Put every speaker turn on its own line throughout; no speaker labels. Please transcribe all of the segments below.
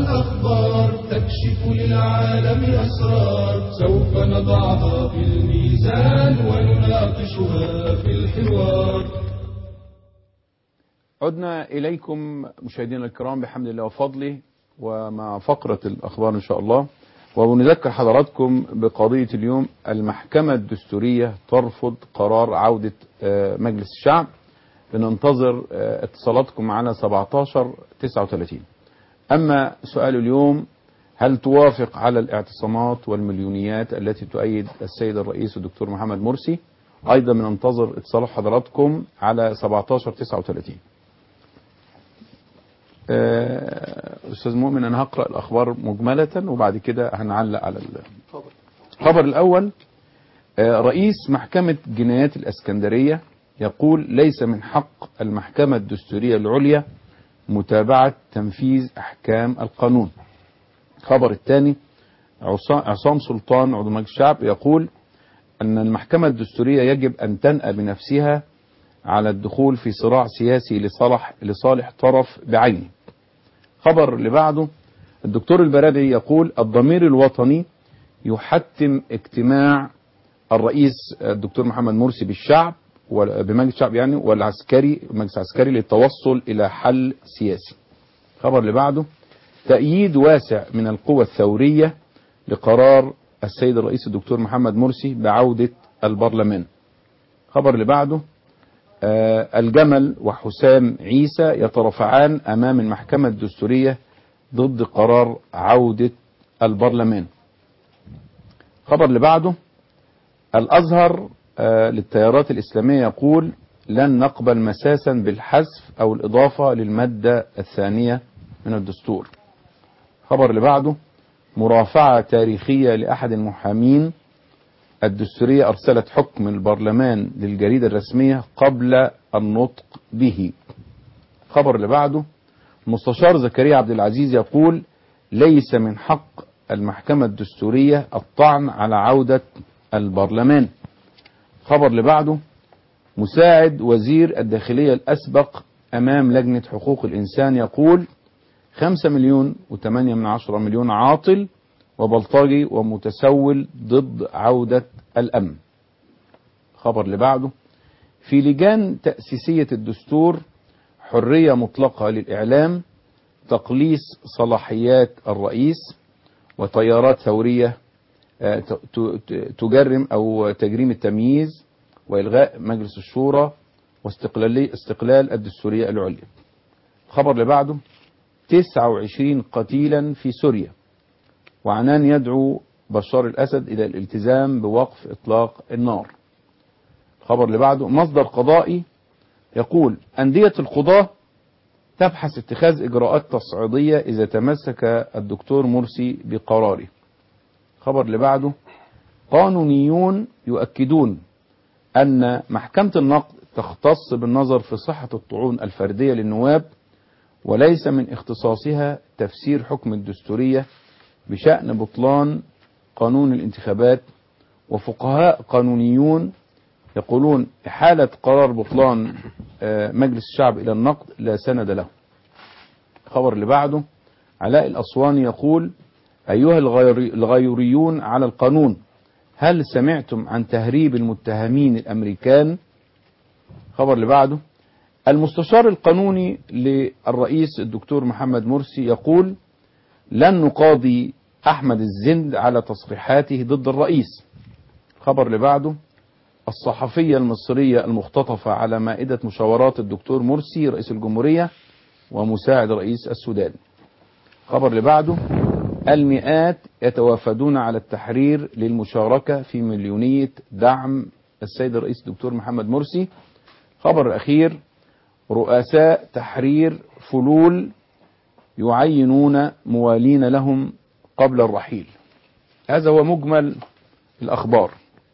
والأخبار تكشف للعالم أسرار سوف نضعها في الميزان ونناقشها في الحوار
عدنا إليكم مشاهدينا الكرام بحمد الله وفضله ومع فقرة الأخبار إن شاء الله ونذكر حضراتكم بقضية اليوم المحكمة الدستورية ترفض قرار عودة آه، مجلس الشعب بننتظر آه، اتصالاتكم على 17 39 أما سؤال اليوم هل توافق على الاعتصامات والمليونيات التي تؤيد السيد الرئيس الدكتور محمد مرسي أيضا بننتظر اتصال حضراتكم على 17 39 آه، أستاذ مؤمن أنا هقرأ الأخبار مجملة وبعد كده هنعلق على الخبر الأول آه، رئيس محكمة جنايات الأسكندرية يقول ليس من حق المحكمة الدستورية العليا متابعة تنفيذ أحكام القانون الخبر الثاني عصا- عصام سلطان عضو مجلس الشعب يقول أن المحكمة الدستورية يجب أن تنأى بنفسها على الدخول في صراع سياسي لصالح لصالح طرف بعينه. خبر اللي بعده الدكتور البرادعي يقول الضمير الوطني يحتم اجتماع الرئيس الدكتور محمد مرسي بالشعب وال- بمجلس الشعب يعني والعسكري المجلس العسكري للتوصل إلى حل سياسي. خبر اللي بعده تأييد واسع من القوى الثورية لقرار السيد الرئيس الدكتور محمد مرسي بعودة البرلمان. خبر اللي بعده آه، الجمل وحسام عيسى يترافعان أمام المحكمة الدستورية ضد قرار عودة البرلمان خبر اللي بعده الأزهر آه، للتيارات الإسلامية يقول لن نقبل مساسا بالحذف أو الإضافة للمادة الثانية من الدستور خبر اللي بعده مرافعة تاريخية لأحد المحامين الدستورية أرسلت حكم البرلمان للجريدة الرسمية قبل النطق به خبر اللي بعده المستشار زكريا عبد العزيز يقول ليس من حق المحكمة الدستورية الطعن على عودة البرلمان خبر اللي بعده مساعد وزير الداخلية الأسبق أمام لجنة حقوق الإنسان يقول خمسة مليون وثمانية من عشرة مليون عاطل وبلطجي ومتسول ضد عودة الأمن خبر اللي بعده في لجان تأسيسية الدستور حرية مطلقة للإعلام تقليص صلاحيات الرئيس وتيارات ثورية آه، ت- ت- تجرم أو تجريم التمييز وإلغاء مجلس الشورى واستقلالي استقلال الدستورية العليا الخبر اللي بعده 29 قتيلا في سوريا وعنان يدعو بشار الأسد إلى الالتزام بوقف إطلاق النار الخبر اللي بعده مصدر قضائي يقول أندية القضاة تبحث اتخاذ إجراءات تصعيدية إذا تمسك الدكتور مرسي بقراره الخبر اللي بعده قانونيون يؤكدون أن محكمة النقد تختص بالنظر في صحة الطعون الفردية للنواب وليس من اختصاصها تفسير حكم الدستورية بشأن بطلان قانون الانتخابات وفقهاء قانونيون يقولون إحالة قرار بطلان آه، مجلس الشعب إلى النقد لا سند له الخبر اللي بعده علاء الأسواني يقول أيها الغير- الغيوريون على القانون هل سمعتم عن تهريب المتهمين الأمريكان خبر اللي بعده المستشار القانوني للرئيس الدكتور محمد مرسي يقول لن نقاضي أحمد الزند على تصريحاته ضد الرئيس خبر اللي بعده الصحفية المصرية المختطفة على مائدة مشاورات الدكتور مرسي رئيس الجمهورية ومساعد رئيس السودان خبر اللي بعده المئات يتوافدون على التحرير للمشاركة في مليونية دعم السيد الرئيس الدكتور محمد مرسي خبر الأخير رؤساء تحرير فلول يعينون موالين لهم قبل الرحيل هذا هو مجمل الأخبار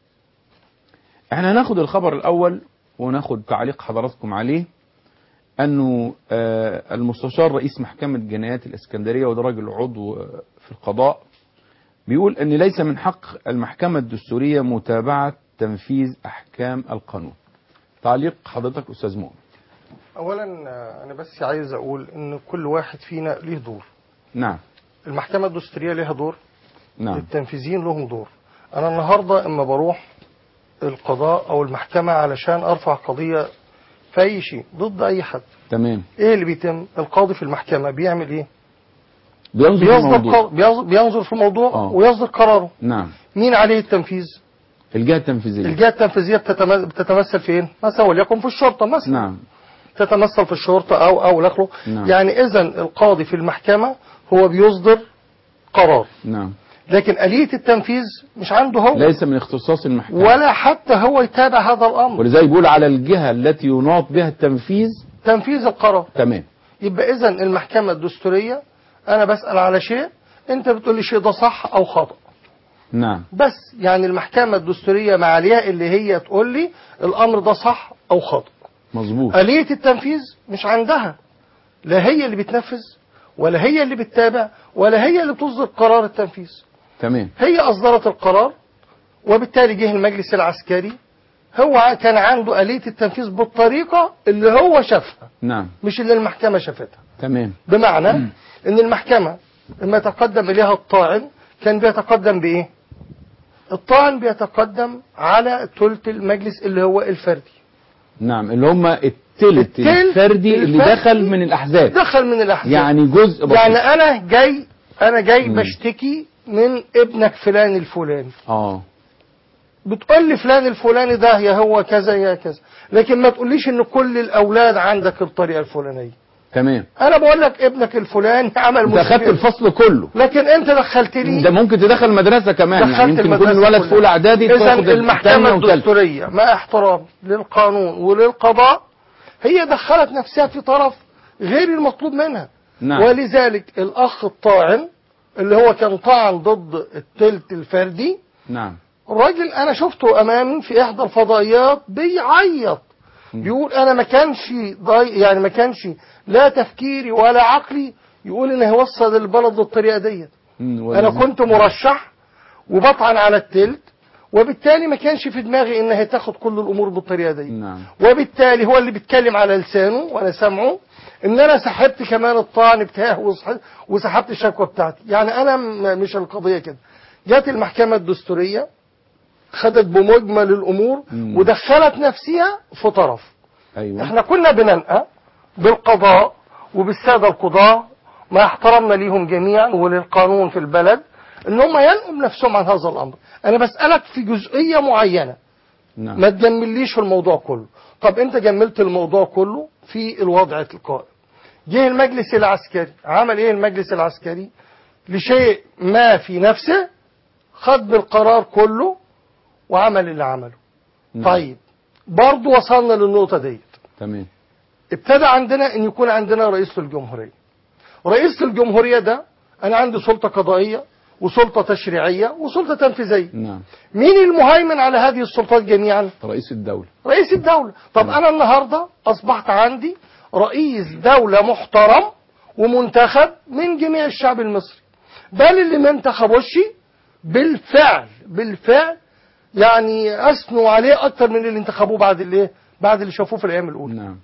احنا هناخد الخبر الأول وناخد تعليق حضراتكم عليه أنه آه، المستشار رئيس محكمة جنايات الإسكندرية وده راجل عضو آه، في القضاء بيقول أن ليس من حق المحكمة الدستورية متابعة تنفيذ أحكام القانون تعليق حضرتك أستاذ مؤمن
اولا آه، انا بس عايز اقول ان كل واحد فينا ليه دور
نعم
المحكمة الدستورية لها دور
نعم
التنفيذيين لهم دور انا النهارده اما بروح القضاء او المحكمة علشان ارفع قضية في اي شيء ضد اي حد
تمام
ايه اللي بيتم القاضي في المحكمة بيعمل ايه
بينظر في
بيصدر
الموضوع
قر... بيصدر- بينظر في الموضوع
آه.
ويصدر قراره
نعم
مين عليه التنفيذ
الجهة التنفيذية
الجهة التنفيذية بتتم- بتتمثل فين مثلا وليكن في الشرطة مثلا
نعم
تتمثل في الشرطة أو أو الآخره
نعم.
يعني إذا القاضي في المحكمة هو بيصدر قرار
نعم
لكن آلية التنفيذ مش عنده هو
ليس من اختصاص المحكمة
ولا حتى هو يتابع هذا الأمر
ولذلك بيقول على الجهة التي يناط بها التنفيذ
تنفيذ القرار
تمام
يبقى إذا المحكمة الدستورية أنا بسأل على شيء أنت بتقول لي شيء ده صح أو خطأ
نعم
بس يعني المحكمة الدستورية ما عليها اللي هي تقول لي الأمر ده صح أو خطأ
مظبوط
آلية التنفيذ مش عندها لا هي اللي بتنفذ ولا هي اللي بتتابع ولا هي اللي بتصدر قرار التنفيذ
تمام
هي أصدرت القرار وبالتالي جه المجلس العسكري هو كان عنده آلية التنفيذ بالطريقة اللي هو شافها
نعم
مش اللي المحكمة شافتها
تمام
بمعنى ان المحكمة لما يتقدم اليها الطاعن كان بيتقدم بايه الطاعن بيتقدم على ثلث المجلس اللي هو الفردي
نعم اللي هم التلت
التلت
الفردي اللي
الفردي
دخل من الأحزاب
دخل من الاحزاب
يعني جزء بسيط
يعني انا جاي انا جاي
مم.
بشتكي من ابنك فلان الفلاني
اه
بتقول لي فلان الفلاني ده يا هو كذا يا كذا لكن ما تقوليش ان كل الاولاد عندك الطريقه الفلانيه
تمام
انا بقول لك ابنك الفلاني عمل
انت اخدت
مشكله
الفصل كله
لكن انت دخلتني
ده ممكن تدخل مدرسة كمان يعني
دخلت
يمكن يكون
المدرسة
الولد
كلها.
في اولى اعدادي
اذا
تاخد
المحكمة
الثانية وثالثة
الدستورية مع احترام للقانون وللقضاء هي دخلت نفسها في طرف غير المطلوب منها
نعم
ولذلك الاخ الطاعن اللي هو كان طعن ضد التلت الفردي
نعم
الراجل انا شفته امامي في احدى الفضائيات بيعيط بيقول انا ما كانش ضاي يعني ما كانش لا تفكيري ولا عقلي يقول ان هيوصل البلد بالطريقه ديت
مم،
انا
ولذلك-
كنت مرشح وبطعن على التلت وبالتالي ما كانش في دماغي ان هتاخد كل الامور بالطريقه دي
نعم
وبالتالي هو اللي بيتكلم على لسانه وانا سامعه ان انا سحبت كمان الطعن بتاعه وصح- وسحبت الشكوى بتاعتي يعني انا م- مش القضيه كده جت المحكمه الدستوريه خدت بمجمل الامور
مم.
ودخلت نفسها في طرف
ايوه
احنا كنا بننقى بالقضاء وبالساده القضاة ما احترمنا ليهم جميعا وللقانون في البلد ان هم ينقوا بنفسهم عن هذا الامر انا بسالك في جزئيه معينه
نعم
ما تجمليش الموضوع كله طب انت جملت الموضوع كله في الوضع القائم جه المجلس العسكري عمل ايه المجلس العسكري لشيء ما في نفسه خد بالقرار كله وعمل اللي عمله
نعم.
طيب برضه وصلنا للنقطه ديت
تمام
ابتدى عندنا ان يكون عندنا رئيس للجمهوريه رئيس الجمهوريه ده انا عندي سلطه قضائيه وسلطه تشريعيه وسلطه تنفيذيه
نعم
مين المهيمن على هذه السلطات جميعا
رئيس الدولة
رئيس الدولة طب أنا النهاردة أصبحت عندي رئيس دولة محترم ومنتخب من جميع الشعب المصري بل اللي ما انتخبوش بالفعل بالفعل يعني أثنوا عليه أكتر من اللي انتخبوه بعد اللي بعد اللي شافوه في الأيام الأولى
نعم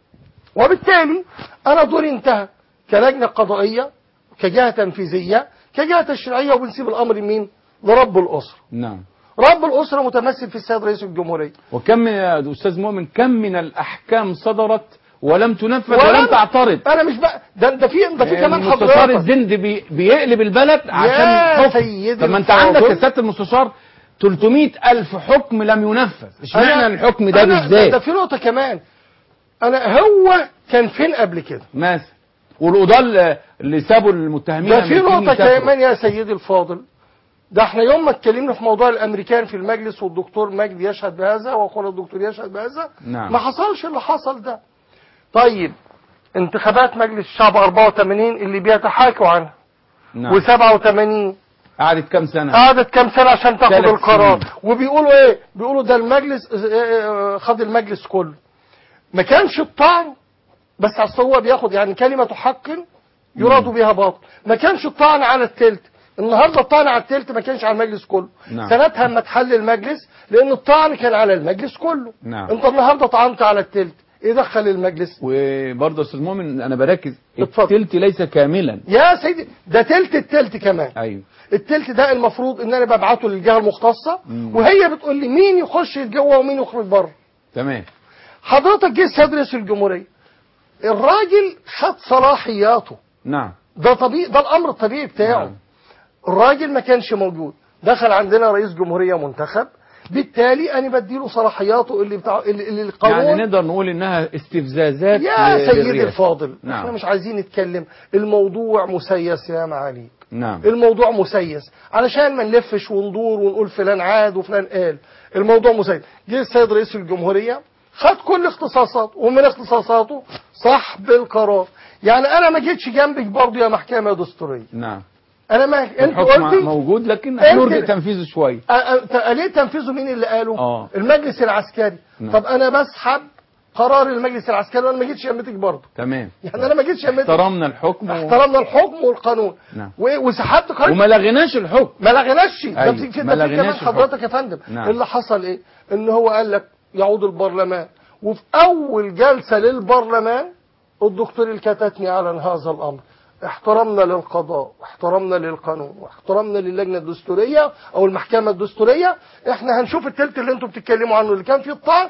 وبالتالي أنا دوري انتهى كلجنة قضائية كجهة تنفيذية كجهة تشريعية وبنسيب الأمر مين لرب الأسرة
نعم
رب الأسرة متمثل في السيد رئيس الجمهورية
وكم من يا استاذ مؤمن كم من الاحكام صدرت ولم تنفذ
ولم-
ولم تعترض
انا مش بقى ده ده في ده في كمان
المستشار
حضرتك
الزند بي بيقلب البلد عشان
يا
حكم
سيدي
طب ما انت
الفاضل.
عندك يا سياده المستشار 300 الف حكم لم ينفذ اشمعنى
أنا-
الحكم ده
أنا- ده
بالذات
في نقطه كمان انا هو كان فين قبل كده
مثلا والقضاه اللي- اللي سابوا المتهمين
ده في
الأمريكيين
نقطه
يسافروا.
كمان يا سيدي الفاضل ده احنا يوم ما اتكلمنا في موضوع الامريكان في المجلس والدكتور مجدي يشهد بهذا واخونا الدكتور يشهد بهذا
نعم.
ما حصلش اللي حصل ده طيب انتخابات مجلس الشعب 84 اللي بيتحاكوا عنها
نعم
و87
قعدت كام سنه
قعدت كام سنة عشان تاخد
ثلاث
القرار
سنين.
وبيقولوا ايه بيقولوا ده المجلس اه، اه، خد المجلس كله ما كانش الطعن بس اصل هو بياخد يعني كلمة حق يراد بها باطل ما كانش الطعن على التلت النهارده الطعن على التلت ما كانش على المجلس كله
نعم.
سنتها اما اتحل المجلس لان الطعن كان على المجلس كله
نعم.
انت النهارده طعنت على التلت يدخل المجلس
وبرضه يا استاذ مؤمن انا بركز
اتفضل.
التلت ليس كاملا
يا سيدي ده تلت التلت كمان
ايوه
التلت ده المفروض ان انا ببعته للجهه المختصه
مم.
وهي بتقول لي مين يخش جوه ومين يخرج بره
تمام
حضرتك جه السيد رئيس الجمهوريه الراجل خد صلاحياته
نعم
ده طبيعي ده الامر الطبيعي بتاعه
نعم.
الراجل ما كانش موجود دخل عندنا رئيس جمهوريه منتخب بالتالي انا بديله صلاحياته اللي بتاع اللي اللي القانون
يعني نقدر نقول انها استفزازات
يا
ل-
سيدي
للرئاسة.
الفاضل
نعم.
احنا مش عايزين نتكلم الموضوع مسيس يا معالي
نعم
الموضوع مسيس علشان ما نلفش وندور ونقول فلان عاد وفلان قال الموضوع مسيس جه السيد رئيس الجمهورية خد كل اختصاصاته ومن اختصاصاته صاحب القرار يعني انا ما جيتش جنبك برضه يا محكمة دستورية
نعم
انا ما انت
الحكم
قلتي
موجود لكن
أنت-
نرجع تنفيذه شويه
أ- أ- ليه تنفيذه مين اللي قاله
آه.
المجلس العسكري
نعم.
طب انا بسحب قرار المجلس العسكري وانا ما جيتش جنبتك برضه
تمام
يعني انا ما جيتش جنبتك
احترمنا الحكم و...
احترمنا الحكم والقانون
نعم.
و- وسحبت قرار
وما لغيناش الحكم
ما لغيناش ده
أيوة،
في في
ما
ده في كمان
لغيناش
حضرتك يا فندم
نعم.
اللي حصل ايه ان هو قال لك يعود البرلمان وفي اول جلسه للبرلمان الدكتور الكتاتني اعلن هذا الامر احترمنا للقضاء واحترمنا للقانون واحترمنا للجنه الدستوريه او المحكمه الدستوريه احنا هنشوف التلت اللي انتم بتتكلموا عنه اللي كان فيه الطعن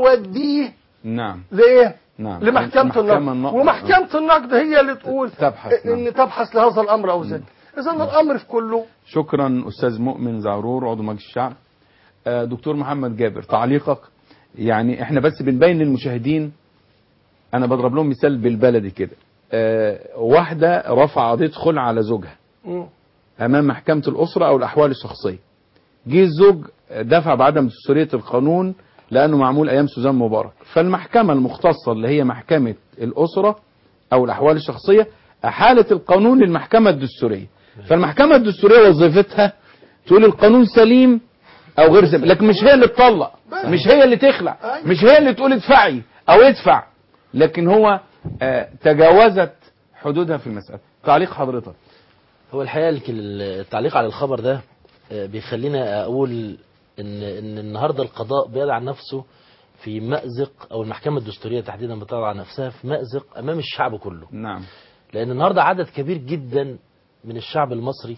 نوديه
نعم
لايه
نعم
لمحكمة
المحكمة
النقد
النقد.
ومحكمة النقد هي اللي تقول
تبحث، نعم.
ان تبحث لهذا الامر او ذاك اذا الامر في كله
شكرا استاذ مؤمن زعرور عضو مجلس الشعب آه، دكتور محمد جابر تعليقك يعني احنا بس بنبين للمشاهدين انا بضرب لهم مثال بالبلدي كده آه، واحده رفع قضيه خلع على زوجها
مم.
امام محكمه الاسره او الاحوال الشخصيه جه الزوج دفع بعدم دستوريه القانون لانه معمول ايام سوزان مبارك فالمحكمه المختصه اللي هي محكمه الاسره او الاحوال الشخصيه احالت القانون للمحكمه الدستوريه فالمحكمه الدستوريه وظيفتها تقول القانون سليم او غير سليم لكن مش هي اللي تطلق مش هي اللي تخلع مش هي اللي تقول ادفعي او ادفع لكن هو آه، تجاوزت حدودها في المساله تعليق حضرتك
هو الحقيقه الك- التعليق على الخبر ده آه، بيخلينا اقول ان ان النهارده القضاء بيضع نفسه في مأزق او المحكمه الدستوريه تحديدا بتضع نفسها في مأزق امام الشعب كله
نعم
لان النهارده عدد كبير جدا من الشعب المصري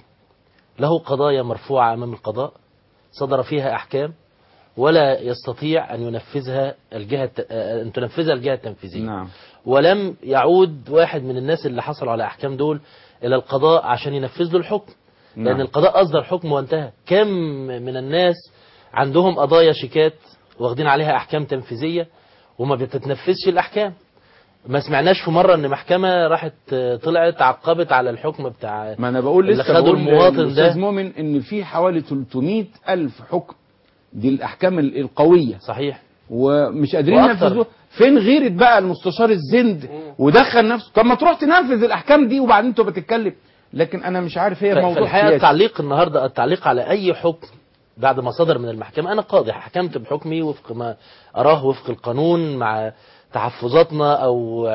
له قضايا مرفوعه امام القضاء صدر فيها احكام ولا يستطيع ان ينفذها الجهه الت- آه، ان تنفذها الجهه التنفيذيه
نعم
ولم يعود واحد من الناس اللي حصلوا على احكام دول الى القضاء عشان ينفذ له الحكم
نعم.
لان القضاء اصدر حكم وانتهى كم من الناس عندهم قضايا شيكات واخدين عليها احكام تنفيذيه وما بتتنفذش الاحكام ما سمعناش في مره ان محكمه راحت آه، طلعت عقبت على الحكم بتاع
ما انا بقول
اللي
لسه
خدوا
بقول
المواطن
للأستاذ
ده
مؤمن ان في حوالي 300 الف حكم دي الاحكام ال- القويه
صحيح
ومش قادرين
وأكتر.
ينفذوها فين غيرة بقى المستشار الزند ودخل نفسه طب ما تروح تنفذ الاحكام دي وبعدين تبقى تتكلم لكن انا مش عارف هي
ف-
موضوع
فالحقيقه
سياسي
التعليق النهارده التعليق على اي حكم بعد ما صدر من المحكمه انا قاضي حكمت بحكمي وفق ما اراه وفق القانون مع تحفظاتنا او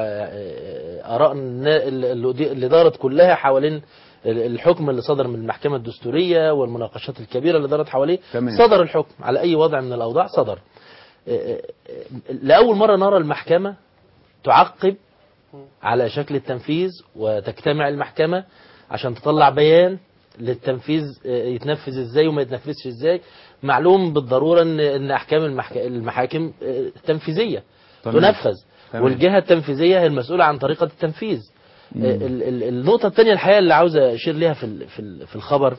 آه، اراء النا- اللي دي- اللي دارت كلها حوالين الحكم اللي صدر من المحكمه الدستوريه والمناقشات الكبيره اللي دارت حواليه
تمام.
صدر الحكم على اي وضع من الاوضاع صدر آه، آه، آه، لاول مره نرى المحكمه تعقب على شكل التنفيذ وتجتمع المحكمة عشان تطلع بيان للتنفيذ آه، يتنفذ ازاي وما يتنفذش ازاي معلوم بالضرورة ان ان احكام المحك... المحاكم آه، تنفيذية
تمام.
تنفذ
تمام.
والجهة التنفيذية هي المسؤولة عن طريقة التنفيذ
مم.
آه، ال- ال- النقطة الثانية الحقيقة اللي عاوز اشير ليها في ال- في ال- في الخبر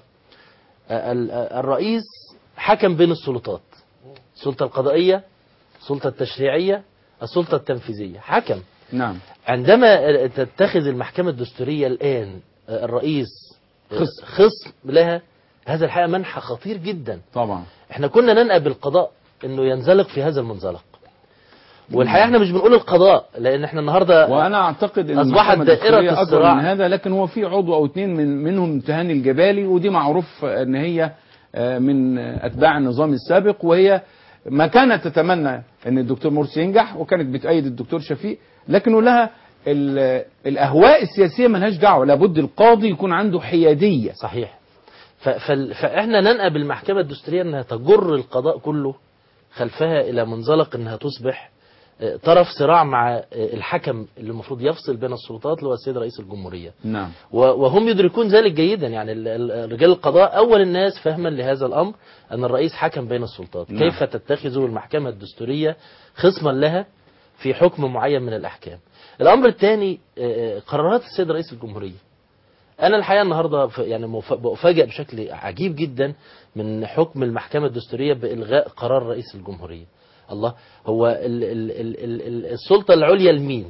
آه، ال- آه، الرئيس حكم بين السلطات السلطة القضائية السلطة التشريعية السلطة التنفيذية حكم
نعم
عندما تتخذ المحكمة الدستورية الآن الرئيس
خصم.
خصم لها هذا الحقيقة منحى خطير جدا
طبعا
احنا كنا ننأى بالقضاء انه ينزلق في هذا المنزلق والحقيقة احنا مش بنقول القضاء لان احنا النهاردة
وانا اعتقد ان
أصبحت
المحكمة
دائرة
الدستورية اكبر
الصراع.
من هذا لكن هو في عضو او اتنين من منهم تهاني الجبالي ودي معروف ان هي آه، من اتباع النظام السابق وهي ما كانت تتمنى ان الدكتور مرسي ينجح وكانت بتأيد الدكتور شفيق لكنه لها ال- الاهواء السياسيه ملهاش دعوه لابد القاضي يكون عنده حياديه
صحيح ف- فال- فاحنا ننأى بالمحكمة الدستورية انها تجر القضاء كله خلفها الى منزلق انها تصبح آه، طرف صراع مع آه، الحكم اللي المفروض يفصل بين السلطات اللي هو السيد رئيس الجمهورية
نعم
و- وهم يدركون ذلك جيدا يعني ال- ال- رجال القضاء أول الناس فهما لهذا الأمر أن الرئيس حكم بين السلطات
نعم.
كيف تتخذ المحكمة الدستورية خصما لها في حكم معين من الأحكام الأمر الثاني آه، قرارات السيد رئيس الجمهورية أنا الحقيقة النهاردة ف- يعني مف- بفاجئ بشكل عجيب جدا من حكم المحكمة الدستورية بإلغاء قرار رئيس الجمهورية الله هو ال ال ال ال ال السلطة العليا لمين؟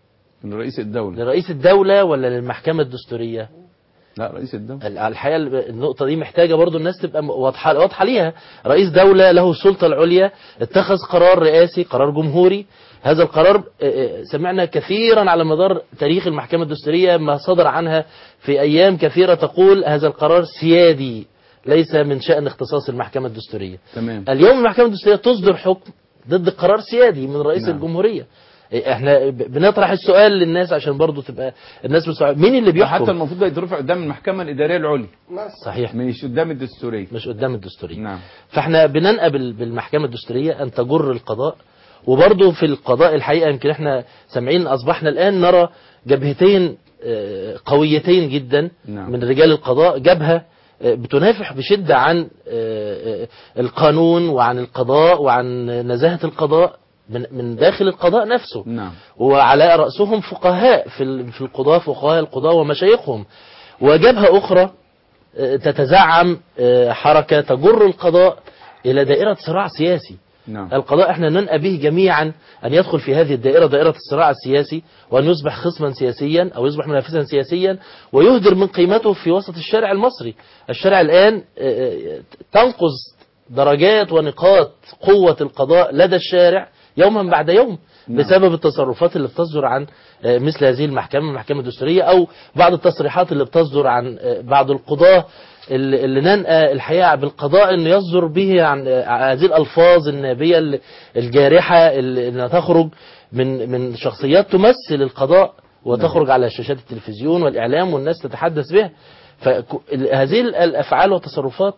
رئيس الدولة
لرئيس الدولة ولا للمحكمة الدستورية؟
لا رئيس الدولة
ال- الحقيقه النقطه دي محتاجه برضو الناس تبقى م- واضحه واضحه ليها رئيس دوله له السلطه العليا اتخذ قرار رئاسي قرار جمهوري هذا القرار آه، آه، سمعنا كثيرا على مدار تاريخ المحكمه الدستوريه ما صدر عنها في ايام كثيره تقول هذا القرار سيادي ليس من شان اختصاص المحكمه الدستوريه
تمام
اليوم المحكمة الدستورية تصدر حكم ضد قرار سيادي من رئيس
نعم.
الجمهورية إيه، احنا ب- بنطرح السؤال للناس عشان برضو تبقى الناس مستوعبة مين اللي
حتى
بيحكم
المفروض ده يترفع قدام المحكمة الإدارية العليا
صحيح
مش قدام الدستورية
مش قدام الدستورية
نعم
فاحنا بننقى بال- بالمحكمة الدستورية أن تجر القضاء وبرضه في القضاء الحقيقة يمكن احنا سامعين أصبحنا الآن نرى جبهتين آه، قويتين جدا
نعم.
من رجال القضاء جبهة آه، بتنافح بشدة عن آه، آه، القانون وعن القضاء وعن نزاهة القضاء من من داخل القضاء نفسه
نعم
وعلى رأسهم فقهاء في ال- في القضاة فقهاء القضاة ومشايخهم وجبهة أخرى آه، تتزعم آه، حركة تجر القضاء إلى دائرة صراع سياسي
نعم
القضاء احنا ننأى به جميعا أن يدخل في هذه الدائرة دائرة الصراع السياسي وأن يصبح خصما سياسيا أو يصبح منافسا سياسيا ويهدر من قيمته في وسط الشارع المصري الشارع الآن آه، آه، تنقص درجات ونقاط قوة القضاء لدى الشارع يوما بعد يوم
نعم.
بسبب التصرفات اللي بتصدر عن آه، مثل هذه المحكمة المحكمة الدستورية أو بعض التصريحات اللي بتصدر عن آه، بعض القضاة اللي اللي ننأى الحقيقة بالقضاء أن يصدر به عن آه، هذه الألفاظ النابية ال- الجارحة اللي اللي تخرج من من شخصيات تمثل القضاء وتخرج على شاشات التلفزيون والإعلام والناس تتحدث بها فهذه الأفعال والتصرفات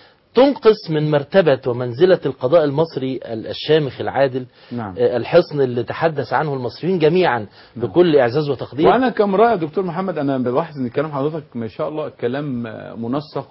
تنقص من مرتبة ومنزلة القضاء المصري ال- الشامخ العادل
نعم
آه، الحصن اللي تحدث عنه المصريين جميعا بكل إعزاز وتقدير
وانا كامرأة يا دكتور محمد انا بلاحظ ان كلام حضرتك ما شاء الله كلام آه، منسق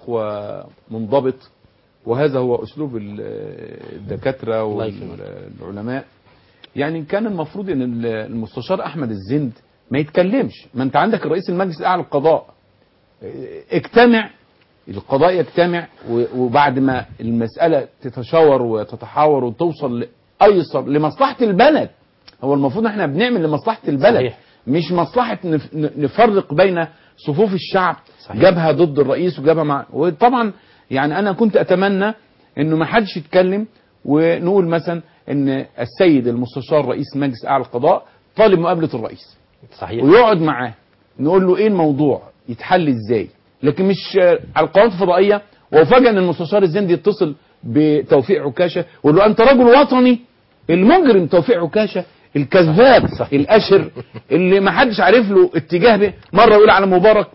ومنضبط وهذا هو اسلوب ال- الدكاتره
الله يكرمك.
والعلماء يعني كان المفروض ان ال- المستشار احمد الزند ما يتكلمش ما انت عندك الرئيس المجلس الاعلى للقضاء اه، اجتمع القضاء يجتمع و- وبعد ما المسألة تتشاور وتتحاور وتوصل لأيسر لمصلحة البلد هو المفروض ان احنا بنعمل لمصلحة البلد
صحيح.
مش مصلحة نف- ن- نفرق بين صفوف الشعب
صحيح.
جبهة ضد الرئيس وجبهة مع وطبعا يعني انا كنت اتمنى انه ما حدش يتكلم ونقول مثلا ان السيد المستشار رئيس مجلس اعلى القضاء طالب مقابلة الرئيس
صحيح
ويقعد معاه نقول له ايه الموضوع يتحل ازاي لكن مش آه، على القنوات الفضائيه وفجاه ان المستشار الزندي يتصل بتوفيق عكاشه ويقول له انت رجل وطني المجرم توفيق عكاشه الكذاب
صحيح.
الاشر اللي ما حدش عارف له اتجاه به مره يقول على مبارك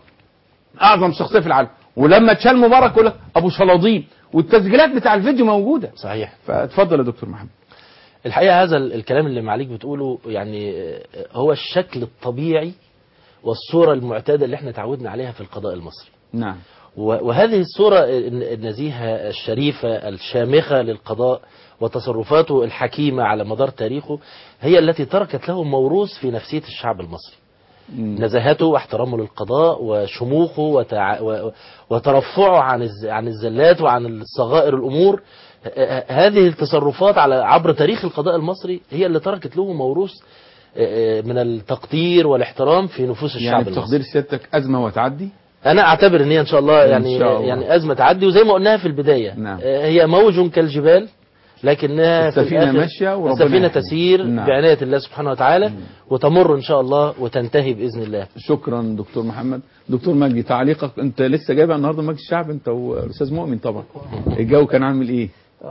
اعظم شخصيه في العالم ولما اتشال مبارك يقول لك ابو شلاضين والتسجيلات بتاع الفيديو موجوده
صحيح
فاتفضل يا دكتور محمد
الحقيقة هذا ال- الكلام اللي معاليك بتقوله يعني آه، هو الشكل الطبيعي والصورة المعتادة اللي احنا تعودنا عليها في القضاء المصري
نعم
و- وهذه الصورة الن- النزيهة الشريفة الشامخة للقضاء وتصرفاته الحكيمة على مدار تاريخه هي التي تركت له موروث في نفسية الشعب المصري نزاهته واحترامه للقضاء وشموخه وتع... و... وترفعه عن الز... عن الزلات وعن الصغائر الامور ه- ه- هذه التصرفات على عبر تاريخ القضاء المصري هي اللي تركت له موروث آه، آه، من التقدير والاحترام في نفوس الشعب
يعني
المصري
بتقدير سيادتك ازمه وتعدي
انا اعتبر ان هي ان شاء الله
إن
يعني
شاء الله.
يعني ازمه تعدي وزي ما قلناها في البدايه
نعم.
آه، هي موج كالجبال لكنها في
السفينة
الآخر
ماشية وربنا
السفينة
يحميها.
تسير
نعم.
بعناية الله سبحانه وتعالى وتمر إن شاء الله وتنتهي بإذن الله
شكرا دكتور محمد دكتور مجدي تعليقك انت لسه جايبها النهارده مجلس الشعب انت والاستاذ مؤمن طبعا الجو كان عامل ايه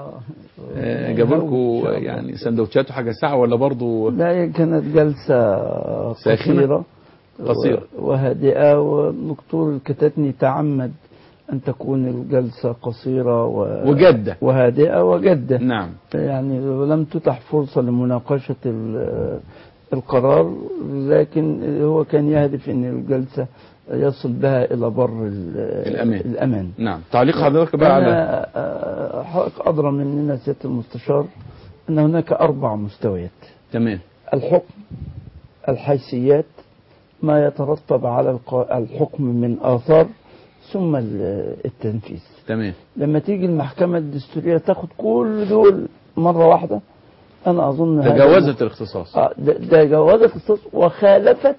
آه، جابوا لكم يعني سندوتشات وحاجه ساعه ولا برضو
لا هي كانت جلسة
ساخنة؟
قصيرة
قصيرة.
و- وهادئة والدكتور الكتاتني تعمد أن تكون الجلسة قصيرة و...
وجدة
وهادئة وجدة
نعم
يعني لم تتح فرصة لمناقشة ال- القرار لكن هو كان يهدف أن الجلسة يصل بها إلى بر ال-
الأمان.
الأمان
نعم تعليق حضرتك بقى على
أنا آه، حضرتك أدرى مننا سيادة المستشار أن هناك أربع مستويات
تمام
الحكم الحيثيات ما يترتب على الق- الحكم من آثار ثم ال- التنفيذ
تمام
لما تيجي المحكمة الدستورية تاخد كل دول مرة واحدة أنا أظن هذا
تجاوزت الاختصاص
آه، ده ده جوازت اختصاص وخالفت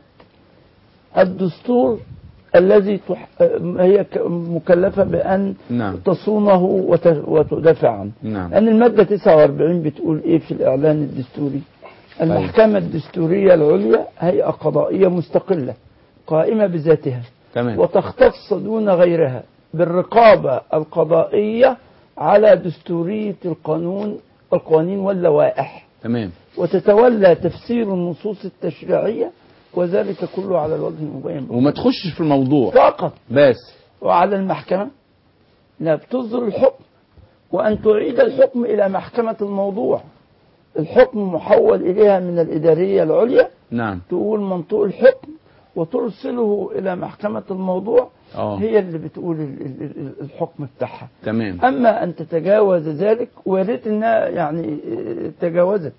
الدستور الذي تح... آه، هي ك- مكلفة بأن
نعم
تصونه وت... وتدافع عنه
نعم
لأن المادة 49 بتقول إيه في الإعلان الدستوري المحكمة الدستورية العليا هيئة قضائية مستقلة قائمة بذاتها
تمام
وتختص دون غيرها بالرقابة القضائية على دستورية القانون القوانين واللوائح
تمام
وتتولى تفسير النصوص التشريعية وذلك كله على الوجه المبين
وما تخشش في الموضوع
فقط
بس
وعلى المحكمة لا بتصدر الحكم وأن تعيد الحكم إلى محكمة الموضوع الحكم محول إليها من الإدارية العليا
نعم
تقول منطوق الحكم وترسله إلى محكمة الموضوع
اه
هي اللي بتقول ال- ال- ال- الحكم بتاعها
تمام
أما أن تتجاوز ذلك ويا ريت إنها يعني اه، تجاوزت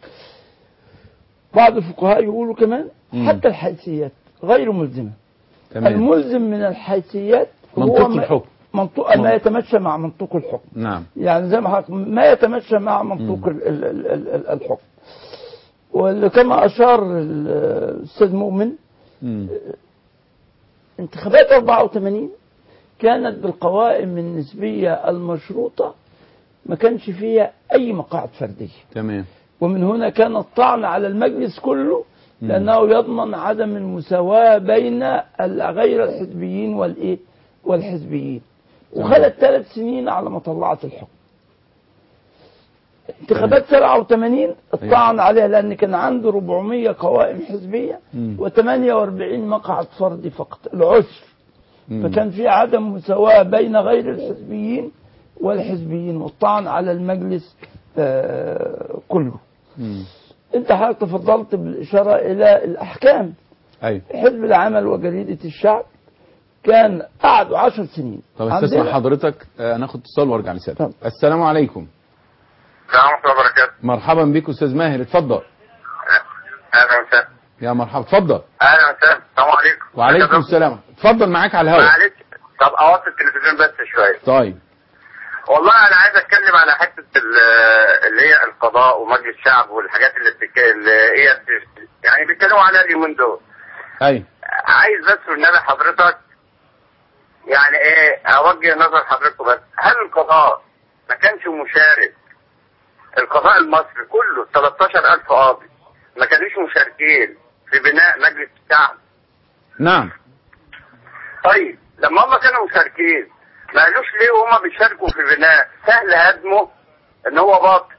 بعض الفقهاء يقولوا كمان
مم.
حتى الحيثيات غير ملزمة
تمام
الملزم من الحيثيات
منطق
هو ما-
الحكم
منطق ما
مم.
يتمشى مع منطق الحكم
نعم
يعني زي ما حضرتك ما يتمشى مع منطوق ال- ال- ال- ال- ال- الحكم وكما أشار ال- الأستاذ مؤمن
مم.
انتخابات 84 كانت بالقوائم النسبية المشروطة ما كانش فيها أي مقاعد فردية
تمام
ومن هنا كان الطعن على المجلس كله
مم.
لأنه يضمن عدم المساواة بين ال- غير الحزبيين والإيه والحزبيين
تمام.
وخلت ثلاث سنين على ما طلعت الحكم انتخابات 87 الطعن عليها لأن كان عنده 400 قوائم حزبية
مم.
و48 مقعد فردي فقط العشر
مم.
فكان في عدم مساواة بين غير الحزبيين والحزبيين والطعن على المجلس آه، كله
مم.
انت حضرتك تفضلت بالإشارة إلى الأحكام
ايوه
حزب العمل وجريدة الشعب كان قعدوا عشر سنين
طب استسمع
عندنا-
حضرتك آه، ناخد اتصال وارجع لسيادتك
طب.
السلام عليكم
السلام ورحمة الله وبركاته
مرحبا بك استاذ ماهر اتفضل
أهلا وسهلا
يا مرحبا اتفضل
أهلا وسهلا السلام عليكم
وعليكم السلام اتفضل معاك على الهواء
معلش طب أوطي التلفزيون بس شوية
طيب
والله أنا عايز أتكلم على حتة ال- اللي هي القضاء ومجلس الشعب والحاجات اللي بتك... اللي هي بت... يعني بيتكلموا عليها اليومين دول
ايوه
عايز بس والنبي حضرتك يعني ايه اوجه نظر حضرتك بس هل القضاء ما كانش مشارك القضاء المصري كله 13000 قاضي ما كانوش مشاركين في بناء مجلس الشعب
نعم
طيب لما هم كانوا مشاركين ما قالوش ليه وهم بيشاركوا في بناء سهل هدمه ان هو باطل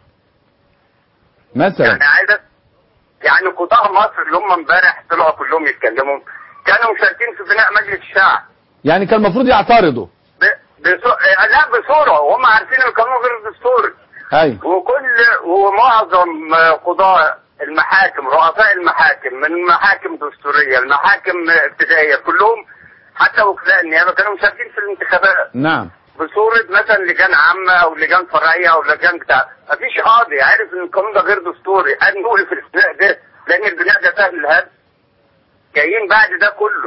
مثلا
يعني عايز يعني قضاء مصر اللي هم امبارح طلعوا كلهم يتكلموا كانوا مشاركين في بناء مجلس الشعب
يعني كان المفروض يعترضوا
ب... بصو... لا بصورة وهم عارفين القانون غير دستوري
ايوه
وكل ومعظم قضاء المحاكم رؤساء المحاكم من محاكم دستورية المحاكم ابتدائية كلهم حتى وكلاء النيابة كانوا مشاركين في الانتخابات
نعم
بصورة مثلا لجان عامة أو لجان فرعية أو لجان بتاع مفيش قاضي عارف إن القانون ده غير دستوري قال نوقف البناء ده لأن البناء ده سهل الهدم جايين بعد ده كله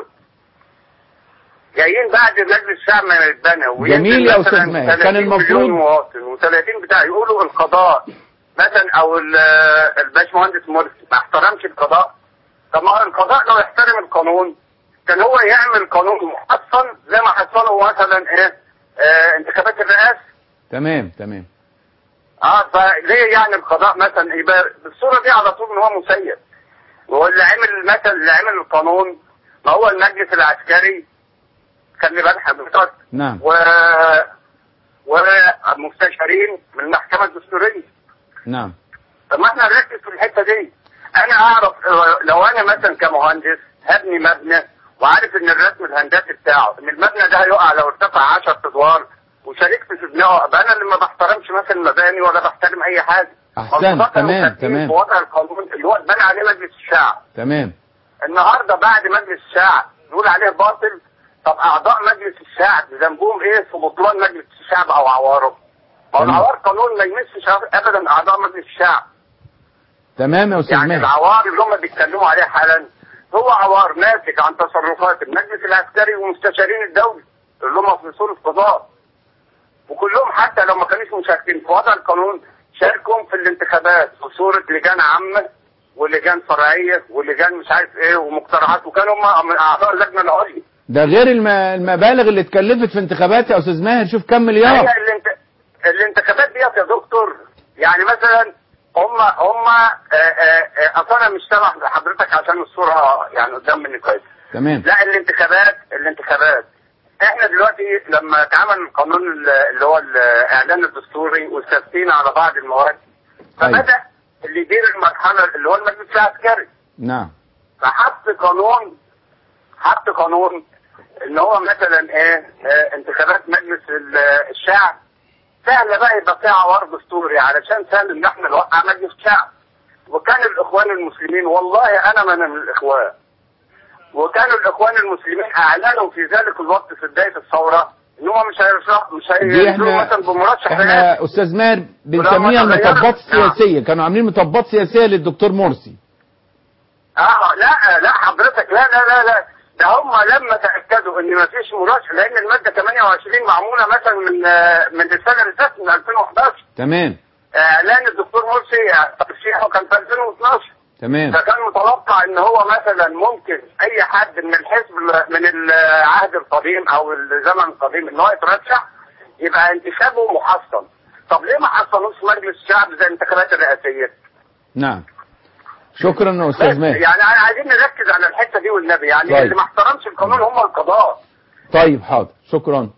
جايين بعد مجلس الشعب ما يتبنى وينزل
جميل يا
مثلاً
أستاذ ماهر. كان
30
المفروض-
مليون مواطن و30 بتاع يقولوا القضاء مثلا أو ال- الباشمهندس مرسي ما احترمش القضاء طب ما هو القضاء لو يحترم القانون كان هو يعمل قانون محصن زي ما حصلوا مثلا ايه آه انتخابات الرئاسه
تمام تمام
اه فليه يعني القضاء مثلا يبقى بالصوره دي على طول ان هو مسير واللي عمل مثلا اللي عمل القانون ما هو المجلس العسكري خلي بالك حضرتك
نعم
و ومستشارين من المحكمه الدستوريه
نعم
طب ما احنا نركز في الحته دي انا اعرف آه، لو انا مثلا كمهندس هبني مبنى وعارف ان الرسم الهندسي بتاعه ان المبنى ده هيقع لو ارتفع 10 ادوار وشاركت في بنائه ابقى انا اللي ما بحترمش مثلا المباني ولا بحترم اي حاجه
أحسنت،
مظبوطات
تمام،
المساكين
تمام.
في وضع القانون اللي هو اتبنى عليه مجلس الشعب
تمام
النهارده بعد مجلس الشعب نقول عليه باطل طب اعضاء مجلس الشعب ذنبهم ايه في بطلان مجلس الشعب او عواره؟ ما هو
تمام.
العوار قانون ما يمسش ابدا اعضاء مجلس الشعب
تمام يا استاذ
يعني
ماهر
العوار اللي هم بيتكلموا عليه حالا هو عوار ناتج عن تصرفات المجلس العسكري ومستشارين الدولة اللي هم في اصول القضاء وكلهم حتى لو ما كانوش مشاركين في وضع القانون شاركوا في الانتخابات في صورة لجان عامة ولجان فرعية ولجان مش عارف ايه ومقترحات وكانوا هم من اعضاء اللجنة العليا
ده غير الم... المبالغ اللي اتكلفت في انتخابات يا استاذ ماهر شوف كم مليار
هي الانت... الانتخابات ديت يا دكتور يعني مثلا هم هم اصل انا مش سامح لحضرتك عشان الصوره يعني قدام مني كويس
تمام
لا الانتخابات الانتخابات احنا دلوقتي لما اتعمل القانون اللي هو الاعلان الدستوري واستفتينا على بعض المواد فبدا اللي يدير المرحله اللي هو المجلس العسكري
نعم
فحط قانون حط قانون ان هو مثلا ايه اه انتخابات مجلس ال- الشعب سهل بقى يبقى فيها عوار دستوري علشان سهل ان احنا نوقع مجلس الشعب وكان الاخوان المسلمين والله انا من الاخوان وكانوا الاخوان المسلمين اعلنوا في ذلك الوقت في بدايه الثوره ان هم مش هيرشح مش
دي
هينزلوا
احنا
مثلا بمرشح رئاسي
احنا استاذ ماهر بنسميها
ولما تغيرت-
المطبات
نعم.
السياسيه كانوا عاملين مطبات سياسيه للدكتور مرسي
اه لا لا حضرتك لا لا لا لا ده هم لما تاكدوا ان ما فيش مرشح لان الماده 28 معموله مثلا من آه، من السنه اللي فاتت من 2011
تمام
اعلان الدكتور مرسي ترشيحه كان في 2012
تمام
فكان متوقع ان هو مثلا ممكن اي حد من الحزب من العهد القديم او الزمن القديم ان هو يترشح يبقى انتخابه محصن طب ليه ما حصلوش مجلس الشعب زي الانتخابات الرئاسيه؟
نعم شكرا يا
بس
استاذ ماهر
يعني عايزين نركز على الحته دي والنبي يعني
طيب.
اللي ما احترمش القانون هم القضاء
طيب حاضر شكرا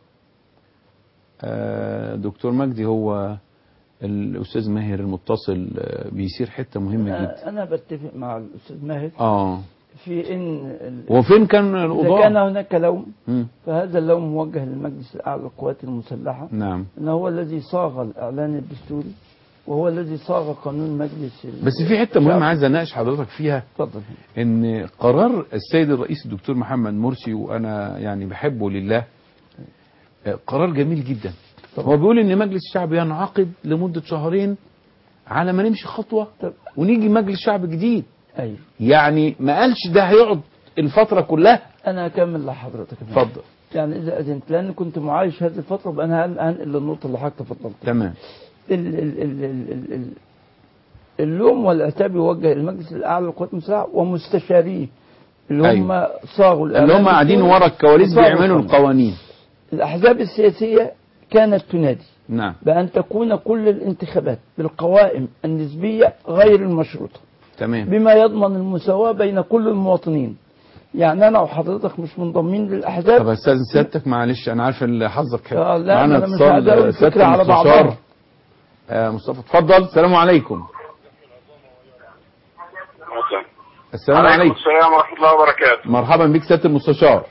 آه، دكتور مجدي هو الاستاذ ماهر المتصل آه، بيثير حته مهمه جدا
أنا بتفق مع الأستاذ ماهر
اه
في إن ال-
وفين كان
إذا
القضاء
كان هناك لوم
مم.
فهذا اللوم موجه للمجلس الأعلى للقوات المسلحة
نعم
أنه هو الذي صاغ الإعلان الدستوري وهو الذي صاغ قانون مجلس ال-
بس في حته مهمه
الشعب.
عايز اناقش حضرتك فيها
اتفضل
ان قرار السيد الرئيس الدكتور محمد مرسي وانا يعني بحبه لله آه، قرار جميل جدا هو بيقول ان مجلس الشعب ينعقد لمده شهرين على ما نمشي خطوه
طب.
ونيجي مجلس شعب جديد
أيوه
يعني ما قالش ده هيقعد الفتره كلها
أنا أكمل لحضرتك
اتفضل
يعني إذا أذنت لأن كنت معايش هذه الفترة بقى أنا هن- هنقل للنقطة اللي حضرتك تفضلت
تمام
ال ال ال ال ال ال اللوم والعتاب يوجه للمجلس الاعلى للقوات المسلحه ومستشاريه اللي هم
أيوة.
صاغوا
اللي
الإعلان
هم قاعدين
الدستوري
ورا الكواليس
وصاغوا
بيعملوا
القانون.
القوانين
الاحزاب السياسيه كانت تنادي
نعم
بان تكون كل الانتخابات بالقوائم النسبيه غير المشروطه
تمام
بما يضمن المساواه بين كل المواطنين يعني انا وحضرتك مش منضمين
طب
للاحزاب
استاذ سيادتك معلش انا عارف ان حظك حلو
آه، لا،
معانا
أنا مش
اتصال،
عايز أقول
آه، سيادة
الفكرة على
المستشار.
بعضها.
آه مصطفى اتفضل السلام عليكم السلام عليكم
السلام ورحمه الله وبركاته
مرحبا بك سياده المستشار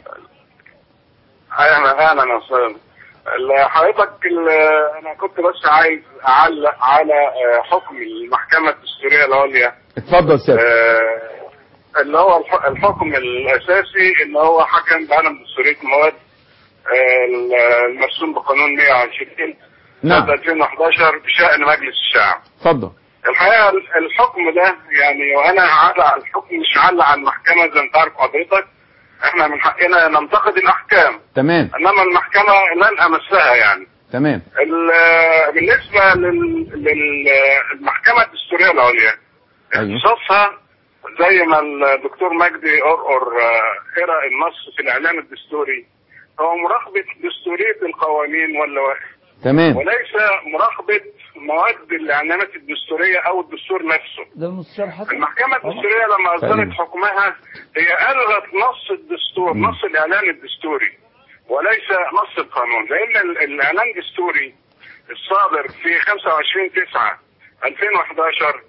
اهلا اهلا يا استاذ ال- حضرتك ال- انا كنت بس عايز اعلق على آه، حكم المحكمه الدستوريه العليا
اتفضل سيادة
آه، اللي هو الح- الحكم الاساسي اللي هو حكم بعدم دستوريه مواد آه، ال- المرسوم بقانون 120
نعم
سنه 2011 بشان مجلس الشعب
اتفضل
الحقيقه الحكم ده يعني وانا هعلق على الحكم مش هعلق على المحكمه زي ما انت عارف حضرتك احنا من حقنا ننتقد الاحكام
تمام
انما المحكمه لن امسها يعني
تمام
ال- بالنسبه لل- للمحكمه الدستوريه العليا
أيوه.
اختصاصها زي ما الدكتور مجدي قرقر آه، قرأ النص في الاعلان الدستوري هو مراقبه دستوريه القوانين واللوائح
تمام
وليس مراقبه مواد الاعلانات الدستوريه او الدستور نفسه
ده المستشار حسن
المحكمة الدستورية لما
فعلا.
أصدرت حكمها هي ألغت نص الدستور
مم.
نص الإعلان الدستوري وليس نص القانون لأن ال- الإعلان الدستوري الصادر في 25 9 2011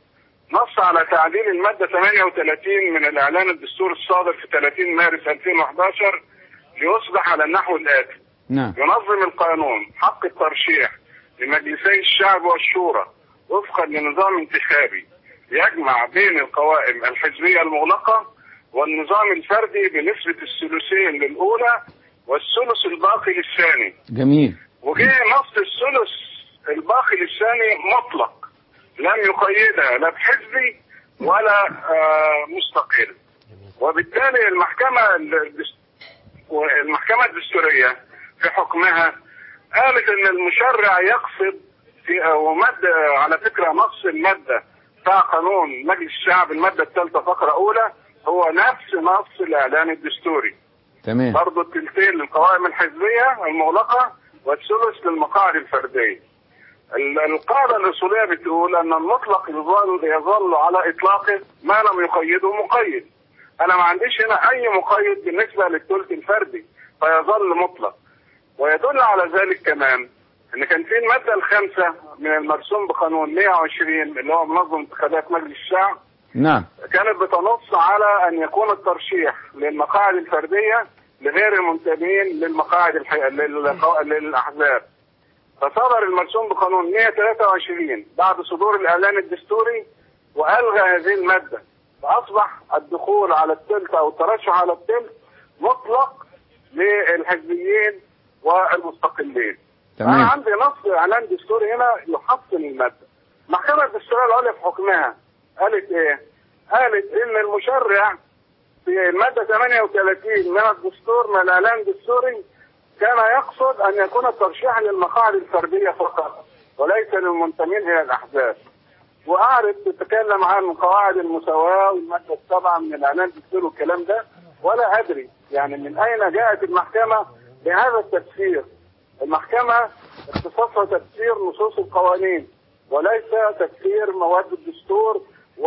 نص على تعديل المادة 38 من الإعلان الدستوري الصادر في 30 مارس 2011 ليصبح على النحو الآتي
نعم
ينظم القانون حق الترشيح لمجلسي الشعب والشورى وفقا لنظام انتخابي يجمع بين القوائم الحزبية المغلقة والنظام الفردي بنسبة الثلثين للأولى والثلث الباقي للثاني
جميل
وجه نص الثلث الباقي للثاني مطلق لم يقيدها لا بحزبي ولا آه، مستقل وبالتالي المحكمة الدس- والمحكمة الدستورية في حكمها قالت ان المشرع يقصد في او مادة على فكرة نص المادة بتاع قانون مجلس الشعب المادة الثالثة فقرة أولى هو نفس نص الإعلان الدستوري
تمام
برضه التلتين للقوائم الحزبية المغلقة والثلث للمقاعد الفردية. ال- القاعدة الأصولية بتقول أن المطلق يظل يظل على إطلاقه ما لم يقيده مقيد. أنا ما عنديش هنا أي مقيد بالنسبة للثلث الفردي فيظل مطلق. ويدل على ذلك كمان ان كان في الماده الخامسه من المرسوم بقانون 120 اللي هو منظم انتخابات مجلس الشعب
نعم
كانت بتنص على ان يكون الترشيح للمقاعد الفرديه لغير المنتمين للمقاعد الح... للقو... للاحزاب. فصدر المرسوم بقانون 123 بعد صدور الاعلان الدستوري والغى هذه الماده فاصبح الدخول على الثلث او الترشح على الثلث مطلق للحزبيين والمستقلين. انا
تمام
عندي نص اعلان دستوري هنا يحصن الماده. المحكمه الدستوريه العليا في حكمها قالت ايه؟ قالت ان المشرع في الماده 38 من الدستور من الاعلان الدستوري كان يقصد ان يكون الترشيح للمقاعد الفرديه فقط وليس للمنتمين الى الاحزاب. وقعدت تتكلم عن قواعد المساواه والماده السابعه من الاعلان الدستوري والكلام ده ولا ادري يعني من اين جاءت المحكمه بهذا التفسير المحكمة اختصاصها تفسير نصوص القوانين وليس تفسير مواد الدستور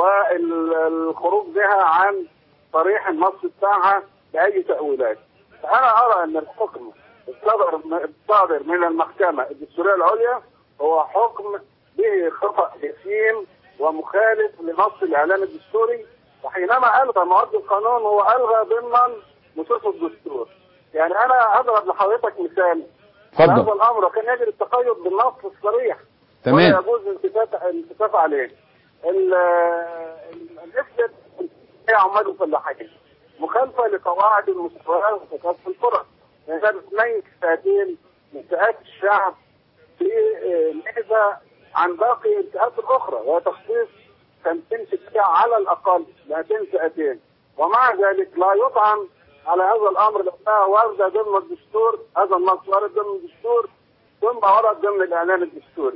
والخروج بها عن صريح النص بتاعها بأي تأويلات. فأنا أرى أن الحكم الصدر الصادر من المحكمة الدستورية العليا هو حكم به خطأ جسيم ومخالف لنص الإعلان الدستوري وحينما ألغى مواد القانون هو ألغى ضمن نصوص الدستور. يعني أنا أضرب لحضرتك مثال هذا
اتفضل
الامر كان يجري التقيد بالنص الصريح ولا
تمام
يجوز الالتفات الالتفاف عليه ال- ال- الافسد هي عمال الفلاحين مخالفه لقواعد المساواه وتكافؤ الفرص يعني كانت تميز فئتين من فئات الشعب في آه، ميزه عن باقي الفئات الاخرى وهي تخصيص 50 فئه على الاقل لهاتين فئتين ومع ذلك لا يطعن على هذا الامر لانها وارده ضمن الدستور هذا النص وارد ضمن الدستور ثم ورد ضمن الاعلان الدستوري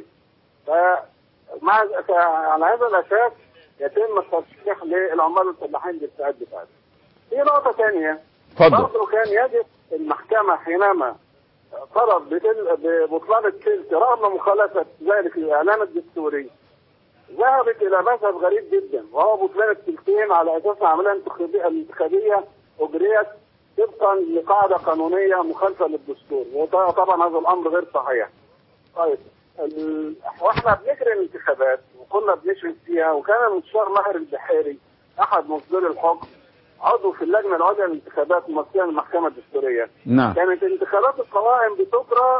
فمع على هذا الاساس يتم الترشيح للعمال الفلاحين بالفئات بتاعتهم. في نقطه ثانيه
اتفضل
برضه كان يجب المحكمه حينما طلب بتل- ببطلان التلك رغم مخالفه ذلك للاعلان الدستوري ذهبت الى مذهب غريب جدا وهو بطلان التلكين على اساس عمليه انتخابيه انتخابيه اجريت طبقا لقاعده قانونيه مخالفه للدستور وده طبعا هذا الامر غير صحيح. طيب ال... واحنا بنجري الانتخابات وكنا بنشرف فيها وكان المستشار ماهر البحيري احد مصدري الحكم عضو في اللجنه العليا للانتخابات ممثلا المحكمه الدستوريه.
نعم
كانت انتخابات القوائم بتجرى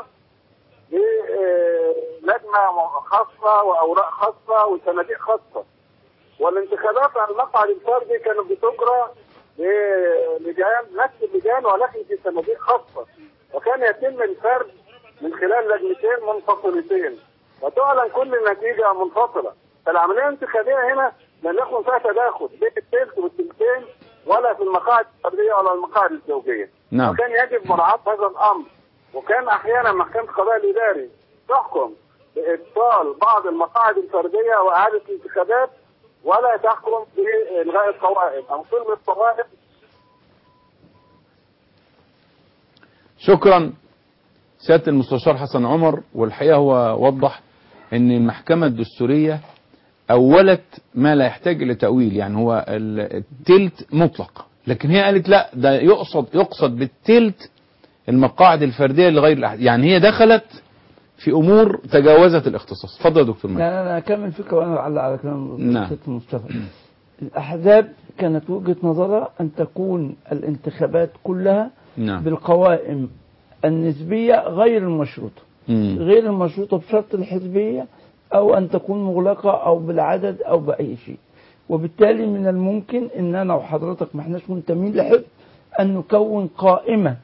بلجنه خاصه واوراق خاصه وصناديق خاصه. والانتخابات على المقعد الفردي كانت بتجرى بلجان نفس اللجان ولكن في صناديق خاصه. وكان يتم الفرد من خلال لجنتين منفصلتين وتعلن كل نتيجه منفصله. فالعمليه الانتخابيه هنا لم يكن فيها تداخل بين الثلث والثلثين ولا في المقاعد الفرديه ولا المقاعد الزوجيه.
نعم
وكان يجب مراعاة هذا الأمر وكان أحيانا محكمة القضاء الإداري تحكم بإبطال بعض المقاعد الفردية وإعادة الانتخابات ولا تحكم بإلغاء القوائم أو صلب القوائم
شكرا سيادة المستشار حسن عمر والحقيقة هو وضح ان المحكمة الدستورية اولت ما لا يحتاج الى تأويل يعني هو ال- التلت مطلق لكن هي قالت لا ده يقصد يقصد بالتلت المقاعد الفردية لغير الأحد يعني هي دخلت في امور تجاوزت الاختصاص اتفضل يا دكتور مجدي
يعني انا اكمل فكره وانا اعلق على كلام
نعم.
ست مصطفى الاحزاب كانت وجهه نظرها ان تكون الانتخابات كلها
نعم
بالقوائم النسبيه غير المشروطه
مم.
غير المشروطه بشرط الحزبيه او ان تكون مغلقه او بالعدد او باي شيء وبالتالي من الممكن ان انا وحضرتك ما احناش منتمين لحزب ان نكون قائمه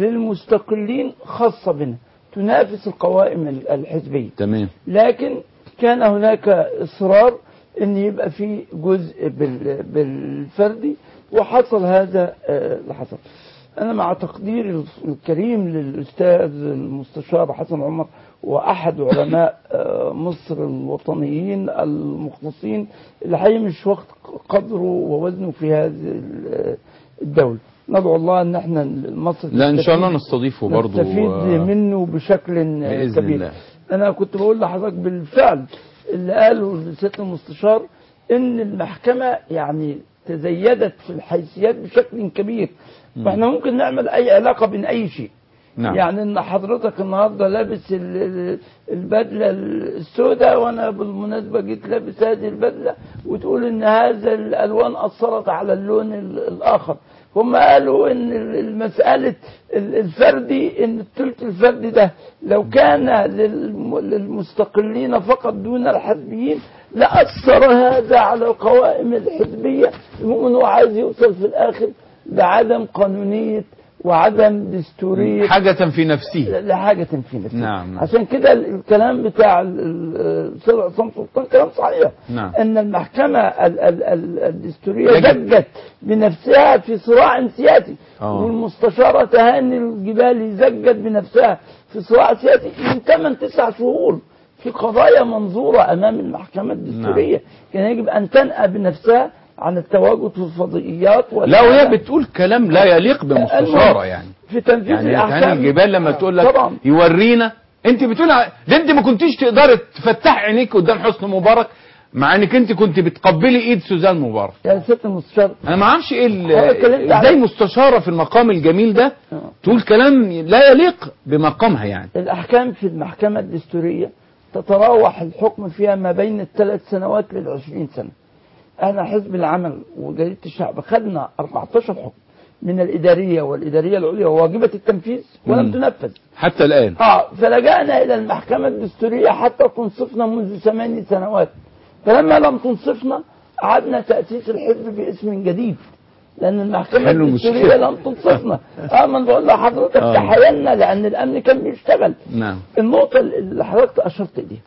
للمستقلين خاصه بنا تنافس القوائم الحزبيه
تمام
لكن كان هناك اصرار ان يبقى في جزء بال- بالفردي وحصل هذا آه، اللي حصل انا مع تقديري الكريم للاستاذ المستشار حسن عمر واحد علماء آه، مصر الوطنيين المخلصين اللي حقيقي مش واخد قدره ووزنه في هذه ال- الدوله ندعو الله ان احنا مصر
لا ان شاء الله
تستفيد-
نستضيفه برضه
نستفيد
آه،
منه بشكل
بإذن
كبير
الله.
انا كنت بقول لحضرتك بالفعل اللي قاله سياده المستشار ان المحكمه يعني تزيدت في الحيثيات بشكل كبير فاحنا ممكن نعمل اي علاقه بين اي شيء
نعم
يعني ان حضرتك النهارده لابس ال- ال- البدله السوداء وانا بالمناسبه جيت لابس هذه البدله وتقول ان هذا الالوان اثرت على اللون ال- الاخر هم قالوا ان ال- المساله ال- الفردي ان الثلث الفردي ده لو كان للم- للمستقلين فقط دون الحزبيين لاثر هذا على القوائم الحزبيه المهم هو عايز يوصل في الاخر لعدم قانونيه وعدم دستوريه
حاجة في نفسه
لحاجة في نفسه
نعم، نعم.
عشان كده ال- الكلام بتاع ال- ال- الأستاذ عصام سلطان كلام صحيح
نعم.
أن المحكمة ال- ال- ال- الدستورية
يجب.
زجت بنفسها في صراع سياسي
آه.
والمستشارة تهاني الجبالي زجت بنفسها في صراع سياسي من 8 9 شهور في قضايا منظورة أمام المحكمة الدستورية كان يجب أن تنأى بنفسها عن التواجد في الفضائيات
لا وهي بتقول كلام لا يليق بمستشارة يعني
في تنفيذ
يعني
الأحكام
تهاني الجبال لما تقول لك
طبعا
يورينا انت بتقول ع- ده انت ما كنتيش تقدري تفتح عينيك قدام حسني مبارك مع انك انت كنت بتقبلي ايد سوزان مبارك
يا ست المستشار
انا ما اعرفش ايه ال-
هو اتكلمت على-
ازاي مستشاره في المقام الجميل ده
آه.
تقول كلام لا يليق بمقامها يعني
الأحكام في المحكمة الدستورية تتراوح الحكم فيها ما بين الثلاث سنوات للعشرين سنة أنا حزب العمل وجريدة الشعب خدنا 14 حكم من الإدارية والإدارية العليا وواجبة التنفيذ ولم
مم.
تنفذ
حتى الان
اه فلجأنا إلى المحكمة الدستورية حتى تنصفنا منذ ثماني سنوات فلما لم تنصفنا أعدنا تأسيس الحزب باسم جديد لأن المحكمة
حلو
الدستورية
المشكلة.
لم تنصفنا اه ما أنا بقول لحضرتك
آه.
تحايلنا لأن الأمن كان بيشتغل
نعم
النقطة اللي حضرتك أشرت إليها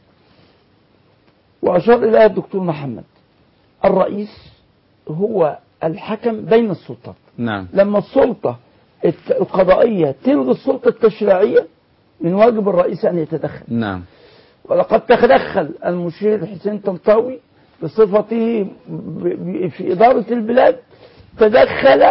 وأشار إليها الدكتور محمد الرئيس هو الحكم بين السلطات
نعم
لما السلطة الت- القضائية تلغي السلطة التشريعية من واجب الرئيس أن يتدخل
نعم
ولقد تدخل المشير حسين طنطاوي بصفته ب- ب- في إدارة البلاد تدخل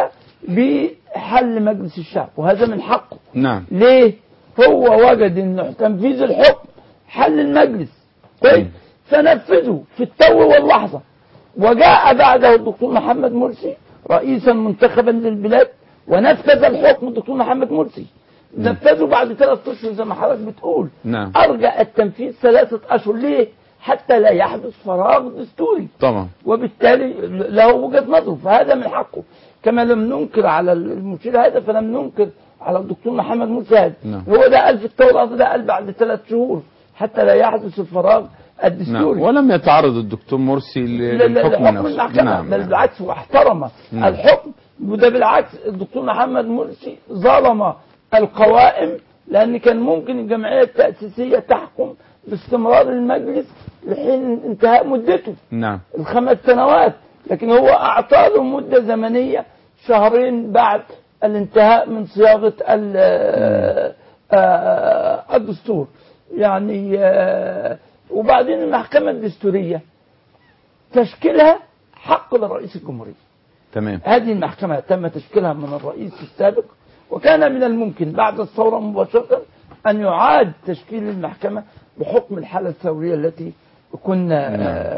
بحل مجلس الشعب وهذا من حقه
نعم
ليه؟ هو وجد ان تنفيذ الحكم حل المجلس كويس
مم.
فنفذه في التو واللحظه وجاء بعده الدكتور محمد مرسي رئيسا منتخبا للبلاد ونفذ الحكم الدكتور محمد مرسي نفذه بعد ثلاث اشهر زي ما حضرتك بتقول
نعم
ارجع التنفيذ ثلاثه اشهر ليه؟ حتى لا يحدث فراغ دستوري
طبعا
وبالتالي له وجهه نظره فهذا من حقه كما لم ننكر على المشير هذا فلم ننكر على الدكتور محمد مرسي هذا
نعم.
هو ده قال في التوراة ده قال بعد ثلاث شهور حتى لا يحدث الفراغ
نعم
الدستوري
ولم يتعرض الدكتور مرسي ل-
لا- لا-
للحكم
لحكم
نفسه
المحكمة
نعم
بل
نعم.
بالعكس واحترم
نعم.
الحكم وده بالعكس الدكتور محمد مرسي ظلم القوائم لأن كان ممكن الجمعية التأسيسية تحكم باستمرار المجلس لحين انتهاء مدته
نعم
الخمس سنوات لكن هو أعطى له مدة زمنية شهرين بعد الانتهاء من صياغة ال- آه، الدستور يعني آه، وبعدين المحكمة الدستورية تشكيلها حق لرئيس الجمهورية
تمام
هذه المحكمة تم تشكيلها من الرئيس السابق وكان من الممكن بعد الثورة مباشرة أن يعاد تشكيل المحكمة بحكم الحالة الثورية التي كنا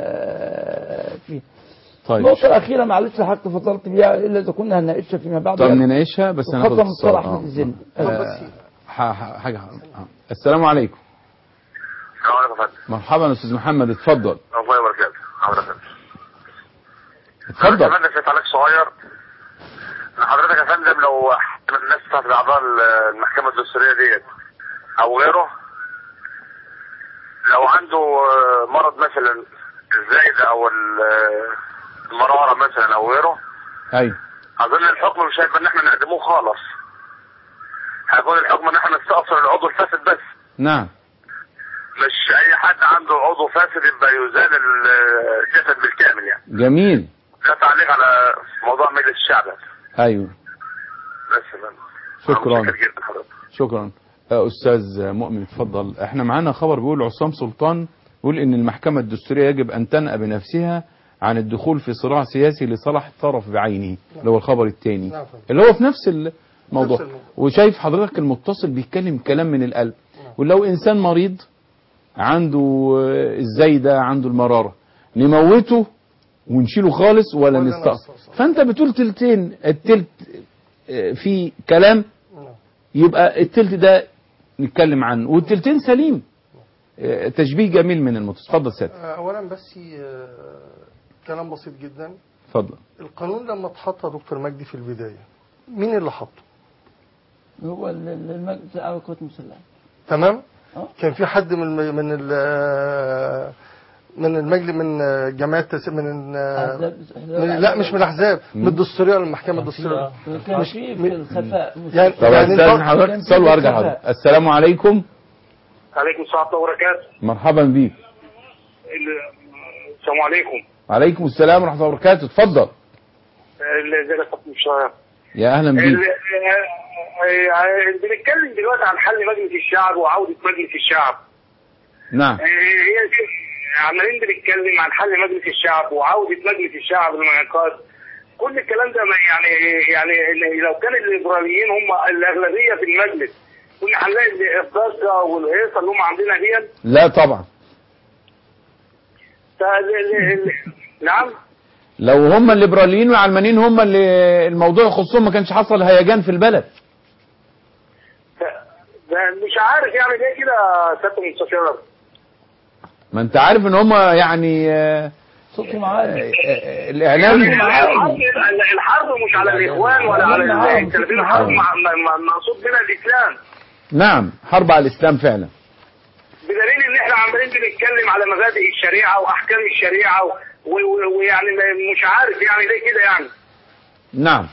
آه، فيها
طيب
النقطة الأخيرة معلش حضرتك تفضلت بيها إلا إذا كنا هنناقشها فيما بعد
طب نناقشها بس هناخد
خاصة مصطلح
اتصال.
من الزن
آه. ح- ح- حاجة آه. السلام عليكم
السلام عليكم يا فندم
مرحبا استاذ محمد اتفضل
الله وبركاته حضرتك
اتفضل
يا فندم في تعليق صغير ان حضرتك يا فندم لو حد من الناس بتاعت اعضاء المحكمه الدستوريه ديت او غيره لو عنده آه، مرض مثلا الزايده او ال- آه، المراره مثلا او غيره
ايوه
اظن الحكم مش هيبقى ان احنا نقدموه خالص هيكون الحكم ان احنا نستأصل العضو الفاسد بس
نعم
مش اي حد عنده عضو فاسد يبقى يزال ال- الجسد بالكامل يعني
جميل
ده تعليق على موضوع مجلس الشعب
ايوه
بس يا فندم.
شكراً.
متشكر جدا حضرتك
شكرا آه، استاذ مؤمن اتفضل احنا معانا خبر بيقول عصام سلطان بيقول ان المحكمة الدستورية يجب ان تنأى بنفسها عن الدخول في صراع سياسي لصالح طرف بعينه اللي هو الخبر الثاني
نعم فندم.
اللي هو في نفس الموضوع
نفس الموضوع.
وشايف حضرتك المتصل بيتكلم كلام من القلب ولو انسان مريض عنده آه، الزايدة عنده المرارة نموته ونشيله خالص ولا
ولا
نستأصل
نستأصل.
فانت بتقول تلتين التلت آه، في كلام
نعم.
يبقى التلت ده نتكلم عنه والتلتين سليم آه، تشبيه جميل من المتصل اتفضل سيادة
آه، اولا بس آه، كلام بسيط جدا
اتفضل
القانون لما اتحط يا دكتور مجدي في البدايه مين اللي حطه
هو ال- ال- المجلس الاعلى للقوات المسلحه
تمام
آه.
كان في حد من الم- من ال من المجلس من جماعه تس- من
أحزاب-
من لا مش من الاحزاب من الدستوريه للمحكمه الدستوريه
كان
مش-
في
م-
في الخفاء
يعني
طب
يعني
استاذن
انت-
حضرتك اتصال وارجع حضرتك السلام عليكم
عليكم السلام ورحمه الله وبركاته
مرحبا بيك
ال- السلام عليكم
وعليكم السلام ورحمه الله وبركاته اتفضل
ال- ازيك يا فندم شويه
يا اهلا بيك
ال- آه، آه، بنتكلم دلوقتي عن حل مجلس الشعب وعوده مجلس الشعب
نعم
آه، هي دي عمالين بنتكلم عن حل مجلس الشعب وعوده مجلس الشعب للمنعقاد كل الكلام ده ما يعني يعني لو كان الليبراليين هم الاغلبيه في المجلس كنا هنلاقي الضجه والهيصه اللي هم عاملينها دي
لا طبعا
فال- ال- نعم
لو هم الليبراليين والعلمانيين هم اللي الموضوع يخصهم ما كانش حصل هيجان في البلد
ف- ده مش عارف يعني ليه كده يا سياده المستشار
ما انت عارف ان هم يعني آه،
صوتهم
آه،
عالي
آه، الاعلام
الحرب الحرب مش على الاخوان ولا على
معاهم،
التلفزيون
معاهم.
الحرب مع- مع- مع- مقصود بنا الاسلام
نعم حرب على الاسلام فعلا
بدليل ان احنا عمالين بنتكلم على مبادئ الشريعه واحكام الشريعه و- و- ويعني ما- مش عارف يعني ليه كده يعني
نعم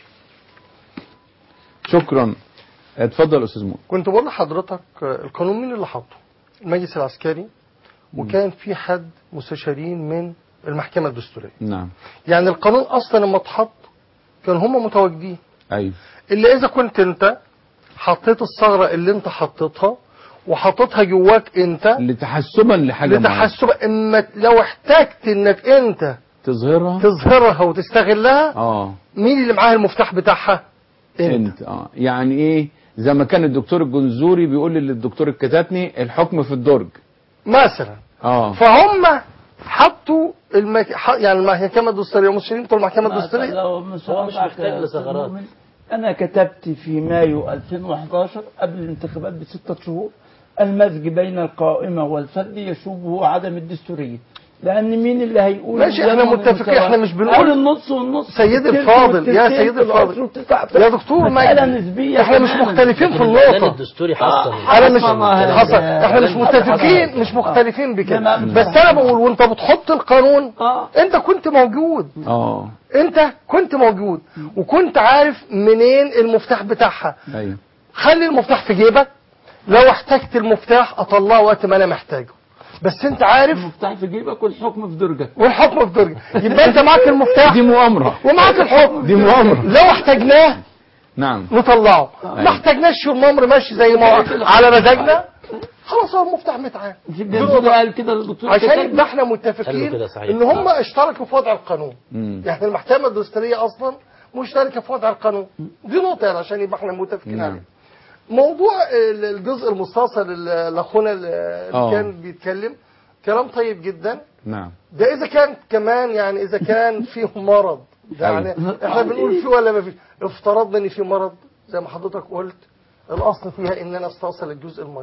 شكرا اتفضل استاذ مؤمن
كنت بقول لحضرتك آه، القانون مين اللي حطه المجلس العسكري وكان في حد مستشارين من المحكمه الدستوريه
نعم
يعني القانون اصلا لما اتحط كان هم متواجدين
ايوه
اللي اذا كنت انت حطيت الثغره اللي انت حطيتها وحطيتها جواك انت
لتحسبا لحاجه معينة.
لتحسب اما لو احتجت انك انت
تظهرها
تظهرها وتستغلها
اه
مين اللي معاه المفتاح بتاعها انت,
انت اه يعني ايه زي ما كان الدكتور الجنزوري بيقول للدكتور الكتاتني الحكم في الدرج
مثلا
اه
فهم حطوا المك... ح- يعني المحكمه الدستوريه المسلمين بتوع المحكمه الدستوريه
لو مش
هو مش
هقطعك
محتاج
يا أستاذ
لثغرات.
مؤمن. أنا كتبت في مايو 2011 قبل الانتخابات بستة شهور المزج بين القائمة والفرد يشوبه عدم الدستورية لأن مين اللي هيقول
ماشي، إحنا
يضمن
متفقين،
المساواة؟
إحنا مش بنقول-
قال النص والنص
سيد
التلت
الفاضل، يا
والتلتين
سيد
في
الفاضل.
العشر والتسعة في-
يا دكتور
مسألة
مجدي،
نسبية
احنا مش
تماماً.
مختلفين في
البيان
النقطه
الدستوري حصل
انا مش
حصل.
حصل احنا مش
حصل.
متفقين مش مختلفين بكده
تمام.
بس انا بقول وانت بتحط القانون
آه.
انت كنت موجود
اه
انت كنت موجود وكنت عارف منين المفتاح بتاعها
ايوه
خلي المفتاح في جيبك لو احتجت المفتاح اطلعه وقت ما انا محتاجه بس انت عارف
المفتاح في جيبك والحكم في درجك
والحكم في درجة يبقى انت معاك المفتاح
دي مؤامره
ومعاك الحكم
دي مؤامره
لو احتاجناه
نعم
نطلعه ما احتاجناش الامر ماشي زي ما هو على مزاجنا خلاص هو المفتاح متعاه
في الجنزوري قال كده الدكتور
عشان
كتب.
يبقى احنا
قال
متفقين
له كده صحيح.
ان هم اشتركوا في وضع القانون
مم.
يعني المحكمه الدستوريه اصلا مشتركه في وضع القانون دي نقطه يعني عشان يبقى احنا متفقين
نعم.
عليها موضوع ال- الجزء المستوصل اللي لاخونا اللي
آه.
كان بيتكلم كلام طيب جدا
نعم
ده اذا كان كمان يعني اذا كان فيه مرض ده يعني احنا بنقول فيه ولا ما فيه افترضنا ان في مرض زي ما حضرتك قلت الاصل فيها ان انا استأصل الجزء المريض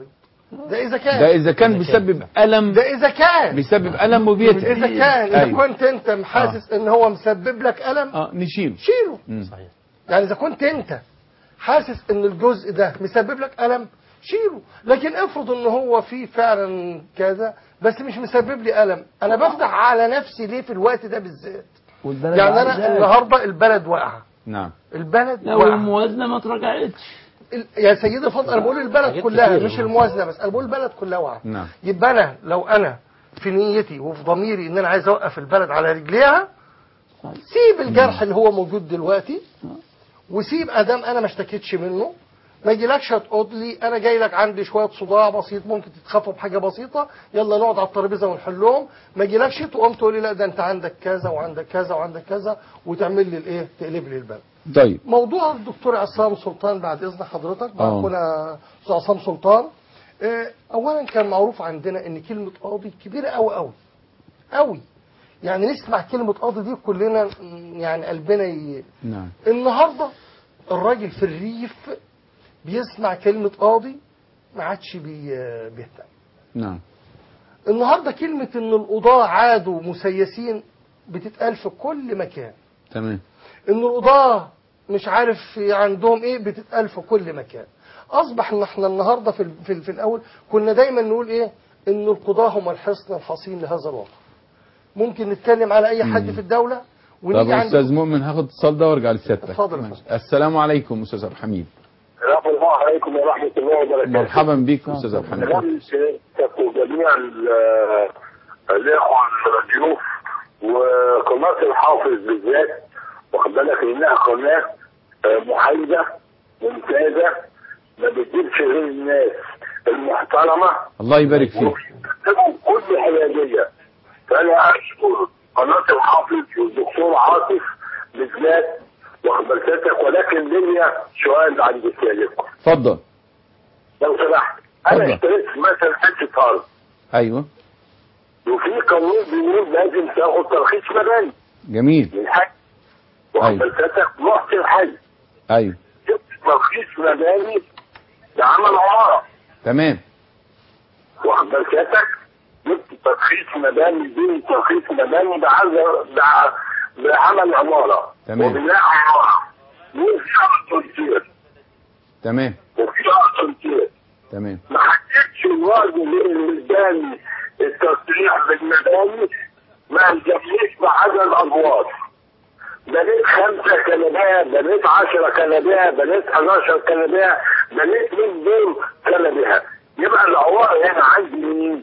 ده اذا كان
ده اذا كان بيسبب الم
ده اذا كان
بيسبب الم وبيتعب
اذا كان اذا
أيوة.
كنت انت حاسس ان هو مسبب لك الم
اه نشيله
شيله
مم.
صحيح
يعني اذا كنت انت حاسس ان الجزء ده مسبب لك الم شيله لكن افرض ان هو فيه فعلا كذا بس مش مسبب لي الم انا بفتح على نفسي ليه في الوقت ده بالذات
والبلد
يعني انا
عايزاك.
النهارده البلد واقعه
نعم
البلد
لو
واقعه
الموازنه ما اتراجعتش
ال- يا سيدي فضل انا بقول البلد
حاجات
كلها
كتير.
مش الموازنه بس انا بقول البلد كلها واقعه
نعم
يبقى انا لو انا في نيتي وفي ضميري ان انا عايز اوقف البلد على رجليها سيب الجرح اللي هو موجود دلوقتي وسيب ادام انا ما اشتكيتش منه ما يجيلكش هتقول لي انا جاي لك عندي شويه صداع بسيط ممكن تتخفوا بحاجه بسيطه يلا نقعد على الترابيزه ونحلهم ما يجيلكش تقوم تقول لي لا ده انت عندك كذا وعندك كذا وعندك كذا وتعمل لي الايه تقلب لي البلد
طيب
موضوع الدكتور عصام سلطان بعد اذن حضرتك مع
آه.
اخونا استاذ عصام سلطان آه، اولا كان معروف عندنا ان كلمه قاضي كبيره قوي قوي قوي يعني نسمع كلمه قاضي دي كلنا م، يعني قلبنا ي...
نعم
النهارده الراجل في الريف بيسمع كلمه قاضي ما عادش بي... بيهتم
نعم
النهارده كلمه ان القضاه عادوا مسيسين بتتقال في كل مكان
تمام
ان القضاة مش عارف عندهم ايه بتتقال في كل مكان اصبح ان احنا النهارده في, ال- في, ال- في الاول كنا دايما نقول ايه ان القضاة هم الحصن الحصين لهذا الوطن ممكن نتكلم على اي حد في الدولة
طب
ونيجي عند
استاذ مؤمن هاخد اتصال ده وارجع لسيادتك
اتفضل يا
ماشي.
فندم.
السلام عليكم استاذ عبد الحميد
السلام الله عليكم ورحمة الله وبركاته
مرحبا بيك استاذ عبد الحميد
سلام سيادتك وجميع ال- الإخوة الضيوف وقناة الحافظ بالذات واخد بالك إنها قناة آه، محايدة ممتازة ما بتجيبش غير الناس المحترمة
الله يبارك فيك
وبتكتبوا كل حيادية فأنا أشكر قناة الحافظ والدكتور عاطف بالذات واخد بال سيادتك ولكن ليا سؤال عند سيادتكم
اتفضل
لو سمحت
اتفضل.
انا اشتريت مثلا حته ارض
ايوه
وفي قانون بيقول لازم تاخد ترخيص مباني
جميل
من الحج واخد
أيوة.
بال سيادتك رحت الحج
ايوه
جبت ترخيص مباني لعمل عماره
تمام
واخد بال سيادتك جبت ترخيص مباني دي ترخيص مباني بعز- بع- بعمل عماره
تمام.
وبناء عماره وفيها اسانسير
تمام
وفيها اسانسير
تمام
ما حكيتش الراجل اللي اداني التصريح بالمباني ما الجمعيش بعدد الادوار بنيت خمسة كنباية بنيت عشرة كنباية بنيت 11 كنباية بنيت 100 دور كنباية يبقى العوار هنا عندي مين؟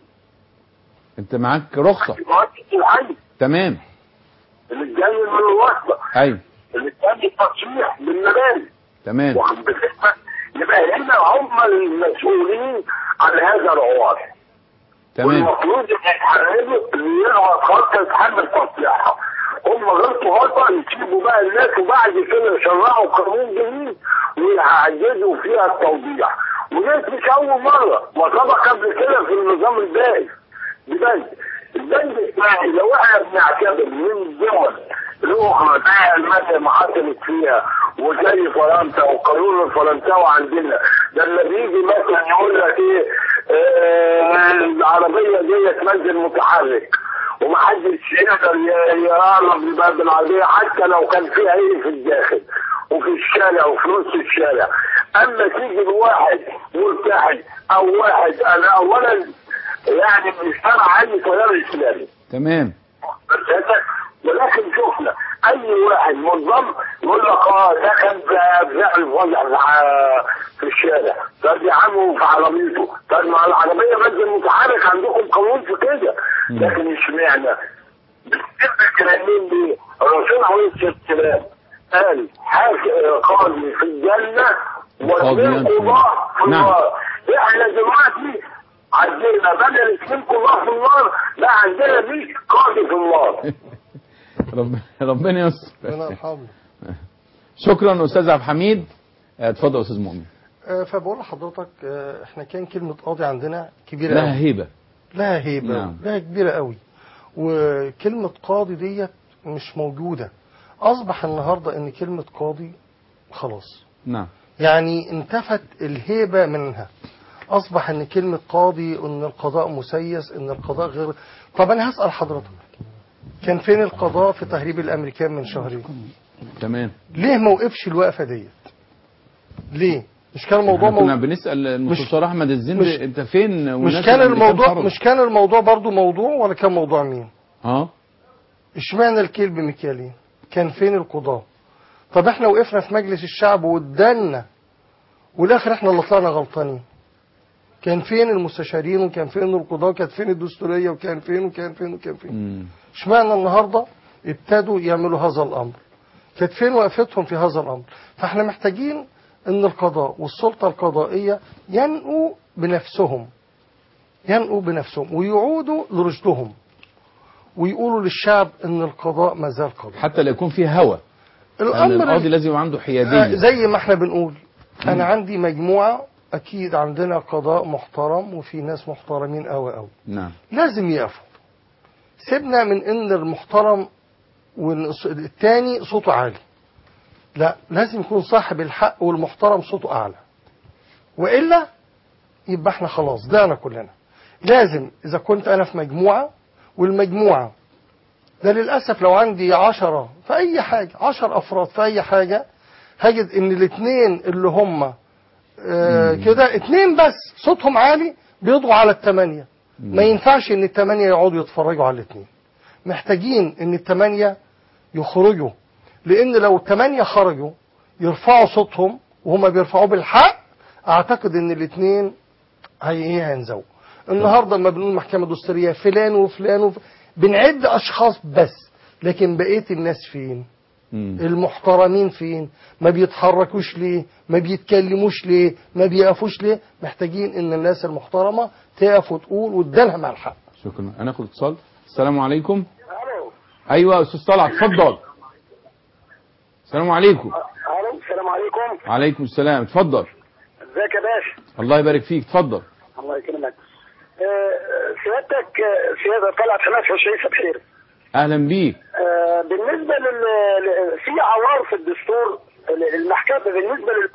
انت معاك رخصة
مؤسس الحي
تمام
اللي اداني من الواسطة
ايوه
اللي اداني التصريح بالمباني
تمام
واخد بالك؟ يبقى هنا هم المسؤولين عن هذا العوار
تمام
والمفروض ان يتحرروا اللي يغلط غلطه يتحمل تصليحها هم غلطوا غلطه يسيبوا بقى الناس وبعد كده يشرعوا قانون جديد ويعددوا فيها التوضيح وديت مش اول مره وسبق قبل كده في النظام البائد ببند البند الثاني لو احنا بنعتبر من الدول الاخرى زي المانيا ما حصلت فيها وزي فرنسا والقانون الفرنساوي عندنا لما بيجي مثلا يقول لك ايه آه العربيه ديت منزل متحرك ومحدش يقدر ي- يقرب لباب العربيه حتى لو كان فيها ايه في الداخل وفي الشارع وفي نص الشارع اما تيجي لواحد ملتحي او واحد انا اولا يعني مجتمع عندي تيار اسلامي
تمام
مسألتك ولكن شفنا اي واحد منظم يقول لك اه ده كان بيعمل الوضع في الشارع طب يا عم في عربيته طب ما العربيه منزل متحرك عندكم قانون في كده لكن اشمعنى بتكتب الكلامين دي الرسول عليه الصلاه والسلام قال حاكم قاضي في الجنه واثنين
قاضيان في
قضاه في
نعم.
النار احنا دلوقتي عندنا بدل اثنين قضاه في النار لا عندنا 100 قاضي في النار
رب... ربنا يستر
ربنا يرحمه
شكرا استاذ عبد الحميد آه، اتفضل يا استاذ مؤمن
آه، فبقول لحضرتك آه، احنا كان كلمة قاضي عندنا كبيرة
لها
قوي
هيبة
لها هيبة
نعم.
لها كبيرة قوي وكلمة قاضي ديت مش موجودة أصبح النهاردة إن كلمة قاضي خلاص
نعم
يعني انتفت الهيبة منها اصبح ان كلمه قاضي ان القضاء مسيس ان القضاء غير طب انا هسال حضرتك كان فين القضاء في تهريب الامريكان من شهرين
تمام
ليه ما وقفش الوقفه ديت ليه مش كان الموضوع
احنا كنا
مو...
بنسال المستشار احمد الزند
مش-
انت فين
مش
والناس
كان
الأمريكان
الموضوع
خرجوا؟
مش كان الموضوع برضو موضوع ولا كان موضوع مين
اه
اشمعنى الكيل بمكيالين كان فين القضاة طب احنا وقفنا في مجلس الشعب وادانا والاخر احنا اللي طلعنا غلطانين كان فين المستشارين وكان فين القضاة وكانت فين الدستورية وكان فين وكان فين وكان فين
مم.
اشمعنى النهارده ابتدوا يعملوا هذا الامر كانت فين وقفتهم في هذا الامر فاحنا محتاجين ان القضاء والسلطه القضائيه ينقوا بنفسهم ينقوا بنفسهم ويعودوا لرشدهم ويقولوا للشعب ان القضاء ما زال قضاء
حتى لا يكون في هوى لأن
الامر
القاضي لازم يبقى عنده
آه،
حياديه
زي ما احنا بنقول انا عندي مجموعه اكيد عندنا قضاء محترم وفي ناس محترمين قوي قوي
نعم
لازم يقفوا سيبنا من ان المحترم والتاني صوته عالي لا لازم يكون صاحب الحق والمحترم صوته اعلى والا يبقى احنا خلاص ضعنا كلنا لازم اذا كنت انا في مجموعه والمجموعه ده للاسف لو عندي عشرة في اي حاجه عشر افراد في اي حاجه هجد ان الاثنين اللي هم آه كده اتنين بس صوتهم عالي بيضغوا على الثمانيه ما ينفعش ان الثمانيه يقعدوا يتفرجوا على الاثنين محتاجين ان الثمانيه يخرجوا لان لو الثمانيه خرجوا يرفعوا صوتهم وهم بيرفعوه بالحق اعتقد ان الاثنين هي ايه هينزووا النهارده لما بنقول محكمه دستوريه فلان وفلان وف... بنعد اشخاص بس لكن بقيه الناس فين
مم.
المحترمين فين ما بيتحركوش ليه ما بيتكلموش ليه ما بيقفوش ليه محتاجين ان الناس المحترمه تقف وتقول وتدالها مع الحق
شكرا هناخد اتصال السلام عليكم
الو
ايوه يا استاذ طلعت اتفضل السلام عليكم
الو السلام عليكم
وعليكم السلام اتفضل
ازيك يا باشا
الله يبارك فيك اتفضل
الله يكرمك آه، سيادتك آه، سيادة طلعت حماس وشريف بخير
اهلا بيك
آه، بالنسبة لل ل- في عوار في الدستور ال- المحكمة بالنسبة لل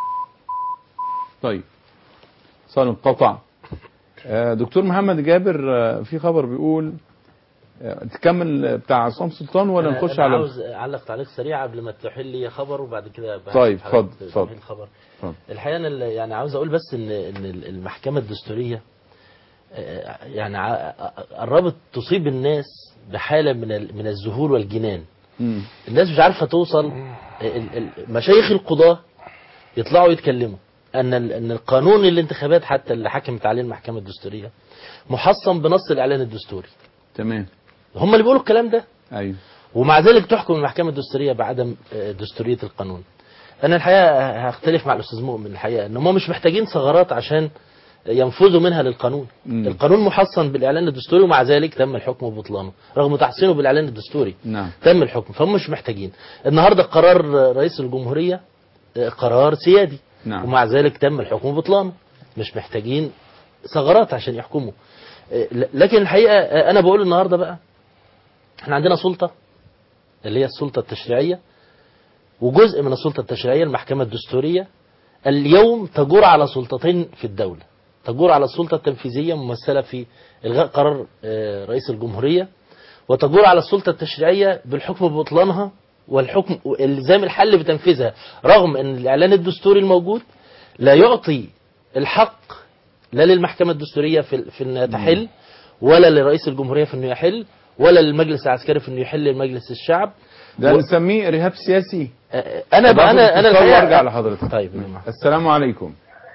طيب اتصال انقطع آه، دكتور محمد جابر آه، في خبر بيقول آه، تكمل بتاع عصام سلطان ولا
أنا-
نخش
أنا
على
عاوز اعلق تعليق سريع قبل ما تحل لي خبر وبعد كده بقى
طيب،
حضرتك
اتفضل،
تحل
اتفضل.
الخبر
اتفضل.
الحقيقه أنا اللي- يعني عاوز اقول بس ان ان المحكمه الدستوريه آه، يعني ع- قربت تصيب الناس بحاله من ال- من الذهول والجنان
مم.
الناس مش عارفه توصل ال- ال- مشايخ القضاه يطلعوا يتكلموا ان ال- ان القانون الانتخابات حتى اللي حكمت عليه المحكمه الدستوريه محصن بنص الاعلان الدستوري
تمام
هم اللي بيقولوا الكلام ده
ايوه
ومع ذلك تحكم المحكمة الدستورية بعدم آه، دستورية القانون أنا الحقيقة هختلف مع الأستاذ مؤمن الحقيقة إن هم مش محتاجين ثغرات عشان ينفذوا منها للقانون
مم.
القانون محصن بالإعلان الدستوري ومع ذلك تم الحكم ببطلانه رغم تحصينه بالإعلان الدستوري
نعم
تم الحكم فهم مش محتاجين النهاردة قرار رئيس الجمهورية آه، قرار سيادي
نعم.
ومع ذلك تم الحكم ببطلانه مش محتاجين ثغرات عشان يحكموا آه، ل- لكن الحقيقة آه، أنا بقول النهاردة بقى احنا عندنا سلطة اللي هي السلطة التشريعية وجزء من السلطة التشريعية المحكمة الدستورية اليوم تجور على سلطتين في الدولة تجور على السلطة التنفيذية ممثلة في إلغاء قرار آه، رئيس الجمهورية وتجور على السلطة التشريعية بالحكم ببطلانها والحكم الزام الحل بتنفيذها رغم أن الإعلان الدستوري الموجود لا يعطي الحق لا للمحكمة الدستورية في, في أنها تحل ولا لرئيس الجمهورية في أنه يحل ولا للمجلس العسكري في أنه يحل لمجلس الشعب
ده
و-
نسميه ارهاب سياسي
آه، انا
طب آخد
انا انا
اتصال
الحقيقة-
وارجع لحضرتك
طيب نعم.
السلام عليكم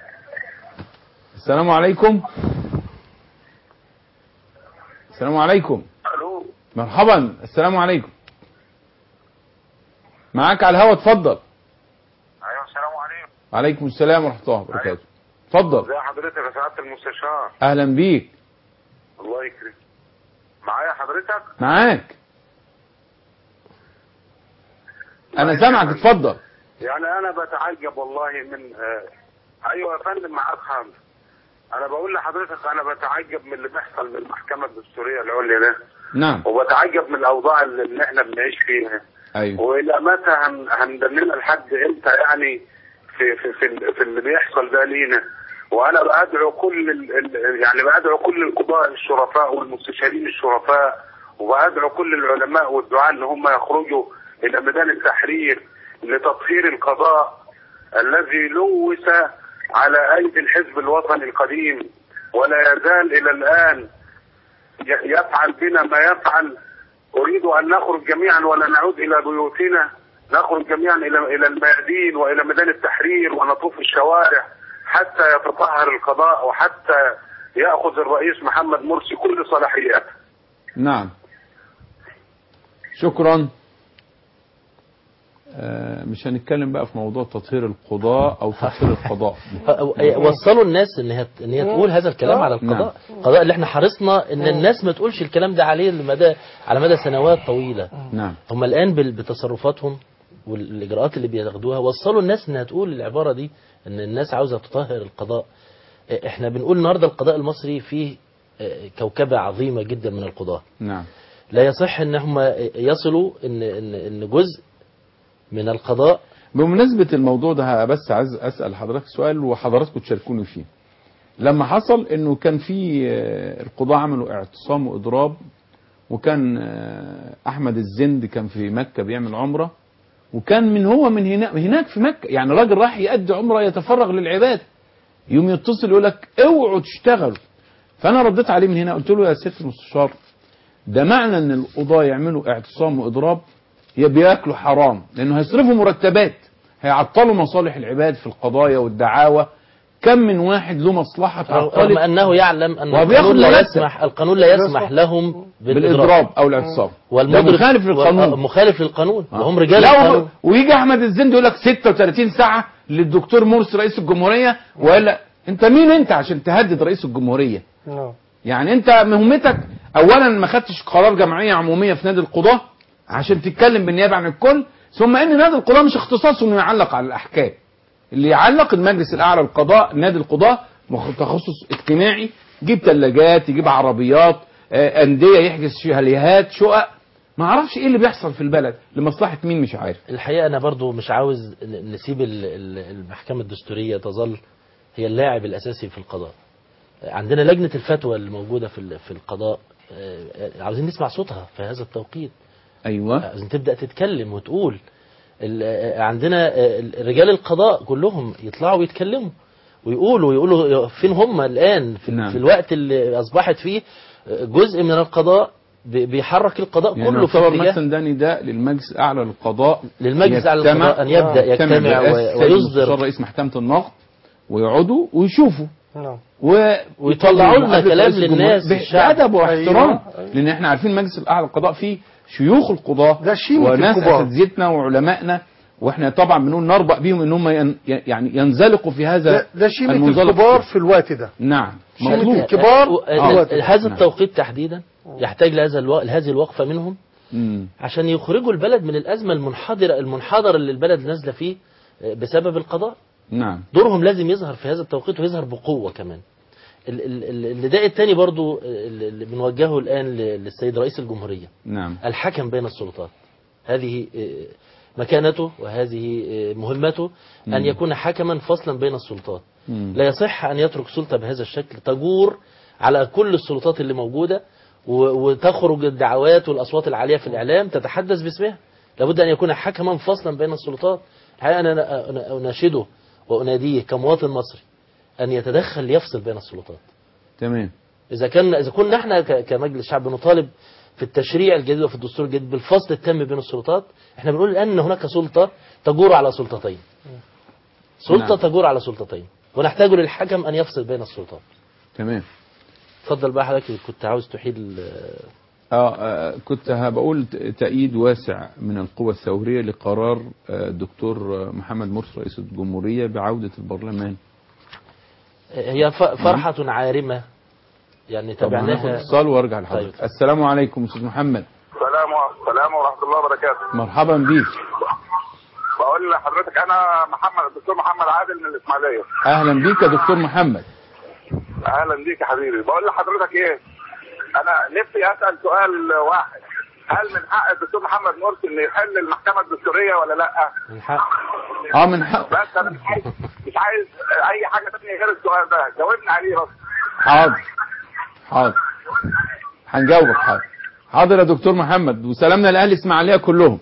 السلام عليكم السلام عليكم
الو
مرحبا السلام عليكم معاك على الهوا اتفضل
ايوه السلام عليكم
عليكم السلام ورحمه الله وبركاته اتفضل
ازي حضرتك يا سعاده المستشار
اهلا بيك
الله يكرمك معايا حضرتك
معاك انا سامعك اتفضل
يعني انا بتعجب والله من آه، ايوه يا فندم معاك خمس انا بقول لحضرتك انا بتعجب من اللي بيحصل من المحكمه الدستوريه العليا ده
نعم
وبتعجب من الاوضاع اللي اللي احنا بنعيش فيها
ايوه
والى متى هن- هندلنا لحد امتى يعني في في في, ال- في اللي بيحصل ده لينا وانا بدعو كل ال- ال- يعني بدعو كل القضاء الشرفاء والمستشارين الشرفاء وبدعو كل العلماء والدعاء ان هم يخرجوا الى ميدان التحرير لتطهير القضاء الذي لوث على ايدي الحزب الوطني القديم ولا يزال الى الان ي- يفعل بنا ما يفعل اريد ان نخرج جميعا ولا نعود الى بيوتنا نخرج جميعا الى الى الميادين والى ميدان التحرير ونطوف الشوارع حتى يتطهر القضاء وحتى ياخذ الرئيس محمد مرسي كل صلاحياته
نعم شكرا آه، مش هنتكلم بقى في موضوع تطهير القضاء او تطهير القضاء
وصلوا الناس ان هي ان هي تقول هذا الكلام على القضاء القضاء اللي احنا حرصنا ان الناس ما تقولش الكلام ده عليه لمدى على مدى سنوات طويله
نعم
هم الان بال- بتصرفاتهم والاجراءات اللي بياخدوها وصلوا الناس انها تقول العباره دي ان الناس عاوزه تطهر القضاء اه، احنا بنقول النهارده القضاء المصري فيه اه، كوكبه عظيمه جدا من القضاه
نعم
لا يصح ان هم يصلوا ان ان ان جزء من القضاء
بمناسبة الموضوع ده بس عايز أسأل حضرتك سؤال وحضراتكم تشاركوني فيه لما حصل انه كان في آه، القضاة عملوا اعتصام واضراب وكان آه، احمد الزند كان في مكة بيعمل عمرة وكان من هو من هنا هناك في مكة يعني راجل راح يأدي عمرة يتفرغ للعباد يوم يتصل يقول لك اوعوا تشتغلوا فانا رديت عليه من هنا قلت له يا ست المستشار ده معنى ان القضاة يعملوا اعتصام واضراب يا بياكلوا حرام لانه هيصرفوا مرتبات هيعطلوا مصالح العباد في القضايا والدعاوى كم من واحد له مصلحة
رغم
تعطلت
انه يعلم ان
وبياخد
القانون لا
مرتب.
يسمح القانون لا يسمح لهم
بالاضراب او الاعتصام ده
والمضرب
مخالف للقانون
مخالف للقانون وهم رجال
لا
القانون
ويجي احمد الزند يقول لك 36 ساعه للدكتور مرسي رئيس الجمهوريه ولا انت مين انت عشان تهدد رئيس الجمهوريه
نعم
يعني انت مهمتك اولا ما خدتش قرار جمعيه عموميه في نادي القضاه عشان تتكلم بالنيابه عن الكل ثم ان نادي القضاه مش اختصاصه انه يعلق على الاحكام اللي يعلق المجلس الاعلى للقضاء نادي القضاه مخ- تخصص اجتماعي يجيب ثلاجات يجيب عربيات آه، انديه يحجز شاليهات شقق ما اعرفش ايه اللي بيحصل في البلد لمصلحه مين مش عارف
الحقيقه انا برضو مش عاوز ن- نسيب ال- ال- المحكمه الدستوريه تظل هي اللاعب الاساسي في القضاء عندنا لجنه الفتوى الموجوده في ال- في القضاء آه، آه، عاوزين نسمع صوتها في هذا التوقيت
ايوه
عاوزين تبدا تتكلم وتقول ال- آه، عندنا آه، ال- رجال القضاء كلهم يطلعوا ويتكلموا ويقولوا يقولوا فين هم الان في,
نعم.
في الوقت اللي اصبحت فيه آه، جزء من القضاء بي- بيحرك القضاء
يعني
كله في
يعتبر
اتجاه
مثلا ده نداء للمجلس الاعلى للقضاء
للمجلس الأعلى
يجتمع-
للقضاء أن يبدأ
يجتمع
يجتمع
برئاسة
و-
السيد
ويصدر-
المستشار رئيس محكمة النقد ويقعدوا ويشوفوا
نعم
و...
ويطلعوا لنا
ويقابلوا
كلام
رئيس الجمهورية
للناس،
ب-
الشعب.
بأدب واحترام
أيوة، أيوة.
لأن احنا عارفين المجلس الأعلى للقضاء فيه شيوخ القضاة
ده شيمة
وناس
الكبار.
أساتذتنا وعلمائنا واحنا طبعا بنقول نربأ بيهم ان هم ين... يعني ينزلقوا في هذا
ده, ده شيمة
المنزلق.
الكبار في الوقت ده
نعم
شيمة
مطلوب
الكبار
آه،
آه.
هذا
نعم.
التوقيت تحديدا يحتاج لهذا الو... هذه الوقفة منهم
مم.
عشان يخرجوا البلد من الأزمة المنحدرة المنحدر اللي البلد نازلة فيه آه، بسبب القضاء
نعم
دورهم لازم يظهر في هذا التوقيت ويظهر بقوة كمان ال- ال- ال- النداء الثاني برضو آه، اللي بنوجهه الآن ل- للسيد رئيس الجمهورية
نعم
الحكم بين السلطات هذه آه، مكانته وهذه آه، مهمته أن
مم.
يكون حكما فصلا بين السلطات
مم.
لا يصح أن يترك سلطة بهذا الشكل تجور على كل السلطات اللي موجودة و- وتخرج الدعوات والأصوات العالية في الإعلام تتحدث باسمها لابد أن يكون حكما فصلا بين السلطات الحقيقة أنا أنا أناشده وأناديه كمواطن مصري أن يتدخل ليفصل بين السلطات
تمام
إذا كان إذا كنا احنا ك- كمجلس شعب نطالب في التشريع الجديد وفي الدستور الجديد بالفصل التام بين السلطات احنا بنقول الآن أن هناك سلطة تجور على سلطتين سلطة
نعم.
تجور على سلطتين ونحتاج للحكم أن يفصل بين السلطات
تمام
اتفضل بقى حضرتك كنت عاوز تحيل ال-
آه آه، كنت هبقول ت- تأييد واسع من القوى الثورية لقرار آه، الدكتور آه، محمد مرسي رئيس الجمهورية بعودة البرلمان
هي ف- فرحة عارمة يعني
طب هناخد
تابعناها
اتصال وارجع لحضرتك
طيب.
السلام عليكم استاذ محمد
السلام السلام ورحمه الله وبركاته
مرحبا بيك
بقول لحضرتك انا محمد الدكتور محمد عادل من الاسماعيليه
اهلا بيك يا دكتور محمد
اهلا بيك يا حبيبي بقول لحضرتك ايه انا نفسي اسال سؤال واحد هل من حق الدكتور محمد مرسي انه يحل المحكمه الدستوريه ولا لا؟
من حق
اه من حق
بس انا مش عايز مش مش عايز اي حاجه ثانيه غير السؤال ده جاوبني عليه بس
حاضر حاضر هنجاوبك حاضر حاضر يا دكتور محمد وسلامنا لاهل اسماعيليه كلهم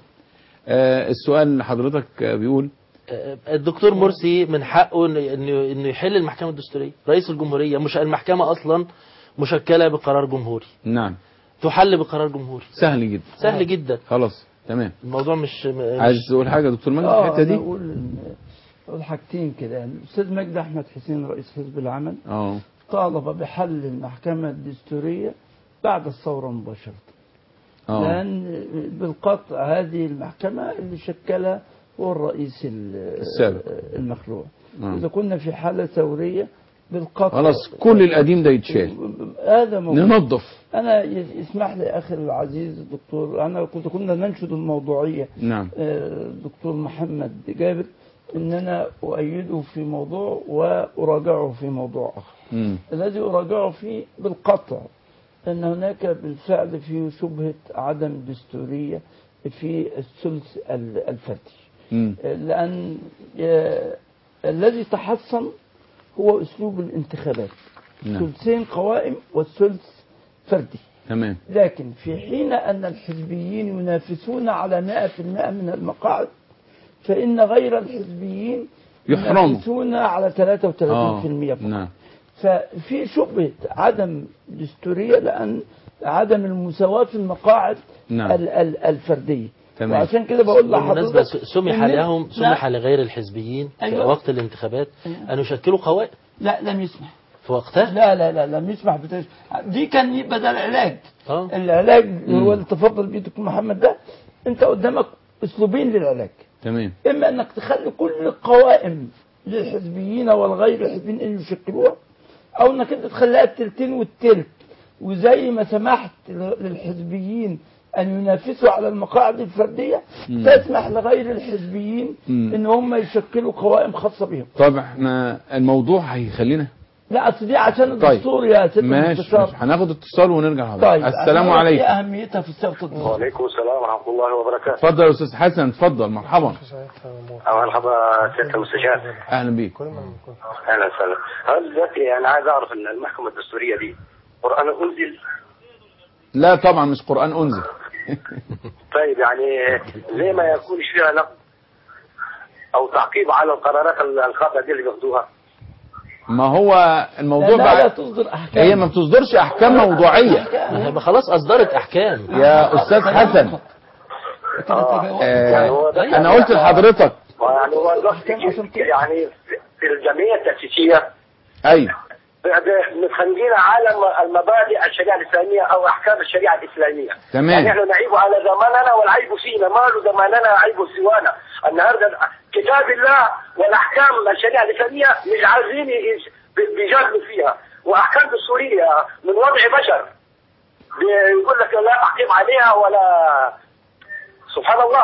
آه السؤال اللي حضرتك آه، بيقول
آه، الدكتور مرسي من حقه إن- انه انه يحل المحكمه الدستوريه رئيس الجمهوريه مش المحكمه اصلا مشكله بقرار جمهوري
نعم
تحل بقرار جمهوري
سهل جدا
سهل جدا
خلاص تمام
الموضوع مش مش-
عايز تقول حاجه يا دكتور مجدي في
اه
الحته
انا
دي
اقول إن- اقول حاجتين كده يعني الاستاذ مجدي احمد حسين رئيس حزب العمل
اه
طالب بحل المحكمه الدستوريه بعد الثوره مباشره
اه
لان بالقطع هذه المحكمه اللي شكلها هو الرئيس ال-
السابق.
المخلوع
آه.
اذا كنا في حاله ثوريه بالقطع
خلاص كل القديم ده يتشال
هذا موجود
ننظف
انا ي- يسمح لي اخي العزيز الدكتور انا كنت كنا ننشد الموضوعيه
نعم
آه، الدكتور محمد جابر ان انا اؤيده في موضوع واراجعه في موضوع اخر
مم.
الذي اراجعه فيه بالقطع ان هناك بالفعل فيه شبهه عدم دستوريه في الثلث ال- الفردي
مم.
لأن آه، الذي تحصن هو أسلوب الانتخابات
نعم
ثلثين قوائم والثلث فردي
تمام
لكن في حين أن الحزبيين ينافسون على 100% من المقاعد فإن غير الحزبيين
يحرموا.
ينافسون على 33%
اه
فقط
نعم
ففي شبهة عدم دستورية لأن عدم المساواة في المقاعد
نعم.
ال- ال- الفردية
تمام.
وعشان كده بقول
بالمناسبة
لحضرتك
سمح
إن-
لهم
لا.
سمح لغير الحزبيين في
أيوة.
وقت الانتخابات
أيوة.
أن يشكلوا قوائم
لا لم يسمح
في وقتها
لا لا لا لم يسمح بتش... دي كان يبقى ده العلاج
اه
العلاج اللي هو اللي تفضل بيه دكتور محمد ده انت قدامك اسلوبين للعلاج
تمام
اما انك تخلي كل القوائم للحزبيين والغير الحزبيين اللي يشكلوها او انك انت تخليها التلتين والتلت وزي ما سمحت للحزبيين ان ينافسوا على المقاعد الفرديه
مم.
تسمح لغير الحزبيين
مم.
ان هم يشكلوا قوائم خاصه بهم
طب احنا الموضوع هيخلينا
لا اصل دي عشان
طيب.
الدستور يا ست
ماشي
المستشار.
ماشي. هناخد اتصال ونرجع لحضرتك
طيب
السلام
أنا
عليكم
ايه اهميتها في صياغه الدستور
وعليكم السلام ورحمه الله وبركاته
اتفضل يا استاذ حسن اتفضل مرحبا
مرحبا سياده المستشار
اهلا بيك
اهلا وسهلا هل دلوقتي انا عايز اعرف ان المحكمه الدستوريه دي قران انزل
لا طبعا مش قران انزل
طيب يعني ليه ما يكونش فيها نقد او تعقيب على القرارات الخاطئه دي اللي بياخدوها
ما هو الموضوع
لا, لا, لا
بقى
تصدر احكام
هي ما بتصدرش احكام موضوعيه
ما هيبقى خلاص أصدرت أحكام
يا استاذ حسن
آه.
آه
يعني هو ده-
انا قلت لحضرتك
يعني هو الوقت يعني في الجمعيه التاسيسيه
ايوه
متخنجين على المبادئ الشريعه الاسلاميه او احكام الشريعه الاسلاميه
تمام.
يعني احنا نعيب على زماننا والعيب فينا ماله زماننا عيب سوانا النهارده كتاب الله والاحكام الشريعه الاسلاميه مش عايزين يج- بيجادلوا فيها واحكام دستوريه من وضع بشر بيقول لك لا تعقيب عليها ولا سبحان الله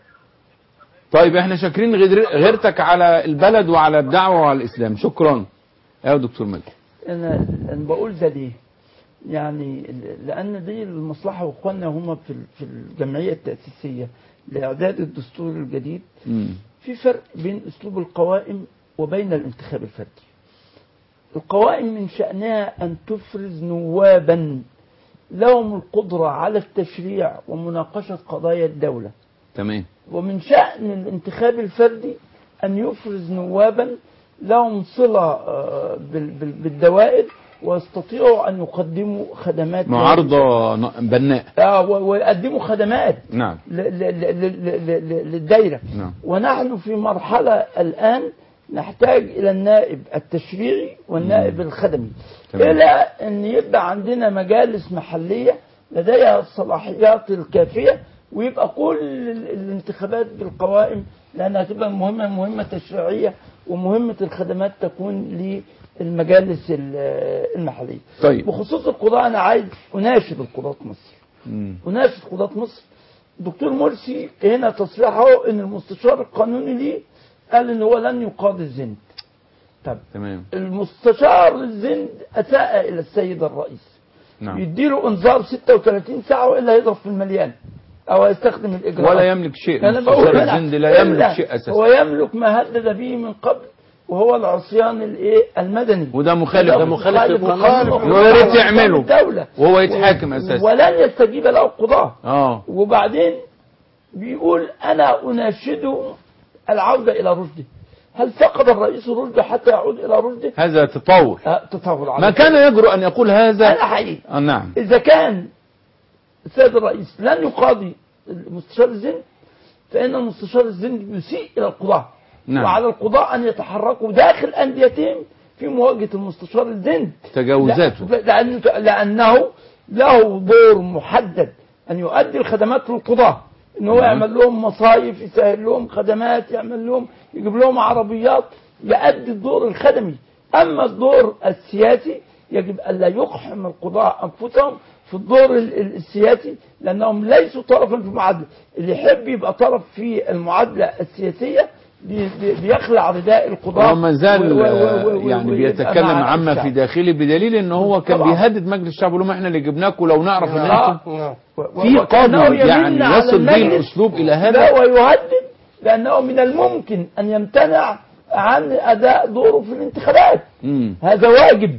طيب احنا شاكرين غير- غيرتك على البلد وعلى الدعوه وعلى الاسلام شكرا يا دكتور مجدي
انا انا بقول ده ليه؟ يعني ل- لان دي المصلحه واخواننا هم في ال- في الجمعيه التاسيسيه لاعداد الدستور الجديد
مم.
في فرق بين اسلوب القوائم وبين الانتخاب الفردي. القوائم من شانها ان تفرز نوابا لهم القدره على التشريع ومناقشه قضايا الدوله.
تمام
ومن شأن الانتخاب الفردي أن يفرز نوابا لهم صلة آه، بال- بال- بالدوائر ويستطيعوا أن يقدموا خدمات
معارضه ن- بناء
آه، و- ويقدموا خدمات
نعم
ل- ل- ل- ل- ل- ل- للدائرة
نعم.
ونحن في مرحلة الآن نحتاج إلى النائب التشريعي والنائب الخدمي
تمام.
إلى أن يبقى عندنا مجالس محلية لديها الصلاحيات الكافية ويبقى كل ال- الانتخابات بالقوائم لأنها تبقى مهمة مهمة تشريعية ومهمة الخدمات تكون للمجالس ال- المحلية
طيب
بخصوص القضاء أنا عايز أناشد القضاة مصر
مم.
وناشد قضاة مصر الدكتور مرسي هنا تصريحه ان المستشار القانوني ليه قال ان هو لن يقاضي الزند طب
تمام
المستشار الزند اساء الى السيد الرئيس
نعم
يديله انذار 36 ساعه والا يضرب في المليان او يستخدم الاجراءات
ولا يملك شيء
انا بقول
مستشار
أنا
الجند لا يملك
إلا
شيء اساسا
هو يملك ما هدد به من قبل وهو العصيان الايه المدني
وده مخالف
ده مخالف للقانون.
مخالف.
ويا ريت يعمله.
الدولة
وهو يتحاكم اساسا
ولن يستجيب له القضاة
اه
وبعدين بيقول انا اناشده العودة الى رشده هل فقد الرئيس رشده حتى يعود الى رشده؟
هذا تطور
أه تطور على
ما كان يجرؤ ان يقول هذا
انا حقيقي
آه نعم
إذا كان السيد الرئيس لن يقاضي المستشار الزند فإن المستشار الزند يسيء إلى القضاة
نعم.
وعلى القضاة أن يتحركوا داخل أنديتهم في مواجهة المستشار الزند
تجاوزاته
لا- لأنه, لأنه له دور محدد أن يؤدي الخدمات للقضاة إن هو
نعم.
يعمل لهم مصايف يسهل لهم خدمات يعمل لهم يجيب لهم عربيات يؤدي الدور الخدمي أما الدور السياسي يجب ألا يقحم القضاة أنفسهم في الدور ال- ال- السياسي لأنهم ليسوا طرفا في المعادلة اللي يحب يبقى طرف في المعادلة السياسية بي- بي- بيخلع رداء القضاء
هو ما زال
و- و- و- و-
يعني
ويبقى
بيتكلم
مع
عما
الشعب.
في داخله بدليل ان هو كان
طبعا.
بيهدد مجلس الشعب يقول لهم احنا اللي جبناكم لو نعرف ان
آه.
انتم
نعم.
و-
في
وكأنه
قدر
يمن
يعني
على
يصل به
المجلس.
الاسلوب الى
لا
هذا
ويهدد لأنه من الممكن أن يمتنع عن أداء دوره في الانتخابات
مم.
هذا واجب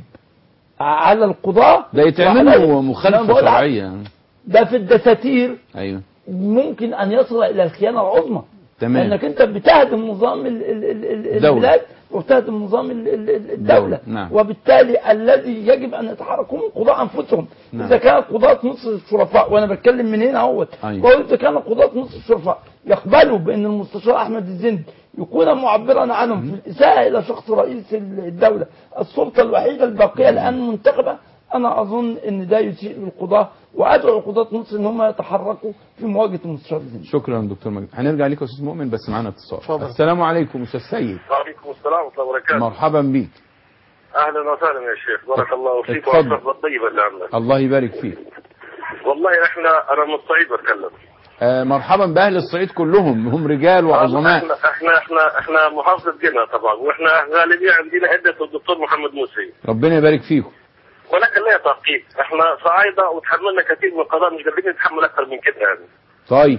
على القضاة
ده يتعمل
وعليه.
له
أنا
مخالفه
بقول
شرعيه
ده في الدساتير
ايوه
ممكن أن يصل إلى الخيانة العظمى
تمام
لأنك أنت بتهدم نظام ال- ال- ال- ال-
دولة.
البلاد وبتهدم نظام ال- ال- ال- الدولة
نعم.
وبالتالي الذي يجب أن يتحرك هم القضاة أنفسهم
نعم.
إذا كان قضاة مصر الشرفاء وأنا بتكلم من هنا اهوت
أيوة.
بقول إذا كان قضاة مصر الشرفاء يقبلوا بأن المستشار أحمد الزند يكون معبرا عنهم في الإساءة إلى شخص رئيس الدولة السلطة الوحيدة الباقية الآن منتخبة أنا أظن أن ده يسيء للقضاة وأدعو قضاة مصر أن هم يتحركوا في مواجهة المستشار الزند
شكرا دكتور مجد هنرجع ليك يا استاذ مؤمن بس معانا اتصال
اتفضل.
السلام عليكم استاذ سيد
وعليكم السلام ورحمة الله وبركاته
مرحبا بيك
أهلا وسهلا يا شيخ بارك الله فيك
اتفضل.
وعلى الصحبة الطيبة اللي عندك
الله يبارك فيك
والله احنا أنا من الصعيد بتكلم
آه مرحبا باهل الصعيد كلهم هم رجال وعظماء
احنا احنا احنا احنا محافظة جنة طبعا واحنا غالبية عندنا عدة الدكتور محمد موسي
ربنا يبارك فيكم
ولكن لا تعقيد احنا صعايدة وتحملنا كثير من القضاء مش قادرين نتحمل أكثر من كده يعني
طيب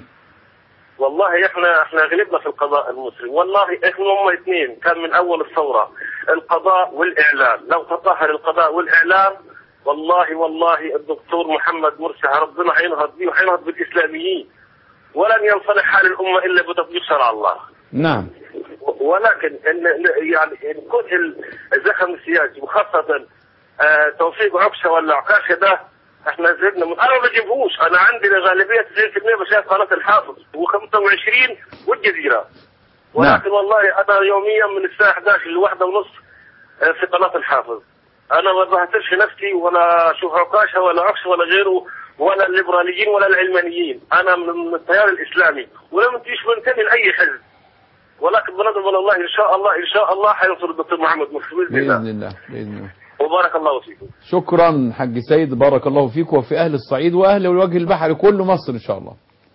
والله احنا احنا غلبنا في القضاء المصري والله احنا هم اثنين كان من اول الثوره القضاء والاعلام لو تطهر القضاء والاعلام والله والله الدكتور محمد مرسي ربنا حينهض بيه وحينهض بالاسلاميين ولن ينصلح حال الامه الا بتطبيق شرع الله
نعم
ولكن ان إن- يعني ان كل ال- الزخم السياسي وخاصه آه، توفيق عكشه ولا عكاشه ده احنا زدنا من انا ما بجيبهوش انا عندي غالبيه 90% بشاهد قناه الحافظ و25 والجزيره ولكن والله انا يوميا من الساعه 11 لواحدة ونص آه، في قناه الحافظ انا ما بهترش نفسي ولا اشوف عكاشه ولا عكشه ولا غيره ولا الليبراليين ولا العلمانيين انا من من التيار الاسلامي ولم تجيش منتمي لاي حزب ولكن بنظر من الله ان شاء الله ان شاء الله حينصر الدكتور محمد مرسي باذن الله
باذن الله باذن الله
وبارك الله فيكم
شكرا حاج سيد بارك الله فيك وفي اهل الصعيد واهل الوجه البحري كل مصر ان شاء الله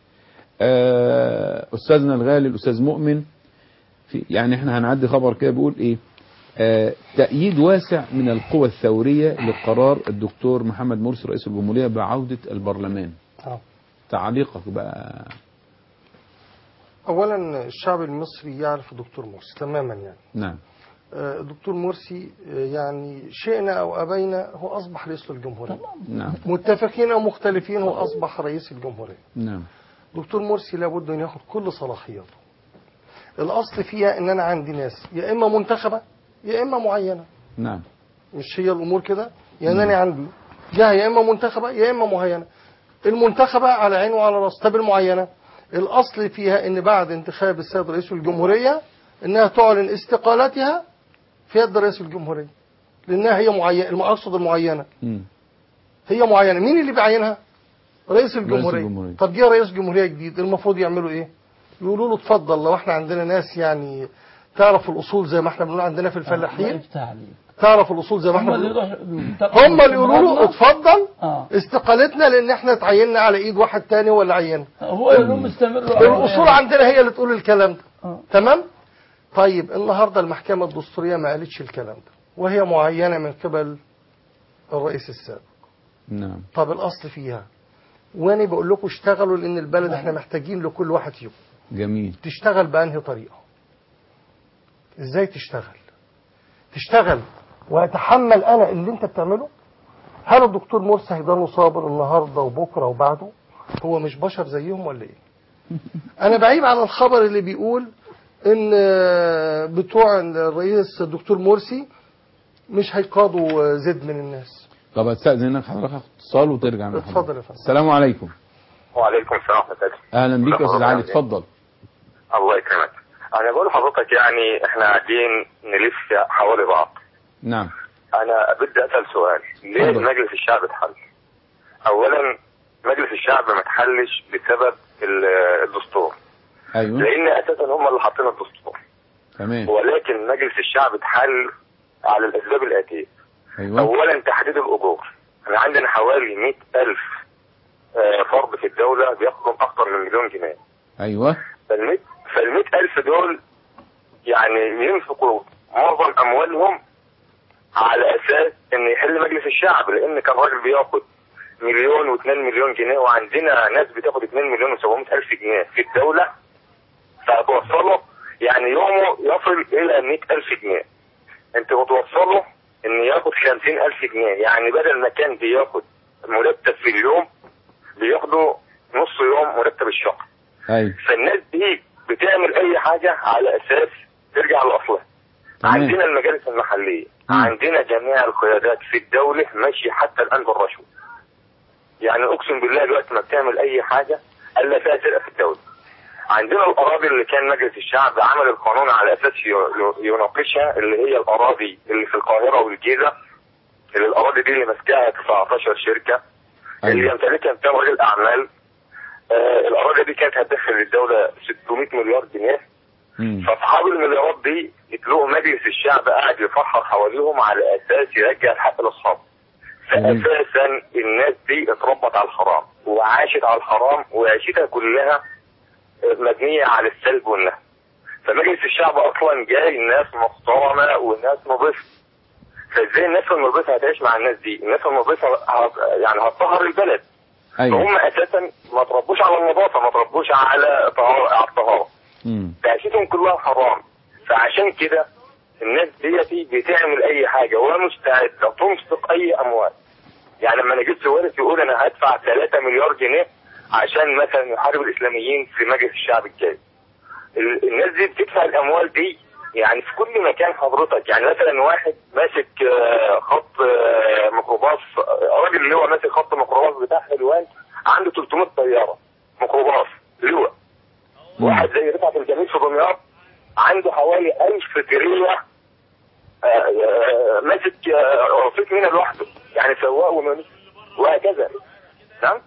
آه، استاذنا الغالي الاستاذ مؤمن في يعني احنا هنعدي خبر كده بيقول ايه آه، تأييد واسع من القوى الثورية لقرار الدكتور محمد مرسي رئيس الجمهورية بعودة البرلمان
آه.
تعليقك بقى
اولا الشعب المصري يعرف الدكتور مرسي تماما يعني
نعم
آه، الدكتور مرسي آه، يعني شئنا او ابينا هو اصبح رئيس الجمهوريه
نعم
متفقين او مختلفين هو اصبح رئيس الجمهوريه
نعم
دكتور مرسي لابد ان ياخد كل صلاحياته الاصل فيها ان انا عندي ناس يا اما منتخبه يا اما معينه
نعم
مش هي الامور كده يعني انا عندي جهه يا اما منتخبه يا اما معينه المنتخبه على عين وعلى راس طب المعينه الاصل فيها ان بعد انتخاب السيد رئيس الجمهوريه انها تعلن استقالتها في يد رئيس الجمهوريه لانها هي معينه اقصد المعينه
مم.
هي معينه مين اللي بيعينها رئيس الجمهوريه
الجمهورية.
طب جه رئيس جمهوريه جديد المفروض يعملوا ايه يقولوا له اتفضل لو احنا عندنا ناس يعني تعرف الاصول زي ما احنا بنقول عندنا في
الله
الفلاحين
يفتح عليك
تعرف الاصول زي ما
هم
احنا
اللي
بنقول
يروحوا
هم اللي يقولوا له اتفضل
اه
استقالتنا لان احنا اتعيننا على ايد واحد تاني ولا عيننا
هو يقول لهم استمروا على
الاصول عندنا هي اللي تقول الكلام ده
آه.
تمام طيب النهارده المحكمه الدستوريه ما قالتش الكلام ده وهي معينه من قبل الرئيس السابق
نعم
طب الاصل فيها وانا بقول لكم اشتغلوا لان البلد احنا محتاجين لكل واحد فيكم
جميل
تشتغل بانهي طريقه ازاي تشتغل تشتغل واتحمل انا اللي انت بتعمله هل الدكتور مرسي هيضل صابر النهارده وبكره وبعده هو مش بشر زيهم ولا ايه انا بعيب على الخبر اللي بيقول ان آه، بتوع الرئيس الدكتور مرسي مش هيقاضوا آه، زد من الناس
طب استاذنك حضرتك هاخد اتصال وترجع من
اتفضل
حضرتك.
يا فندم.
السلام عليكم
وعليكم السلام ورحمه الله
اهلا بيك يا استاذ علي اتفضل
الله يكرمك انا بقول لحضرتك يعني احنا قاعدين نلف حوالي بعض
نعم
انا بدي اسال سؤال ليه
اتفضل.
مجلس الشعب اتحل اولا مجلس الشعب ما اتحلش بسبب ال- الدستور
ايوه
لان اساسا هم اللي حاطين الدستور
تمام
ولكن مجلس الشعب اتحل على الاسباب الاتيه
ايوه
اولا تحديد الاجور احنا عندنا حوالي 100000 آه، فرد في الدوله بياخدوا اكثر من مليون جنيه
ايوه
فالمئة فالمئة ألف دول يعني ينفقوا معظم أموالهم على أساس إن يحل مجلس الشعب لأن كان راجل بياخد مليون واثنين مليون جنيه وعندنا ناس بتاخد 2 مليون و700 ألف جنيه في الدولة فهتوصله يعني يومه يصل إلى 100 ألف جنيه أنت بتوصله إن ياخد 50 ألف جنيه يعني بدل ما كان بياخد مرتب في اليوم بياخده نص يوم مرتب الشهر
ايوه
فالناس دي بتعمل اي حاجة على اساس ترجع لاصلها
تمام.
عندنا المجالس المحلية
مم.
عندنا جميع القيادات في الدولة ماشية حتى الان بالرشوة يعني اقسم بالله دلوقتي ما بتعمل اي حاجة الا فيها سرقة في الدولة عندنا الاراضي اللي كان مجلس الشعب عمل القانون على اساس ي- ي- يناقشها اللي هي الاراضي اللي في القاهرة والجيزة اللي الاراضي دي اللي ماسكاها 19 شركة اللي
ايوه
يمتلكها 200 راجل اعمال آه، الاراضي دي كانت هتدخل للدوله 600 مليار جنيه
مم.
فاصحاب المليارات دي يتلقوا مجلس الشعب قاعد يفحر حواليهم على اساس يرجع الحق لاصحابه
جميل.
فاساسا الناس دي اتربت على الحرام وعاشت على الحرام وعيشتها كلها آه، مبنيه على السلب والنهب فمجلس الشعب اصلا جاي ناس محترمه وناس نظيفه فازاي الناس النظيفه هتعيش مع الناس دي؟ الناس النظيفه هت- يعني هتطهر البلد
ايوه
فهم اساسا ما تربوش على النظافه ما تربوش على طهارة على الطهاره
مم.
تعيشتهم كلها حرام فعشان كده الناس ديتي بتعمل اي حاجه ومستعده تنفق اي اموال يعني لما نجيب وارث يقول انا هدفع 3 مليار جنيه عشان مثلا يحارب الاسلاميين في مجلس الشعب الجاي ال- الناس دي بتدفع الاموال دي يعني في كل مكان حضرتك يعني مثلا واحد ماسك آه، خط آه، ميكروباص آه، راجل اللي هو ماسك خط ميكروباص بتاع حلوان عنده 300 طياره ميكروباص لواء واحد زي رفعت الجميل في دمياط عنده حوالي 1000 تريلا آه، آه، ماسك آه، رصيد منها لوحده يعني سواق ومني وهكذا تمام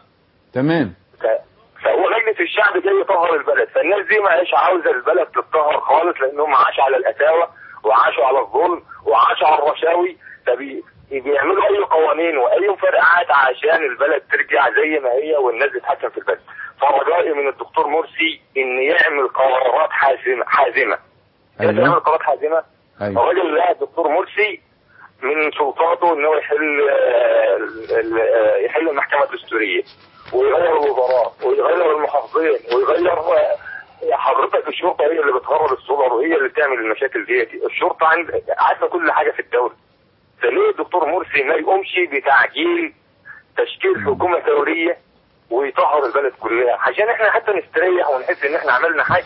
تمام
ف- فهو مجلس الشعب جاي يطهر البلد فالناس دي ما هيش عاوزه البلد تتطهر خالص لانهم عاشوا على القساوه وعاشوا على الظلم وعاشوا على الرشاوي فبي بيعملوا اي قوانين واي مفرقعات عشان البلد ترجع زي ما هي والناس تتحكم في البلد فرجائي من الدكتور مرسي ان يعمل قرارات حازمه حازمه
أيوة.
أيوة. يعمل قرارات حازمه
ايوه
الراجل ده الدكتور مرسي من سلطاته ان هو يحل آه، ال- ال- آه، يحل المحكمه الدستوريه ويغير الوزراء ويغير المحافظين ويغير آه، حضرتك الشرطه هي اللي بتهرب الصور وهي اللي بتعمل المشاكل ديت الشرطه عند عارفه كل حاجه في الدوله فليه الدكتور مرسي ما يقومش بتعجيل تشكيل حكومه ثوريه ويطهر البلد كلها عشان احنا حتى نستريح ونحس ان احنا عملنا حاجه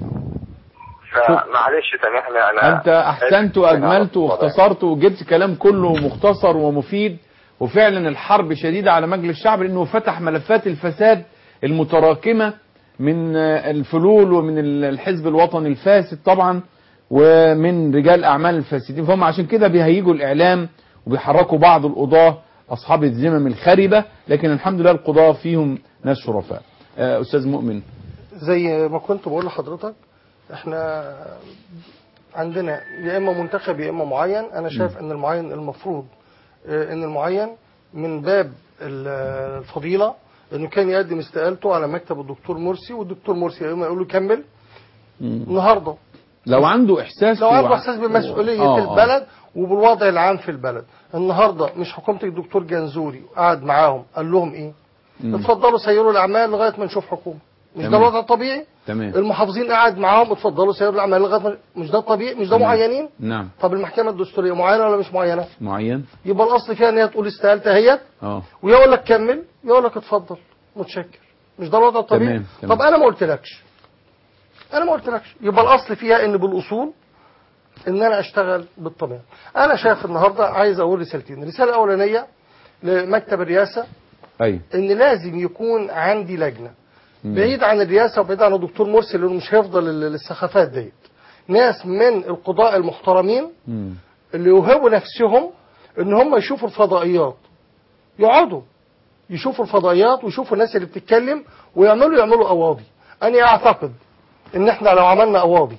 فمعلش سامحني انا
انت احسنت واجملت واختصرت وجبت كلام كله مختصر ومفيد وفعلا الحرب شديدة على مجلس الشعب لانه فتح ملفات الفساد المتراكمة من آه، الفلول ومن ال- الحزب الوطني الفاسد طبعا ومن رجال اعمال الفاسدين فهم عشان كده بيهيجوا الاعلام وبيحركوا بعض القضاة اصحاب الذمم الخربة لكن الحمد لله القضاة فيهم ناس شرفاء آه، استاذ مؤمن
زي ما كنت بقول لحضرتك احنا عندنا يا اما منتخب يا اما معين انا شايف ان المعين المفروض اه، ان المعين من باب ال- الفضيله انه كان يقدم استقالته على مكتب الدكتور مرسي والدكتور مرسي يا اما يقول له كمل
مم.
النهارده
لو عنده احساس
لو عنده
وع-
احساس بمسؤوليه
آه، آه.
البلد وبالوضع العام في البلد النهارده مش حكومه الدكتور جنزوري قعد معاهم قال لهم ايه
مم.
اتفضلوا سيروا الاعمال لغايه ما نشوف حكومه مش ده
تمام.
الوضع الطبيعي
تمام
المحافظين قاعد معاهم اتفضلوا سيروا الاعمال لغايه ما- مش ده الطبيعي مش ده
تمام.
معينين
نعم
طب المحكمه الدستوريه معينه ولا مش معينه
معين
يبقى الاصل فيها ان هي تقول استقالت اهيت
اه
ويقول لك كمل يقول لك اتفضل متشكر مش ده الوضع الطبيعي
تمام، تمام.
طب انا ما قلتلكش انا ما قلتلكش يبقى الاصل فيها ان بالاصول ان انا اشتغل بالطبيعه انا شايف النهارده عايز اقول رسالتين الرساله الاولانيه لمكتب الرئاسه
ايوه
ان لازم يكون عندي لجنه
مم.
بعيد عن الرئاسه وبعيد عن الدكتور مرسي لانه مش هيفضل ال- السخافات ديت ناس من القضاء المحترمين
مم.
اللي يوهبوا نفسهم ان هم يشوفوا الفضائيات يقعدوا يشوفوا الفضائيات ويشوفوا الناس اللي بتتكلم ويعملوا يعملوا قواضي انا اعتقد ان احنا لو عملنا قواضي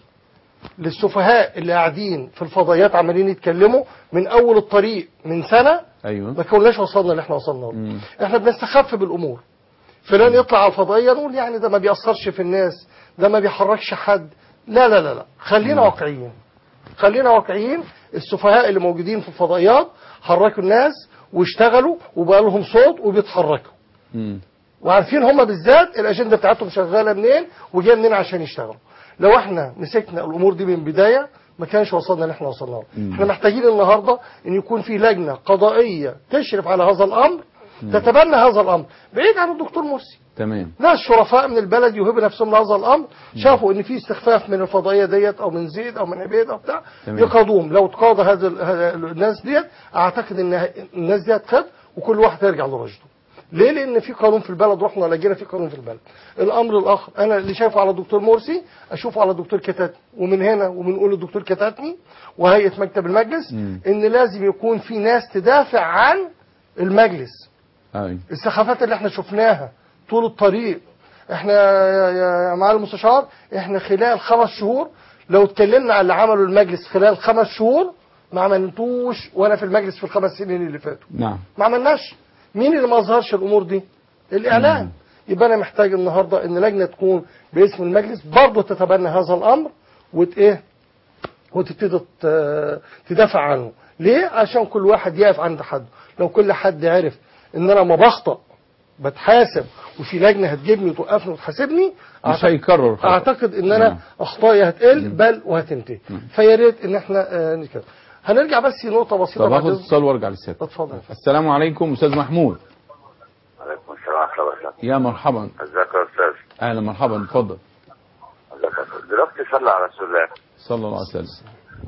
للسفهاء اللي قاعدين في الفضائيات عمالين يتكلموا من اول الطريق من سنه
ايوه
ما كناش وصلنا اللي احنا وصلنا له
مم.
احنا بنستخف بالامور فلان يطلع على الفضائيه نقول يعني ده ما بيأثرش في الناس ده ما بيحركش حد لا لا لا لا خلينا واقعيين خلينا واقعيين السفهاء اللي موجودين في الفضائيات حركوا الناس واشتغلوا وبقى لهم صوت وبيتحركوا
مم.
وعارفين هم بالذات الاجنده بتاعتهم شغاله منين وجايه منين عشان يشتغلوا لو احنا مسكنا الامور دي من بدايه ما كانش وصلنا اللي احنا وصلنا له
مم.
احنا محتاجين النهارده ان يكون في لجنه قضائيه تشرف على هذا الامر تتبنى هذا الامر بعيد عن الدكتور مرسي
تمام
ناس شرفاء من البلد يوهبوا نفسهم لهذا الامر شافوا ان في استخفاف من الفضائيه ديت او من زيد او من عبيد او بتاع
تمام.
يقاضوهم لو تقاضى هذا ال- هذا الناس ديت اعتقد ان الناس ديت خد وكل واحد هيرجع لرشده ليه لان في قانون في البلد رحنا لقينا في قانون في البلد الامر الاخر انا اللي شايفه على الدكتور مرسي اشوفه على الدكتور كتاتني ومن هنا وبنقول للدكتور كتاتني وهيئه مكتب المجلس
مم.
ان لازم يكون في ناس تدافع عن المجلس
ايوه
السخافات اللي احنا شفناها طول الطريق احنا يا- يا يا معالي المستشار احنا خلال خمس شهور لو اتكلمنا على اللي عمله المجلس خلال خمس شهور ما عملتوش وانا في المجلس في الخمس سنين اللي فاتوا
نعم
ما عملناش مين اللي ما اظهرش الامور دي الاعلام يبقى انا محتاج النهارده ان لجنه تكون باسم المجلس برضه تتبنى هذا الامر وت ايه وتبتدي ت- تدافع عنه ليه عشان كل واحد يقف عند حد لو كل حد عرف ان انا ما بخطأ بتحاسب وفي لجنه هتجيبني وتوقفني وتحاسبني
مش
أعتقد-
هيكرر خطأ.
اعتقد ان انا
نعم.
اخطائي هتقل بل وهتنتهي
نعم.
فيا ريت ان احنا آه، نتكلم هنرجع بس نقطه بسيطه
طب
بعد
اخد
إذن-
اتصال وارجع للسيادة
اتفضل يا فندم.
السلام عليكم استاذ محمود
عليكم السلام ورحمة الله وبركاته
يا مرحبا
ازيك يا استاذ
اهلا مرحبا اتفضل
ازيك يا أستاذ؟ دلوقتي صلى على رسول الله
صلى الله عليه وسلم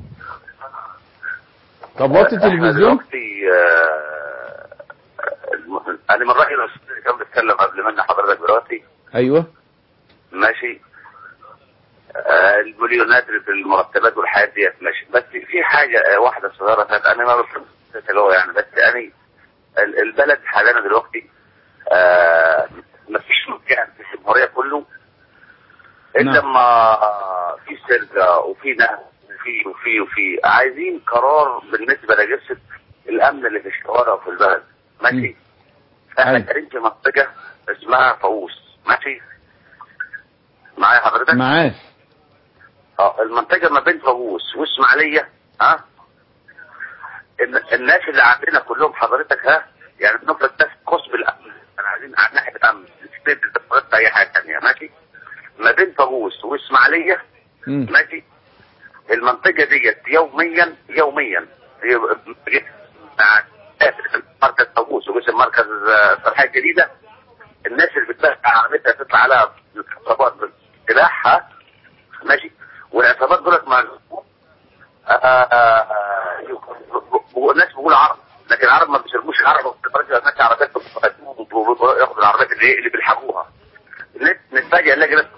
طب وطي
احنا
التلفزيون
دلوقتي آه، الم- انا من رايي الاستاذ اللي كان بيتكلم قبل مني حضرتك دلوقتي
ايوه
ماشي آه، المليونات اللي في المرتبات والحاجات ديت ماشي بس في حاجه آه، واحده صغيره كانت انا ما بفهمش جوه يعني بس انا ال- البلد حاليا دلوقتي آه، ما فيش مكان في الجمهوريه كله الا
نعم.
لما في سرقه وفي نهب وفي وفي وفي عايزين قرار بالنسبه لجسد الامن اللي في الشوارع وفي البلد ماشي احنا
أيوة.
قاعدين في منطقه اسمها فاووس ماشي معايا حضرتك
معاك
اه المنطقه ما بين فاووس واسماعيليه ها الن- الناس اللي عندنا كلهم حضرتك ها يعني بنفرض ده قسم الامن انا عايزين على ناحيه الامن مش بنفرض اي حاجه ثانيه ماشي ما بين فاووس واسماعيليه
مم.
ماشي المنطقه ديت يوميا يوميا هي مع مركز فاووس وقسم مركز آه، فرحه جديده الناس اللي بتبقى عربيتها تطلع عليها عصابات بالسلاح ها ماشي والعصابات دولت مع والناس بيقولوا عرب لكن العرب ما بيشربوش العرب بتترجع الناس عربيات ياخدوا العربيات اللي إيه اللي بيلحقوها نتفاجئ نلاقي ناس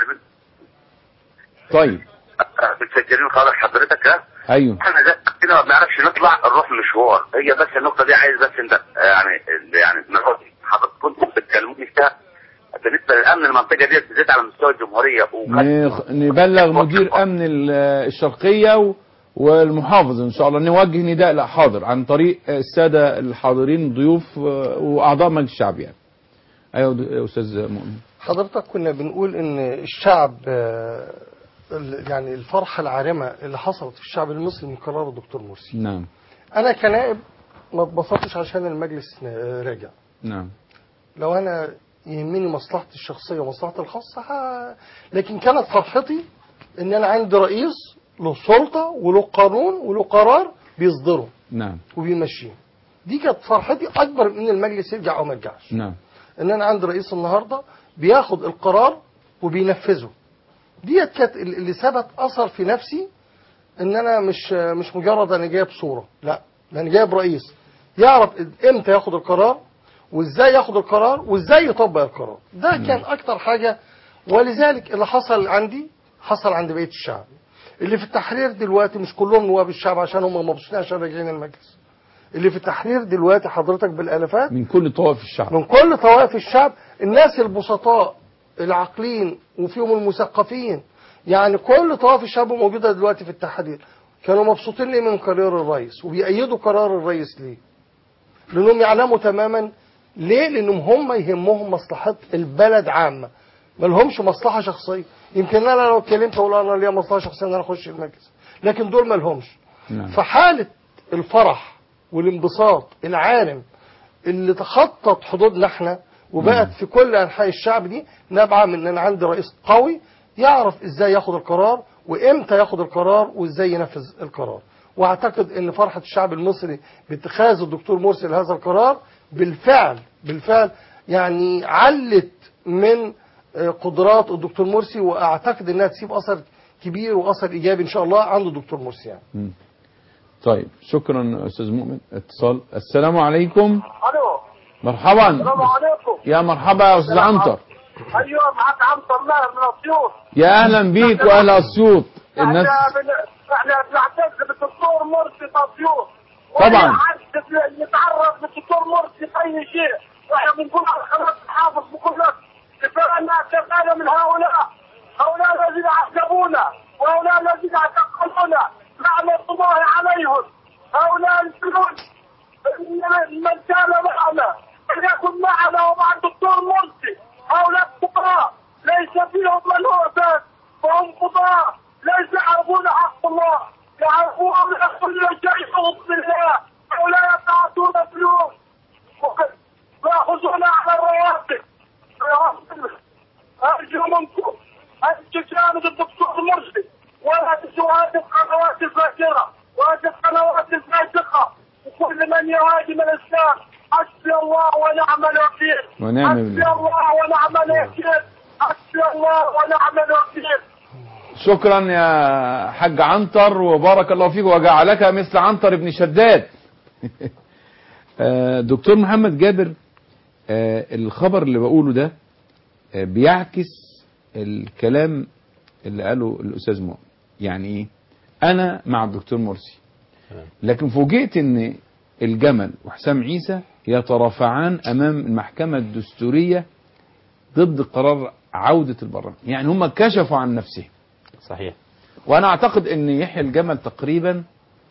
طيب
متسجلين خالص حضرتك ها
ايوه
احنا ده كده ما بنعرفش نطلع نروح مشوار هي بس النقطه دي عايز بس انت يعني يعني نقول حضرتك كنتوا بتكلموني فيها بالنسبه للامن المنطقه دي بالذات على مستوى الجمهوريه وكان
نخ- نبلغ مدير امن ال- الشرقيه و- والمحافظ ان شاء الله نوجه نداء لا حاضر عن طريق الساده الحاضرين ضيوف آه، واعضاء مجلس الشعب يعني ايوه د- يا استاذ مؤمن
حضرتك كنا بنقول ان الشعب آه، ال- يعني الفرحة العارمة اللي حصلت في الشعب المصري من قرار الدكتور مرسي
نعم
انا كنائب ما اتبسطتش عشان المجلس آه، راجع
نعم
لو انا يهمني مصلحتي الشخصيه ومصلحتي الخاصه ها لكن كانت فرحتي ان انا عندي رئيس له سلطه وله قانون وله قرار بيصدره
نعم
وبيمشيه دي كانت فرحتي اكبر من ان المجلس يرجع او ما يرجعش
نعم
ان انا عندي رئيس النهارده بياخد القرار وبينفذه ديت كانت ال- اللي ثبت اثر في نفسي ان انا مش مش مجرد انا جايب صوره لا ده انا جايب رئيس يعرف امتى ياخد القرار وازاي ياخد القرار وازاي يطبق القرار ده كان اكتر حاجه ولذلك اللي حصل عندي حصل عند بقيه الشعب اللي في التحرير دلوقتي مش كلهم نواب الشعب عشان هم مبسوطين عشان راجعين المجلس اللي في التحرير دلوقتي حضرتك بالالافات
من كل طوائف الشعب
من كل طوائف الشعب الناس البسطاء العاقلين وفيهم المثقفين يعني كل طوائف الشعب موجوده دلوقتي في التحرير كانوا مبسوطين ليه من قرار الرئيس وبيأيدوا قرار الرئيس ليه لانهم يعلموا تماما ليه لانهم هم يهمهم مصلحه البلد عامه ما لهمش مصلحه شخصيه يمكن انا لو اتكلمت اقول انا ليا مصلحه شخصيه ان انا اخش المجلس لكن دول ما لهمش
نعم
فحالة الفرح والانبساط العالم اللي تخطط حدودنا احنا وبقت في كل انحاء الشعب دي نابعه من ان انا عندي رئيس قوي يعرف ازاي ياخد القرار وامتى ياخد القرار وازاي ينفذ القرار واعتقد ان فرحه الشعب المصري باتخاذ الدكتور مرسي لهذا القرار بالفعل بالفعل يعني علت من آه، قدرات الدكتور مرسي واعتقد انها تسيب اثر كبير واثر ايجابي ان شاء الله عند الدكتور مرسي يعني.
مم. طيب شكرا استاذ مؤمن اتصال السلام عليكم
الو
مرحبا
السلام عليكم
يا مرحبا يا استاذ عنتر
ايوه معك عنتر ماهر من اسيوط
يا اهلا بيك واهل اسيوط الناس
احنا بن- احنا بنعتز بالدكتور مرسي في اسيوط
طبعاً.
وأي حد يتعرض بالدكتور مرسي في اي شيء واحنا بنقول على قناه الحافظ بقول لك كفانا كفانا من هؤلاء هؤلاء الذين عذبونا وهؤلاء الذين اعتقلونا لعنه الله عليهم هؤلاء الجنود من كان معنا فليكن معنا ومع الدكتور مرسي هؤلاء الفقراء ليس فيهم من هو فاسد وهم قضاة ليس يعرفون حق الله يعرفون كل شيء بفضل الله هؤلاء يبعثون فلوس ويأخذون على الرواتب أرجو منكم أن تجاهدوا الدكتور مرسي ولا تشاهدوا القنوات الفاجرة وهذه القنوات الفاسقة وكل من يهاجم الإسلام حسبي الله ونعم الوكيل
ونعم
حسبي
بالله.
الله ونعم الوكيل حسبي الله ونعم الوكيل
شكرا يا حاج عنتر وبارك الله فيك وجعلك مثل عنتر بن شداد آه، دكتور محمد جابر آه، الخبر اللي بقوله ده آه، بيعكس الكلام اللي قاله الاستاذ مؤمن يعني ايه انا مع الدكتور مرسي
تمام.
لكن فوجئت ان الجمل وحسام عيسى يترافعان امام المحكمه الدستوريه ضد قرار عوده البرلمان يعني هم كشفوا عن نفسهم
صحيح
وانا اعتقد ان يحيى الجمل تقريبا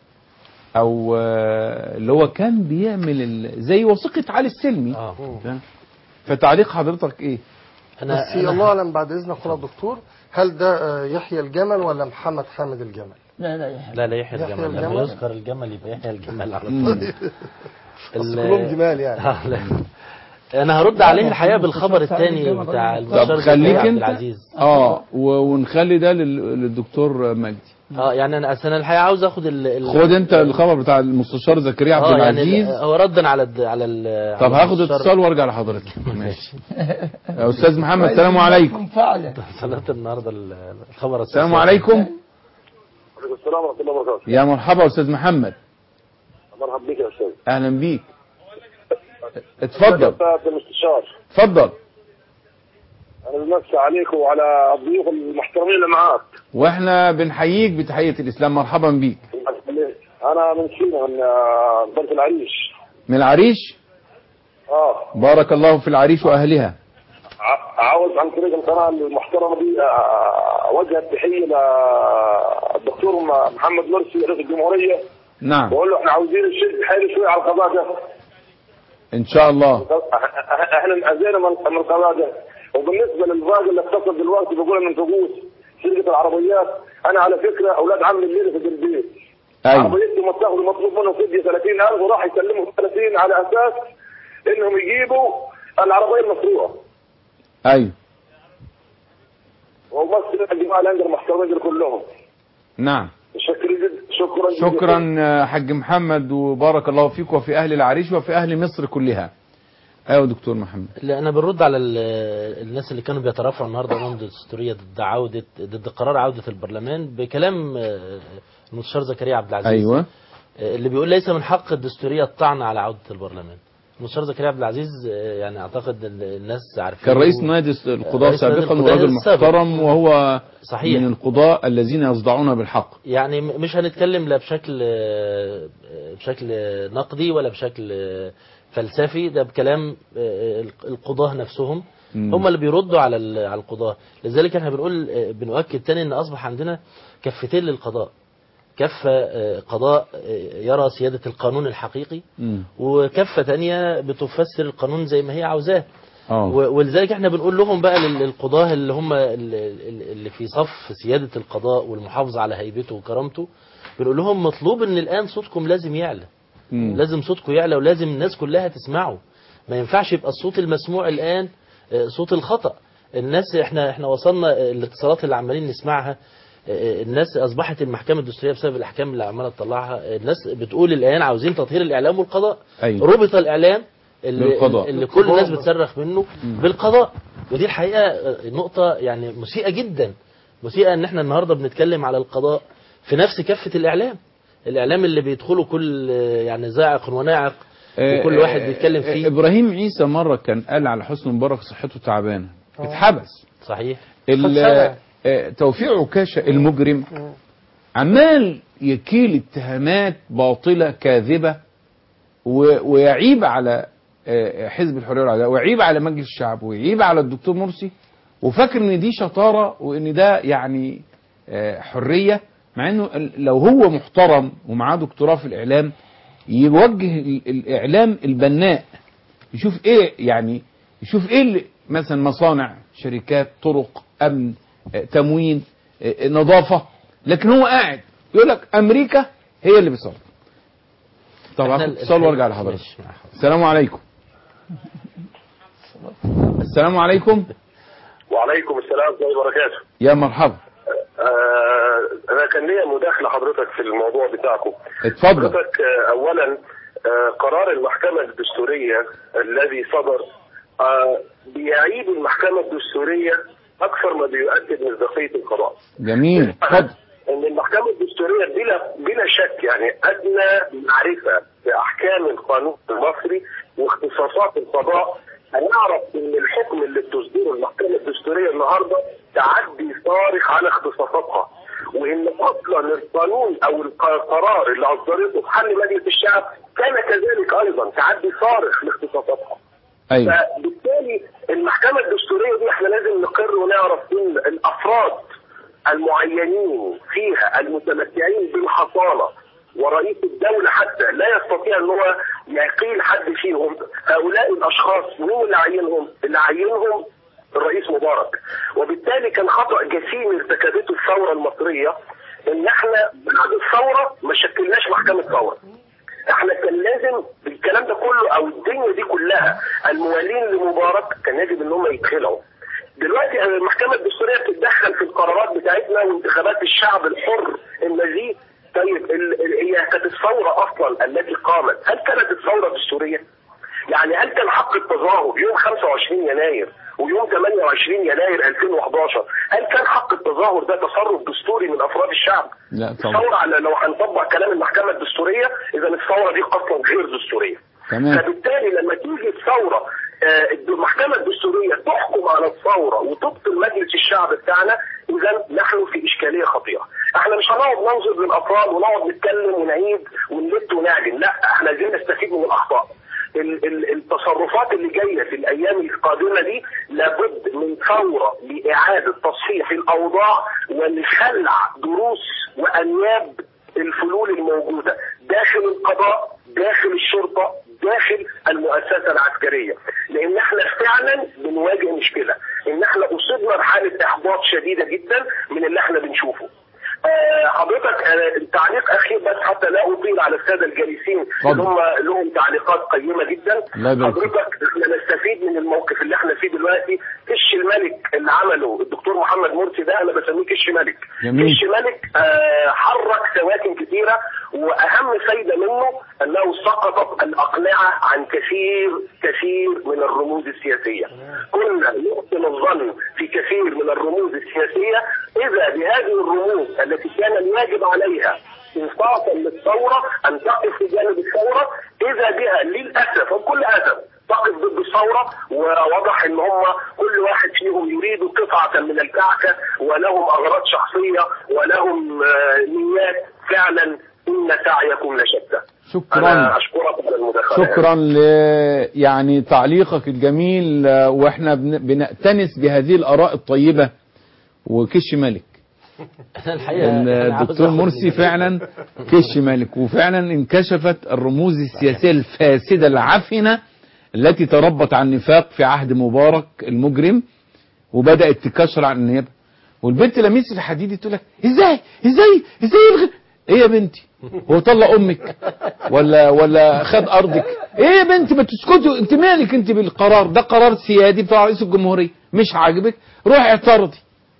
او آه، اللي هو كان بيعمل ال- زي وثيقه علي السلمي
اه
فاهم؟ فتعليق حضرتك ايه
انا
بس
أنا-
الله اعلم بعد اذنك يا دكتور هل ده آه، يحيى الجمل ولا محمد حامد الجمل؟
لا لا يا
لا لا يحيى
يحيى
الجمل لما
الجمل.
يذكر الجمل يبقى يحيى الجمل على
مم.
طول
بس
ال-
كلهم جمال يعني
آه، لا. انا هرد عليه الحقيقه بالخبر الثاني بتاع المستشار
طب خليك
عبد
انت
العزيز
اه و- ونخلي ده لل- للدكتور مجدي
اه يعني انا أصل انا الحقيقه عاوز اخد ال ال-
خد انت الخبر بتاع المستشار زكريا عبد
اه يعني
العزيز
ال- هو ردا على الد- على ال
طب
على
هاخد
المستشار-
اتصال وارجع لحضرتك ماشي يا استاذ محمد السلام عليكم
فعلا
صلاة النهارده ال- الخبر
السلام
السابع.
عليكم
وعليكم السلام ورحمه الله وبركاته
يا مرحبا استاذ محمد
مرحبا بك يا استاذ
اهلا بيك اتفضل
استاذ المستشار
اتفضل
انا بمسي عليك وعلى الضيوف المحترمين اللي معاك
واحنا بنحييك بتحيه الاسلام مرحبا بيك
انا من سينا من آه، بلد العريش
من العريش
اه
بارك الله في العريش واهلها
ع- عاوز عن طريق القناه المحترمه دي آه، اوجه التحيه للدكتور م- محمد مرسي رئيس الجمهوريه
نعم
بقول له احنا عاوزين نشد حيله شويه على القضاء ده
ان شاء الله
أح- أح- احنا انأذينا من من القضاء ده وبالنسبه للراجل اللي اتصل دلوقتي بيقول من فقوس شركه العربيات انا على فكره اولاد عمي الليله في البيت
ايوه
عربيتي متاخد مطلوب منهم فدية 30000 وراح يسلمهم 30 على اساس انهم يجيبوا العربيه المسروقه
ايوه
ومصر الجماعه الاندر محترمين كلهم
نعم
شكرا جدا شكرا جدا.
شكرا آه، حاج محمد وبارك الله فيك وفي اهل العريش وفي اهل مصر كلها ايوه دكتور محمد
لا انا بنرد على ال- الناس اللي كانوا بيترافعوا النهارده امام الدستوريه ضد عوده ضد قرار عوده البرلمان بكلام آه، المستشار زكريا عبد العزيز
ايوه
آه، اللي بيقول ليس من حق الدستوريه الطعن على عوده البرلمان المستشار زكريا عبد العزيز آه، يعني اعتقد إن الناس عارفين
كان رئيس نادي القضاء
رئيس نادي
سابقا
القضاء
وراجل
السابق.
محترم وهو
صحيح.
من القضاء الذين يصدعون بالحق
يعني م- مش هنتكلم لا بشكل آه، بشكل نقدي ولا بشكل آه، فلسفي ده بكلام آه، القضاة نفسهم
مم.
هم اللي بيردوا على ال- على القضاة لذلك احنا بنقول آه، بنؤكد تاني ان اصبح عندنا كفتين للقضاء كفة آه، قضاء آه، يرى سيادة القانون الحقيقي
مم.
وكفة تانية بتفسر القانون زي ما هي عاوزاه
اه
و- ولذلك احنا بنقول لهم بقى لل- للقضاة اللي هم ال- ال- اللي في صف سيادة القضاء والمحافظة على هيبته وكرامته بنقول لهم مطلوب ان الان صوتكم لازم يعلى
مم.
لازم صوتكم يعلى ولازم الناس كلها تسمعه ما ينفعش يبقى الصوت المسموع الان آه، صوت الخطأ الناس احنا احنا وصلنا آه، الاتصالات اللي عمالين نسمعها آه، الناس اصبحت المحكمه الدستوريه بسبب الاحكام اللي عماله تطلعها آه، الناس بتقول الان عاوزين تطهير الاعلام والقضاء
أيوة.
ربط الاعلام اللي,
بالقضاء.
اللي كل الناس بتصرخ منه بالقضاء ودي الحقيقه آه، نقطه يعني مسيئه جدا مسيئه ان احنا النهارده بنتكلم على القضاء في نفس كفه الاعلام الاعلام اللي بيدخله كل آه، يعني زاعق وناعق وكل
آه،
واحد بيتكلم
آه،
فيه
ابراهيم عيسى مره كان قال على حسن مبارك صحته تعبانه اتحبس
صحيح
ال-
خد سنة.
آه، توفيق عكاشة المجرم عمال يكيل اتهامات باطلة كاذبة و- ويعيب على آه، حزب الحرية والعدالة ويعيب على مجلس الشعب ويعيب على الدكتور مرسي وفاكر ان دي شطارة وان ده يعني آه، حرية مع انه ال- لو هو محترم ومعاه دكتوراه في الاعلام يوجه ال- الاعلام البناء يشوف ايه يعني يشوف ايه اللي مثلا مصانع شركات طرق امن آه، تموين آه، نظافه لكن هو قاعد يقول لك امريكا هي اللي بتصرف طب
إحنا
هاخد
ال-
اتصال وارجع لحضرتك
ماشي، مع حضرتك.
السلام عليكم السلام عليكم
وعليكم السلام ورحمه الله وبركاته
يا مرحبا
آه انا كان ليا مداخله حضرتك في الموضوع بتاعكم
اتفضل
حضرتك آه اولا آه قرار المحكمه الدستوريه الذي صدر آه بيعيد المحكمه الدستوريه اكثر ما بيؤكد مصداقيه القضاء
جميل اتفضل
ان المحكمه الدستوريه بلا بلا شك يعني ادنى معرفه باحكام القانون المصري واختصاصات القضاء هنعرف ان الحكم اللي بتصدره المحكمه الدستوريه النهارده تعدي صارخ على اختصاصاتها وان اصلا القانون او القرار اللي اصدرته في حل مجلس الشعب كان كذلك ايضا تعدي صارخ لاختصاصاتها
ايوه
فبالتالي المحكمة الدستورية دي احنا لازم نقر ونعرف ان الافراد المعينين فيها المتمتعين بالحصانة ورئيس الدولة حتى لا يستطيع ان هو يقيل حد فيهم هؤلاء الاشخاص مين اللي عينهم؟ اللي عينهم الرئيس مبارك وبالتالي كان خطأ جسيم ارتكبته الثورة المصرية ان احنا بعد الثورة ما شكلناش محكمة ثورة احنا كان لازم الكلام ده كله او الدنيا دي كلها الموالين لمبارك كان يجب ان هم يتخلعوا دلوقتي المحكمه الدستوريه بتتدخل في القرارات بتاعتنا وانتخابات الشعب الحر النزيه طيب ال- ال- هي كانت الثوره اصلا التي قامت هل كانت الثوره دستوريه؟ يعني هل كان حق التظاهر يوم 25 يناير ويوم 28 يناير 2011 هل كان حق التظاهر ده تصرف دستوري من افراد الشعب؟
لا طبعا
الثوره على لو هنطبق كلام المحكمه الدستوريه اذا الثوره دي اصلا غير دستوريه
تمام
فبالتالي لما تيجي الثوره آه، المحكمه الدستوريه تحكم على الثوره وتبطل مجلس الشعب بتاعنا اذا نحن في اشكاليه خطيره. احنا مش هنقعد ننظر للافراد ونقعد نتكلم ونعيد ونلت ونعجن، لا احنا عايزين نستفيد من الاخطاء. ال- ال- التصرفات اللي جايه في الايام القادمه دي لابد من ثوره لاعاده تصحيح الاوضاع ولخلع دروس وانياب الفلول الموجوده داخل القضاء داخل الشرطه داخل المؤسسه العسكريه لان احنا فعلا بنواجه مشكله ان احنا اصبنا بحاله احباط شديده جدا من اللي احنا بنشوفه آه، حضرتك آه، التعليق اخير بس حتى لا اطيل على الساده الجالسين
اتفضل.
اللي هم لهم تعليقات قيمه جدا
الله يبارك فيك.
حضرتك احنا نستفيد من الموقف اللي احنا فيه دلوقتي كش الملك اللي عمله الدكتور محمد مرسي ده انا بسميه كش ملك
جميل.
كش ملك آه، حرك سواكن كثيره واهم فايده منه انه سقطت الاقنعه عن كثير كثير من الرموز السياسيه كنا نحسن الظن في كثير من الرموز السياسيه اذا بهذه الرموز التي كان الواجب عليها انصافا للثوره ان تقف في جانب الثوره اذا بها للاسف وبكل اسف تقف ضد الثوره ووضح ان هم كل واحد فيهم يريد قطعه من الكعكه ولهم اغراض شخصيه ولهم آه، نيات فعلا ان سعيكم لشتى
شكرا
انا اشكرك على المداخله
شكرا ل يعني تعليقك الجميل آه، واحنا بن- بنأتنس بهذه الآراء الطيبة وكش ملك
أنا الحقيقة أنا عاوز
الدكتور
آخد
مرسي
من-
فعلا كش ملك وفعلا انكشفت الرموز السياسية الفاسدة العفنة التي تربت على النفاق في عهد مبارك المجرم وبدأت تكشر عن النيابة والبنت لميس الحديدي تقول لك ازاي ازاي ازاي يلغي ايه يا بنتي هو طلق امك ولا ولا خد ارضك ايه يا بنتي ما تسكتوا انت مالك انت بالقرار ده قرار سيادي بتاع رئيس الجمهوريه مش عاجبك روحي اعترضي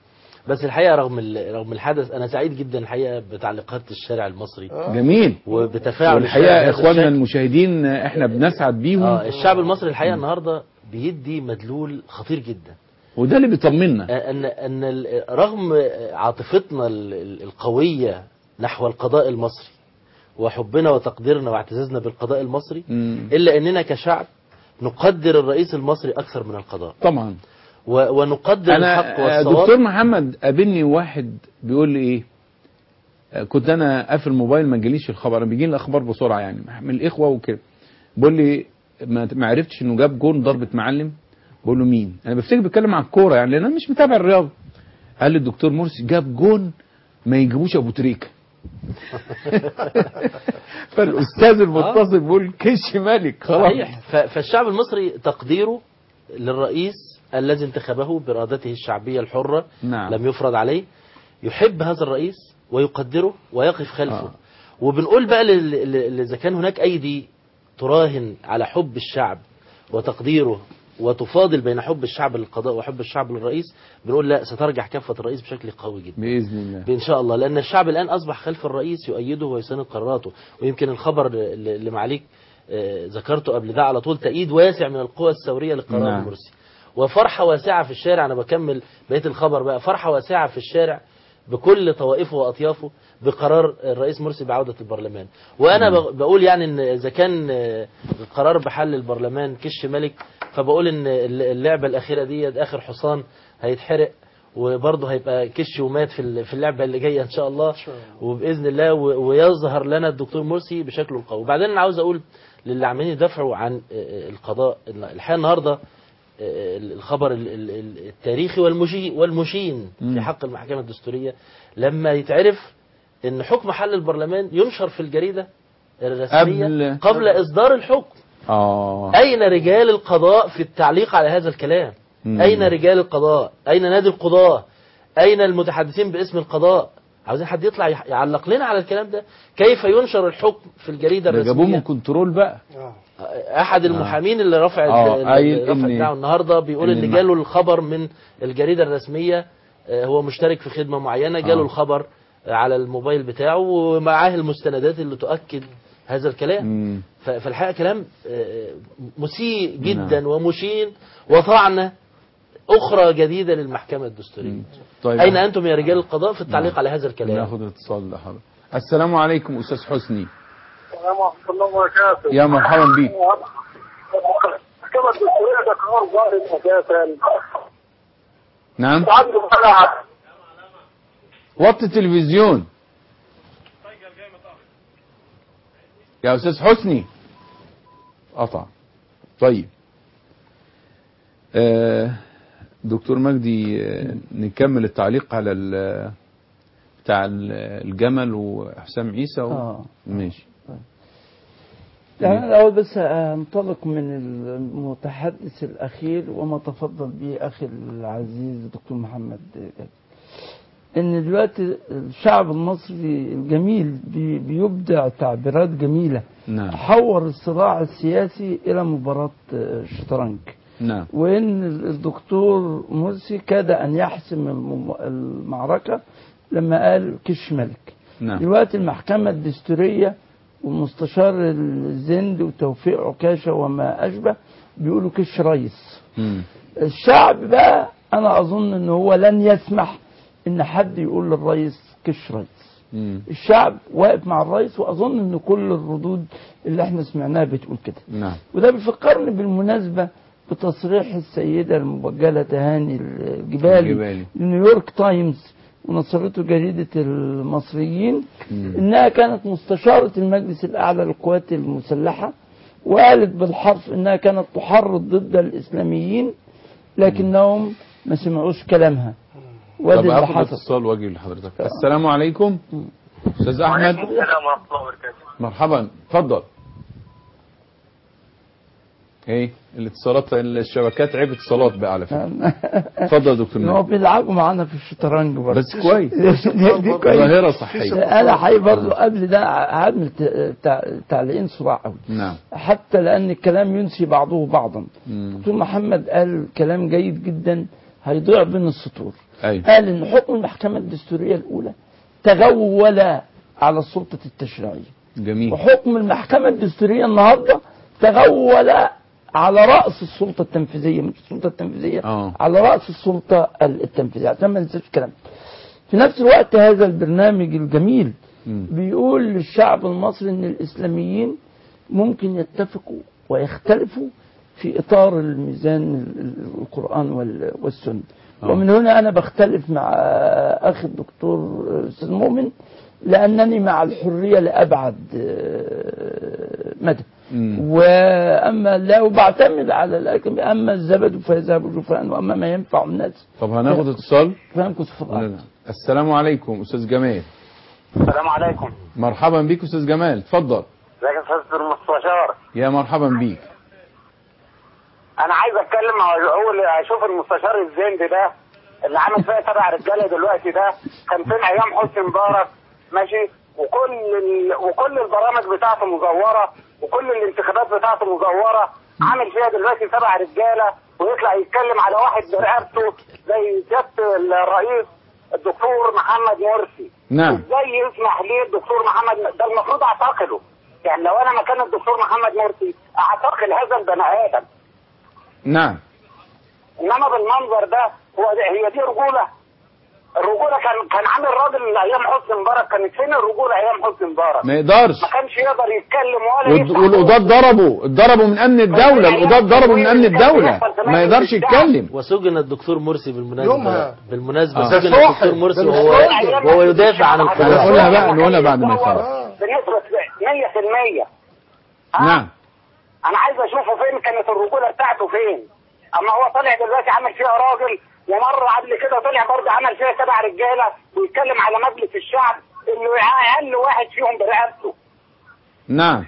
بس الحقيقة رغم ال- رغم الحدث أنا سعيد جدا الحقيقة بتعليقات الشارع المصري
جميل
وبتفاعل
والحقيقه
الشارع بهذا
اخواننا
الشكل.
المشاهدين احنا بنسعد بيهم
آه الشعب المصري الحقيقة النهاردة بيدي مدلول خطير جدا
وده اللي بيطمنا
آه، ان ان ال- رغم آه، عاطفتنا ال- ال- القويه نحو القضاء المصري وحبنا وتقديرنا واعتزازنا بالقضاء المصري
مم.
الا اننا كشعب نقدر الرئيس المصري اكثر من القضاء
طبعا
و- ونقدر الحق
انا آه،
والصواب
دكتور محمد قابلني واحد بيقول لي ايه آه، كنت انا قافل الموبايل ما جاليش الخبر انا بيجيني الاخبار بسرعه يعني من الاخوه وكده بيقول لي ما ما عرفتش انه جاب جون ضربه معلم بقول له مين انا بفتكر بيتكلم عن الكوره يعني لان انا مش متابع الرياضه قال لي الدكتور مرسي جاب جون ما يجيبوش ابو تريكه فالاستاذ المتصل بيقول كش ملك خلاص
صحيح ف- فالشعب المصري تقديره للرئيس الذي انتخبه بارادته الشعبيه الحره
نعم.
لم يفرض عليه يحب هذا الرئيس ويقدره ويقف خلفه
آه.
وبنقول بقى لل- لل- اذا كان هناك ايدي تراهن على حب الشعب وتقديره وتفاضل بين حب الشعب للقضاء وحب الشعب للرئيس بنقول لا سترجع كفه الرئيس بشكل قوي جدا
باذن الله
ان شاء الله لان الشعب الان اصبح خلف الرئيس يؤيده ويساند قراراته ويمكن الخبر اللي اللي معاليك آه، ذكرته قبل ده على طول تأييد واسع من القوى الثوريه لقرار
نعم.
مرسي وفرحه واسعه في الشارع انا بكمل بقيه الخبر بقى فرحه واسعه في الشارع بكل طوائفه واطيافه بقرار الرئيس مرسي بعوده البرلمان وانا بق- بقول يعني ان اذا كان آه، القرار بحل البرلمان كش ملك فبقول ان الل- اللعبه الاخيره دي اخر حصان هيتحرق وبرضه هيبقى كش ومات في ال- في اللعبه اللي جايه ان شاء الله وباذن الله و- ويظهر لنا الدكتور مرسي بشكله القوي وبعدين انا عاوز اقول للي عمالين يدافعوا عن آه، آه، القضاء الحقيقه النهارده آه، الخبر ال- ال- ال- التاريخي والمشي والمشين في حق المحكمه الدستوريه لما يتعرف ان حكم حل البرلمان ينشر في الجريده الرسميه
قبل-
قبل اصدار الحكم
اه
أين رجال القضاء في التعليق على هذا الكلام
مم.
أين رجال القضاء أين نادي القضاء أين المتحدثين باسم القضاء عاوزين حد يطلع يح- يعلق لنا على الكلام ده كيف ينشر الحكم في الجريدة
ده جابوه من
الرسمية
كنترول بقى
أحد المحامين اللي رفع
آه،
الد-
قايل
رفع
إن-
الدعوة النهاردة بيقول
إن
إن
المح-
جاله الخبر من الجريدة الرسمية آه، هو مشترك في خدمة معينة جاله
آه.
الخبر على الموبايل بتاعه ومعاه المستندات اللي تؤكد هذا الكلام
مم.
ف- فالحقيقه كلام آه، مسيء جدا ومشين وطعنه اخرى جديده للمحكمه الدستوريه
طيب
اين انتم يا رجال القضاء في التعليق على هذا الكلام
ناخد اتصال لحضرتك السلام عليكم استاذ حسني
السلام ورحمه الله وبركاته
يا مرحبا بيك
المحكمه الدستوريه ده قرار ظاهر اساسا
نعم
عنده منع
وطي التلفزيون يا استاذ حسني قطع طيب آه دكتور مجدي آه نكمل التعليق على ال- بتاع ال- الجمل وحسام عيسى و...
آه.
ماشي
لا أنا الأول بس أنطلق من المتحدث الأخير وما تفضل به أخي العزيز دكتور محمد ان دلوقتي الشعب المصري الجميل بي- بيبدع تعبيرات جميله
نعم
حور الصراع السياسي الى مباراه آه، شطرنج
نعم
وان الدكتور مرسي كاد ان يحسم الم- المعركه لما قال كش ملك
نعم
دلوقتي المحكمه الدستوريه ومستشار الزند وتوفيق عكاشه وما اشبه بيقولوا كش ريس
مم.
الشعب بقى انا اظن ان هو لن يسمح ان حد يقول للرئيس كش رئيس
مم.
الشعب واقف مع الرئيس واظن ان كل الردود اللي احنا سمعناها بتقول كده
نعم
وده بيفكرني بالمناسبة بتصريح السيدة المبجلة تهاني الجبالي
الجبالي.
نيويورك تايمز ونصرته جريدة المصريين
مم.
إنها كانت مستشارة المجلس الأعلى للقوات المسلحة وقالت بالحرف إنها كانت تحرض ضد الإسلاميين لكنهم ما سمعوش كلامها وادي
طب
اللي
اخد
حصل
اتصال واجي لحضرتك السلام عليكم استاذ احمد
السلام ورحمه الله وبركاته
مرحبا اتفضل ايه الاتصالات الشبكات عيب اتصالات بقى على فكره اتفضل يا دكتور
هو
ناجي
بيلعبوا معانا في الشطرنج برضه
بس كويس
دي كويس
ظاهره صحيه
انا حقيقي برضه قبل ده هعمل ت- تع- تعليقين صراع قوي
نعم
حتى لان الكلام ينسي بعضه بعضا
مم.
دكتور محمد قال كلام جيد جدا هيضيع بين السطور
ايوه
قال ان حكم المحكمه الدستوريه الاولى تغول على السلطه التشريعيه
جميل
وحكم المحكمه الدستوريه النهارده تغول على راس السلطه التنفيذيه مش السلطه التنفيذيه
اه
على راس السلطه التنفيذيه عشان ما ننساش الكلام في نفس الوقت هذا البرنامج الجميل
مم.
بيقول للشعب المصري ان الاسلاميين ممكن يتفقوا ويختلفوا في اطار الميزان ال- ال- القران وال- والسنه
آه.
ومن هنا انا بختلف مع اخي الدكتور استاذ مؤمن لانني مع الحريه لابعد آه، مدى
مم.
واما لا وبعتمد على الاكل اما الزبد فيذهب جفاء واما ما ينفع الناس
طب هناخد اتصال
فيمكث في الارض
السلام عليكم استاذ جمال
السلام عليكم
مرحبا بيك استاذ جمال اتفضل
ازيك يا استاذ المستشار
يا مرحبا بيك
انا عايز اتكلم او اقول اشوف المستشار الزند ده اللي عامل فيها سبع رجاله دلوقتي ده كان فين ايام حسني مبارك ماشي وكل ال... وكل البرامج بتاعته مزوره وكل الانتخابات بتاعته مزوره عامل فيها دلوقتي سبع رجاله ويطلع يتكلم على واحد برقبته زي سياده الرئيس الدكتور محمد مرسي
نعم
ازاي يسمح ليه الدكتور محمد ده المفروض اعتقله يعني لو انا مكان الدكتور محمد مرسي اعتقل هذا البني ادم
نعم
انما بالمنظر ده هو ده هي دي رجوله الرجوله كان كان عامل راجل ايام حسني مبارك كانت فين الرجوله ايام حسني مبارك
ما يقدرش
ما كانش يقدر يتكلم ولا
والد-
يفتح
والقضاة
بقه.
ضربوا ضربوا من امن الدولة القضاة ضربوا من امن الدولة ما يقدرش يتكلم
وسجن الدكتور مرسي بالمناسبة
يومها.
آه.
بالمناسبة
ده
سجن
صاحب،
الدكتور مرسي
ده
وهو
صاحب.
وهو يدافع عن
نقولها
القضاء
بقى نقولها بعد ما يخلص
بنسبه 100% ها؟
نعم
انا عايز اشوفه فين كانت الرجوله بتاعته فين اما هو طلع دلوقتي عمل فيها راجل ومره قبل كده طلع برضه عمل فيها سبع رجاله ويتكلم على مجلس الشعب انه اقل واحد فيهم برقبته
نعم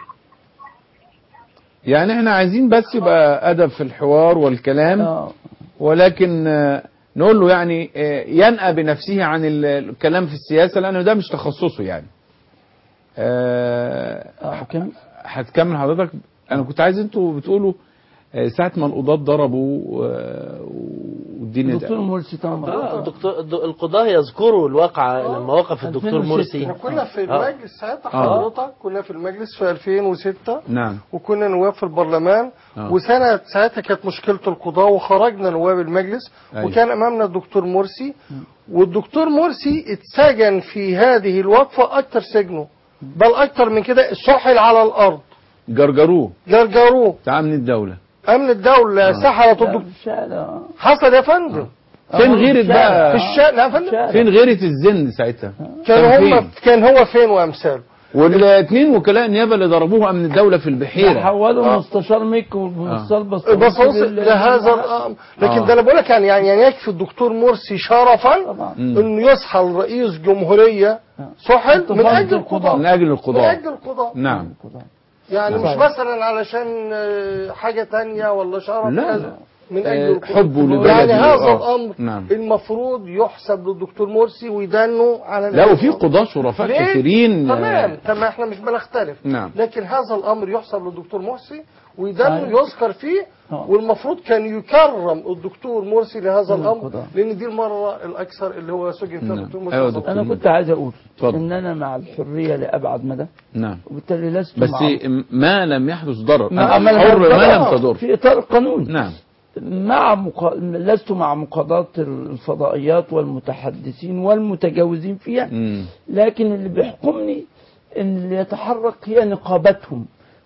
يعني احنا عايزين بس يبقى ادب في الحوار والكلام
آه.
ولكن آه، نقول له يعني آه، ينأى بنفسه عن ال- الكلام في السياسة لأنه ده مش تخصصه يعني آه،
آه، حكم
هتكمل حضرتك أنا كنت عايز أنتوا بتقولوا آه، ساعة ما القضاة ضربوا آه، والدنيا
الدكتور
ده
مرسي طبعا
آه، الدكتور الد- القضاة يذكروا الواقعة لما وقف الدكتور
2006.
مرسي
احنا كنا في
آه.
المجلس ساعتها
آه.
حضرتك كنا في المجلس في 2006
نعم
وكنا نواب في البرلمان
آه.
وسنة ساعتها كانت مشكلة القضاء وخرجنا نواب المجلس
أيوة.
وكان أمامنا الدكتور مرسي والدكتور مرسي اتسجن في هذه الوقفة أكتر سجنه بل أكتر من كده سحل على الأرض
جرجروه
جرجروه
بتاع أمن الدولة
أمن الدولة سحلت
لا،
الدكتور
في الشارع آه.
حصل يا فندم
فين
آه،
غيرة
في الشارع.
بقى
في الشارع يا فندم
الشارع.
فين غيرة الزند ساعتها
كان هم
فين؟
كان هو فين وأمثاله
والاثنين وكلاء النيابة اللي ضربوه أمن الدولة في البحيرة
حولوا
آه.
مستشار ميك ومستشار
بس
بسطوس
لهذا الأمر لكن
آه.
ده انا بقول لك يعني يعني يكفي الدكتور مرسي شرفا
طبعا
مم.
انه يسحل رئيس جمهوريه سحل من
انتفاضة
اجل
القضاء.
القضاء
من أجل
من
القضاء
اجل القضاء
نعم
يعني مش
صحيح.
مثلا علشان آه، حاجه تانية ولا شرف
لا
كذا.
لا
من
آه،
اجل
حبه
يعني
لبلده
هذا
آه.
الامر
نعم
المفروض يحسب للدكتور مرسي ويدانه على
لا وفي
الإخوان.
قضاة شرفاء
ليه؟
كثيرين آه،
تمام تمام احنا مش بنختلف
نعم.
لكن هذا الامر يحسب للدكتور مرسي ويدانه
صحيح.
يذكر فيه
آه.
والمفروض كان يكرم الدكتور مرسي لهذا الامر
القضاء.
لان دي المره الاكثر اللي هو سجن فيها
نعم.
الدكتور مرسي
أيوة
هذا
دكتور.
انا كنت عايز اقول
اتفضل.
ان انا مع الحريه لابعد مدى
نعم
وبالتالي لست
بس
مع
ما لم يحدث ضرر
مع
أنت
ما
حر
لم
ما
يضر.
لم تضر
في اطار القانون
نعم
مع مقا... لست مع مقاضاة الفضائيات والمتحدثين والمتجاوزين فيها
مم.
لكن اللي بيحكمني ان اللي يتحرك هي نقابتهم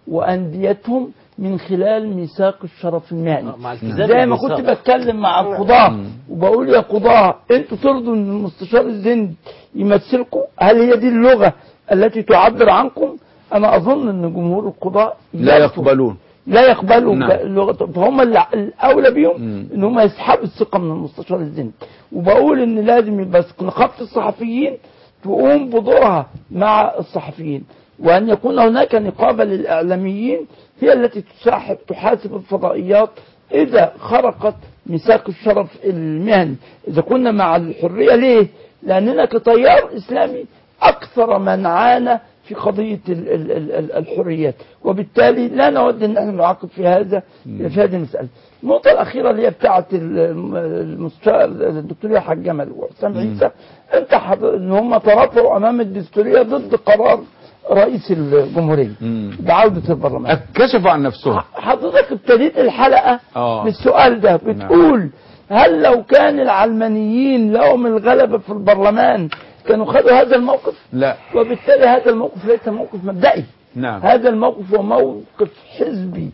وانديتهم من خلال ميثاق الشرف المهني
مع التزام
زي ما
الميثاق.
كنت بتكلم مع القضاة وبقول يا قضاة انتوا ترضوا ان المستشار الزند يمثلكم هل هي دي اللغة التي تعبر عنكم انا اظن ان جمهور القضاء
لا
يرفض
يقبلون
لا يقبلوا
نعم.
اللغة فهم اللي- الأولى بيهم
مم.
إن هم يسحبوا الثقة من المستشار الزند وبقول إن لازم يبقى نقابة الصحفيين تقوم بدورها مع الصحفيين وأن يكون هناك نقابة للإعلاميين هي التي تساحب تحاسب الفضائيات إذا خرقت ميثاق الشرف المهني إذا كنا مع الحرية ليه؟ لأننا كتيار إسلامي أكثر من عانى في قضية ال- ال- ال- ال- الحريات وبالتالي لا نود أن احنا نعاقب في هذا في هذه المسألة النقطة الأخيرة اللي هي بتاعة ال- المستشار الدكتور يحيى الجمل وحسام عيسى أنت حض... إن هم ترافعوا أمام الدستورية ضد قرار رئيس الجمهورية
مم.
بعودة البرلمان
كشفوا عن نفسهم
حضرتك ابتديت الحلقة
آه.
بالسؤال ده بتقول هل لو كان العلمانيين لهم الغلبة في البرلمان كانوا خدوا هذا الموقف
لا
وبالتالي هذا الموقف ليس موقف مبدئي
نعم
هذا الموقف هو موقف حزبي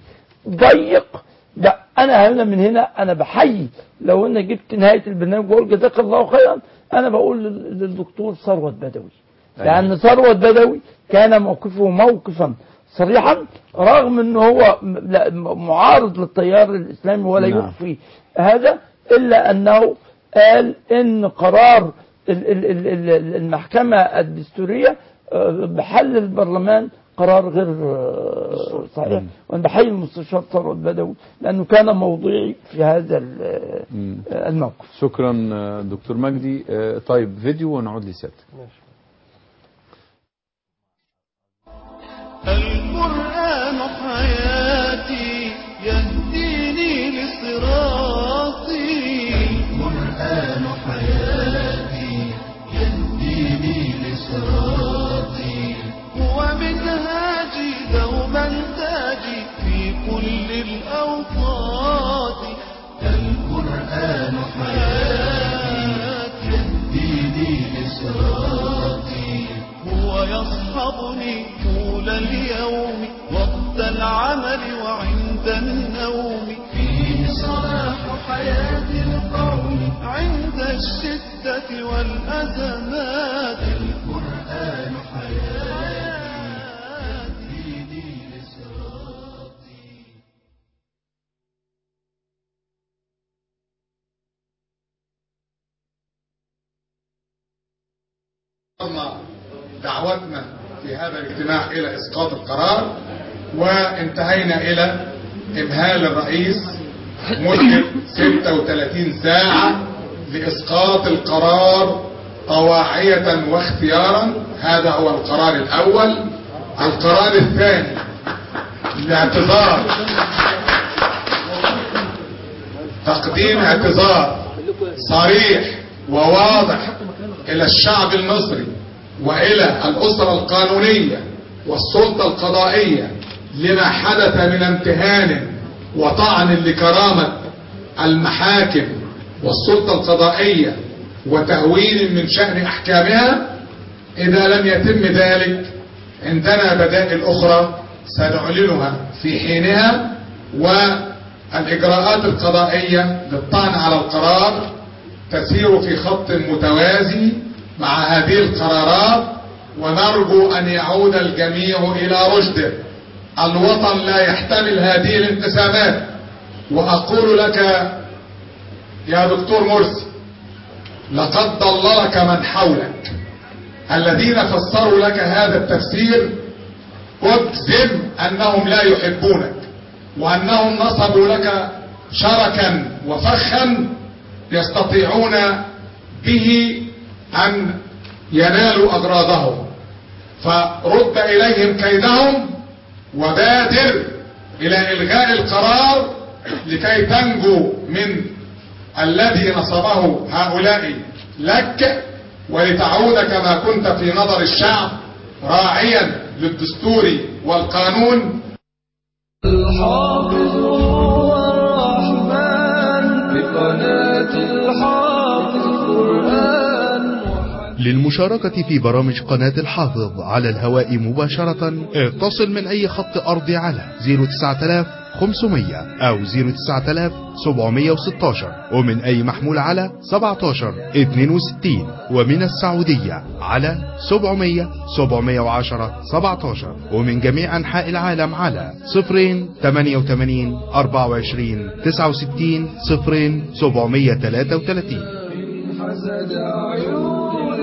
ضيق ده انا هنا من هنا انا بحيي لو انا جبت نهايه البرنامج واقول جزاك الله خيرا انا بقول لل- للدكتور ثروت بدوي
أيوة.
لان ثروت بدوي كان موقفه موقفا صريحا رغم ان هو م- لا- م- معارض للتيار الاسلامي ولا
نعم.
يخفي هذا الا انه قال ان قرار ال- ال- ال- ال- المحكمه الدستوريه آه، بحل البرلمان قرار غير آه، صحيح وانا بحيي المستشار ثروت بدوي لانه كان موضوعي في هذا ال-
مم.
آه، الموقف
شكرا آه، دكتور مجدي آه، طيب فيديو ونعود لسيادتك
القرآن حياتي يهديني لصراطي القرآن حياتي يهديني لصراطي هو منهاجي دوما تاجي في كل الأوقات القرآن حياتي يهديني لصراطي هو يصحبني طول اليوم وقت العمل وعند النوم فيه صلاح حياة القوم عند الشدة والأزمات القرآن حياتي يهديني لصراطي
وصلنا دعوتنا في هذا الاجتماع إلى إسقاط القرار وانتهينا إلى إمهال الرئيس مدة 36 ساعة لإسقاط القرار طواعية واختيارا هذا هو القرار الأول القرار الثاني الاعتذار تقديم اعتذار صريح وواضح إلى الشعب المصري وإلى الأسرة القانونية والسلطة القضائية لما حدث من امتهان وطعن لكرامة المحاكم والسلطة القضائية وتهوين من شأن أحكامها إذا لم يتم ذلك عندنا بدائل أخرى سنعلنها في حينها والإجراءات القضائية للطعن على القرار تسير في خط متوازي مع هذه القرارات ونرجو أن يعود الجميع إلى رشده الوطن لا يحتمل هذه الانقسامات وأقول لك يا دكتور مرسي لقد ضللك من حولك الذين فسروا لك هذا التفسير اجزم أنهم لا يحبونك وأنهم نصبوا لك شركا وفخا يستطيعون به أن ينالوا أغراضهم فرد إليهم كيدهم وبادر إلى إلغاء القرار لكي تنجو من الذي نصبه هؤلاء لك ولتعود كما كنت في نظر الشعب راعيا للدستور والقانون
الحافظ هو الرحمن بقناة الحافظ قرآن
للمشاركة في برامج قناة الحافظ على الهواء مباشرة اتصل من أي خط أرضي على 09500 أو 09716 ومن أي محمول على 17 62 ومن السعودية على 700 710 17 ومن جميع أنحاء العالم على 0 88 24 69 0 733
حسد عيون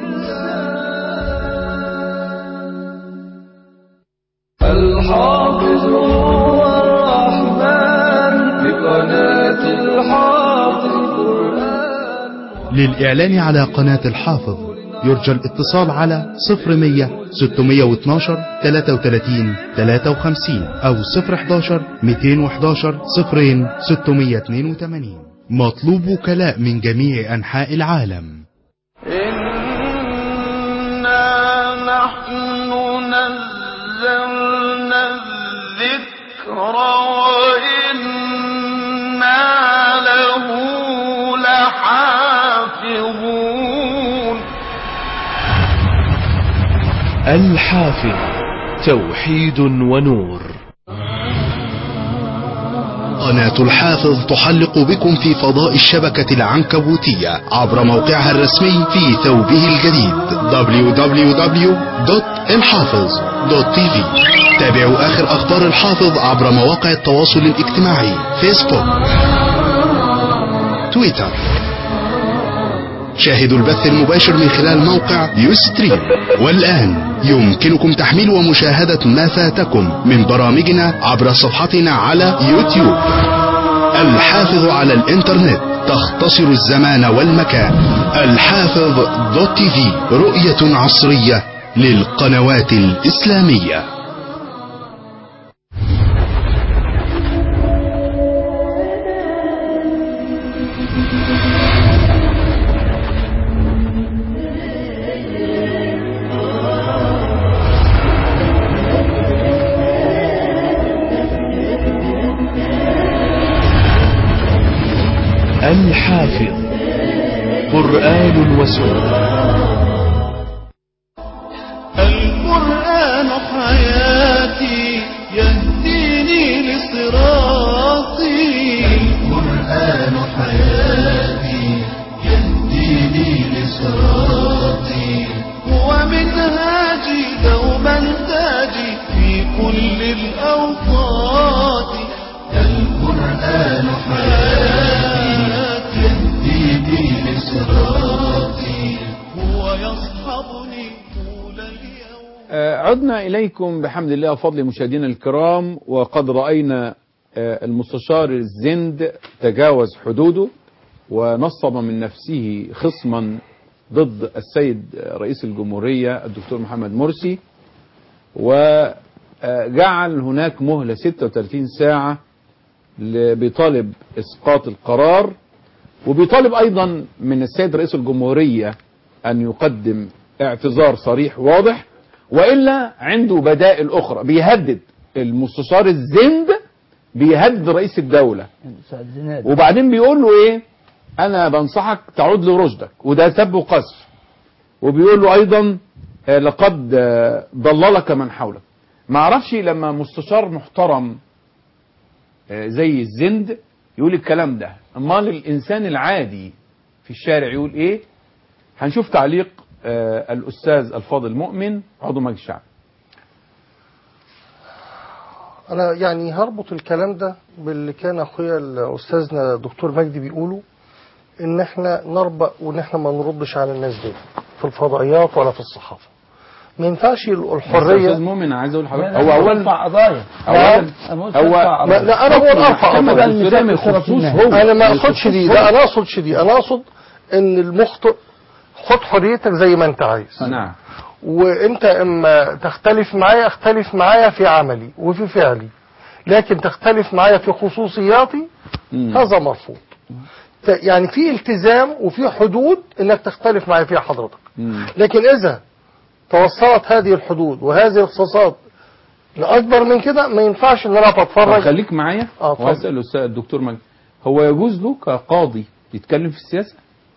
الإنسان الحافظ هو الرحمن بقناة الحافظ قرآن
للإعلان على قناة الحافظ يرجى الاتصال على 0100 612 33 53 أو 011 211 0 682 مطلوب وكلاء من جميع أنحاء العالم
إنا نحن نزلنا الذكر وإنا له لحافظون
الحافظ توحيد ونور
قناة الحافظ تحلق بكم في فضاء الشبكة العنكبوتية عبر موقعها الرسمي في ثوبه الجديد www.الحافظ.tv تابعوا آخر أخبار الحافظ عبر مواقع التواصل الاجتماعي فيسبوك تويتر شاهدوا البث المباشر من خلال موقع يستريم والآن يمكنكم تحميل ومشاهدة ما فاتكم من برامجنا عبر صفحتنا على يوتيوب الحافظ على الانترنت تختصر الزمان والمكان الحافظ دوت تي في رؤية عصرية للقنوات الإسلامية
الحافظ قرآن وسنة
القرآن حياتي يهديني لصراطي القرآن حياتي يهديني لصراطي هو منهاجي دوما تاجي في كل الأوقات القرآن حياتي يهديني لصراطي هو يصحبني طول اليوم
آه، عدنا إليكم بحمد الله وفضل مشاهدينا الكرام وقد رأينا آه، المستشار الزند تجاوز حدوده ونصب من نفسه خصما ضد السيد رئيس الجمهورية الدكتور محمد مرسي وجعل هناك مهلة 36 ساعة ل- بيطالب إسقاط القرار وبيطالب أيضا من السيد رئيس الجمهورية أن يقدم اعتذار صريح واضح وإلا عنده بدائل أخرى بيهدد المستشار الزند بيهدد رئيس الدولة
أستاذ زناد
وبعدين بيقول له ايه انا بنصحك تعود لرشدك وده سب وقذف وبيقول له ايضا آه، لقد آه، ضللك من حولك ما اعرفش لما مستشار محترم آه، زي الزند يقول الكلام ده امال الانسان العادي في الشارع يقول ايه هنشوف تعليق آه، الاستاذ الفاضل مؤمن عضو مجلس الشعب
انا يعني هربط الكلام ده باللي كان اخويا الاستاذنا الدكتور مجدي بيقوله ان احنا نربأ وان احنا ما نردش على الناس دي في الفضائيات ولا في الصحافه ما ينفعش
بس يا استاذ
الحريه
مؤمن انا عايز اقول لحضرتك
لا،
هو
لا،
اولا
ارفع قضايا
اولا
أنا مش
هو
هرفع
ما
قضايا.
لا انا بقول ارفع
المحكمة
قضايا.
الدستورية ما يخصوش هو
انا ما
ما
اقصدش دي
يخصوش
لا
هو.
انا اقصدش دي انا اقصد ان المخطئ خد حريتك زي ما انت عايز
نعم
وانت اما تختلف معايا اختلف معايا في عملي وفي فعلي لكن تختلف معايا في خصوصياتي
مم.
هذا مرفوض ت- يعني في التزام وفي حدود انك تختلف معايا فيها حضرتك
مم.
لكن اذا توصلت هذه الحدود وهذه الاختصاصات لاكبر من كده ما ينفعش ان انا
طب
بتفرج
خليك معايا
اه، اتفضل.
واسال الاستاذ الدكتور مجدي هو يجوز له كقاضي يتكلم في السياسه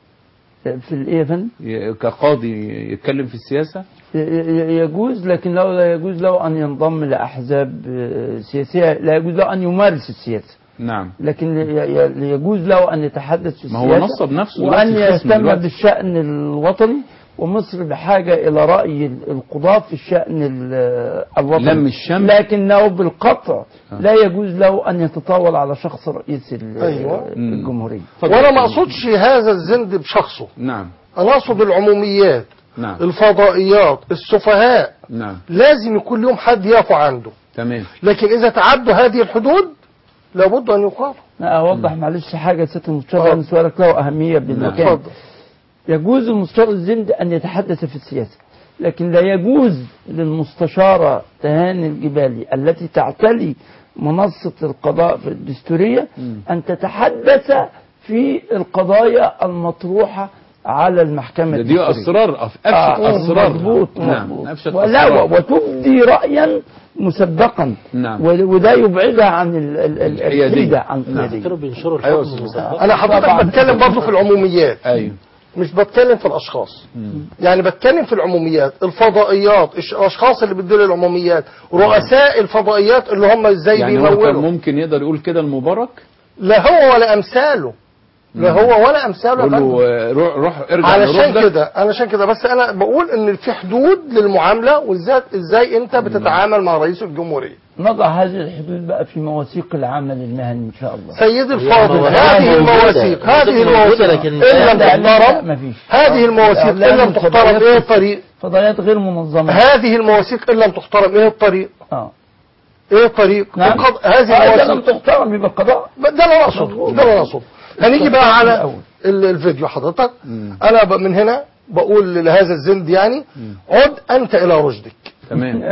في الايه يا فندم؟
ي- كقاضي يتكلم في السياسه
ي- ي- يجوز لكن لو لا يجوز له ان ينضم لاحزاب آه، سياسيه لا يجوز له ان يمارس السياسه
نعم
لكن ي- ي- يجوز له ان يتحدث في
ما
السياسه
هو نصب نفسه
وان
دلوقتي في قسم
يهتم
دلوقتي.
بالشان الوطني ومصر بحاجه الى راي القضاه في الشان ال- الوطني
لم الشمل.
لكنه بالقطع
آه.
لا يجوز له ان يتطاول على شخص رئيس ال-
أيوة.
الجمهوريه
اتفضل.
وانا ما اقصدش هذا الزند بشخصه
نعم
انا اقصد العموميات
نعم
الفضائيات السفهاء
نعم
لازم يكون لهم حد يقف عنده
تمام
لكن اذا تعدوا هذه الحدود لابد ان يقاطعوا
لا اوضح معلش حاجه ست المستشار
اتفضل.
لان سؤالك له اهميه بالمكان
اتفضل
يجوز المستشار الزند أن يتحدث في السياسة لكن لا يجوز للمستشارة تهاني الجبالي التي تعتلي منصة القضاء في الدستورية أن تتحدث في القضايا المطروحة على المحكمة
ده دي
الدستورية.
اسرار أف- افشت
آه،
اسرار
مظبوط
نعم
مظبوط.
افشت
ولا
اسرار
وتبدي رأيا مسبقا
نعم
و- وده يبعدها عن ال- ال- ال-
الحيادية.
الحيدة عن
نعم.
الحيادية
كانوا بينشروا
أيوة
الحكم
أستاذ.
مسبقا
انا حضرتك
طبعاً.
بتكلم برضه في العموميات
ايوه
مش بتكلم في الاشخاص
مم.
يعني بتكلم في العموميات الفضائيات الش- الاشخاص اللي بيدوا العموميات رؤساء الفضائيات اللي هم ازاي
يعني هو كان
بيمولوا
ممكن يقدر يقول كده المبارك
لا هو ولا امثاله لا هو ولا امثاله يا
يقول
فندم.
له آه، روح روح ارجع
علشان
لرشدك.
كده علشان كده بس انا بقول ان في حدود للمعامله وازاي ازاي انت بتتعامل مع رئيس الجمهوريه
نضع هذه الحدود بقى في مواثيق العمل المهني إن شاء الله
سيدي الفاضل
موجودة.
هذه المواثيق
موجودة.
هذه
موجودة،
المواثيق
لكن-
ان
لا،
لم
لا، لا،
تحترم
مفيش.
هذه المواثيق ان
لا،
لم تحترم
فضائيات-
ايه الطريق
فضائيات غير منظمة
هذه المواثيق ان لم تحترم ايه الطريق
اه
ايه الطريق
نعم
القض... هذه
هذا لم
المواثيق
تحترم يبقى قضاء
ده اللي انا اقصده ده اللي انا اقصده هنيجي بقى على ال- الفيديو حضرتك انا ب- من هنا بقول لهذا الزند يعني عد انت الى رشدك
تمام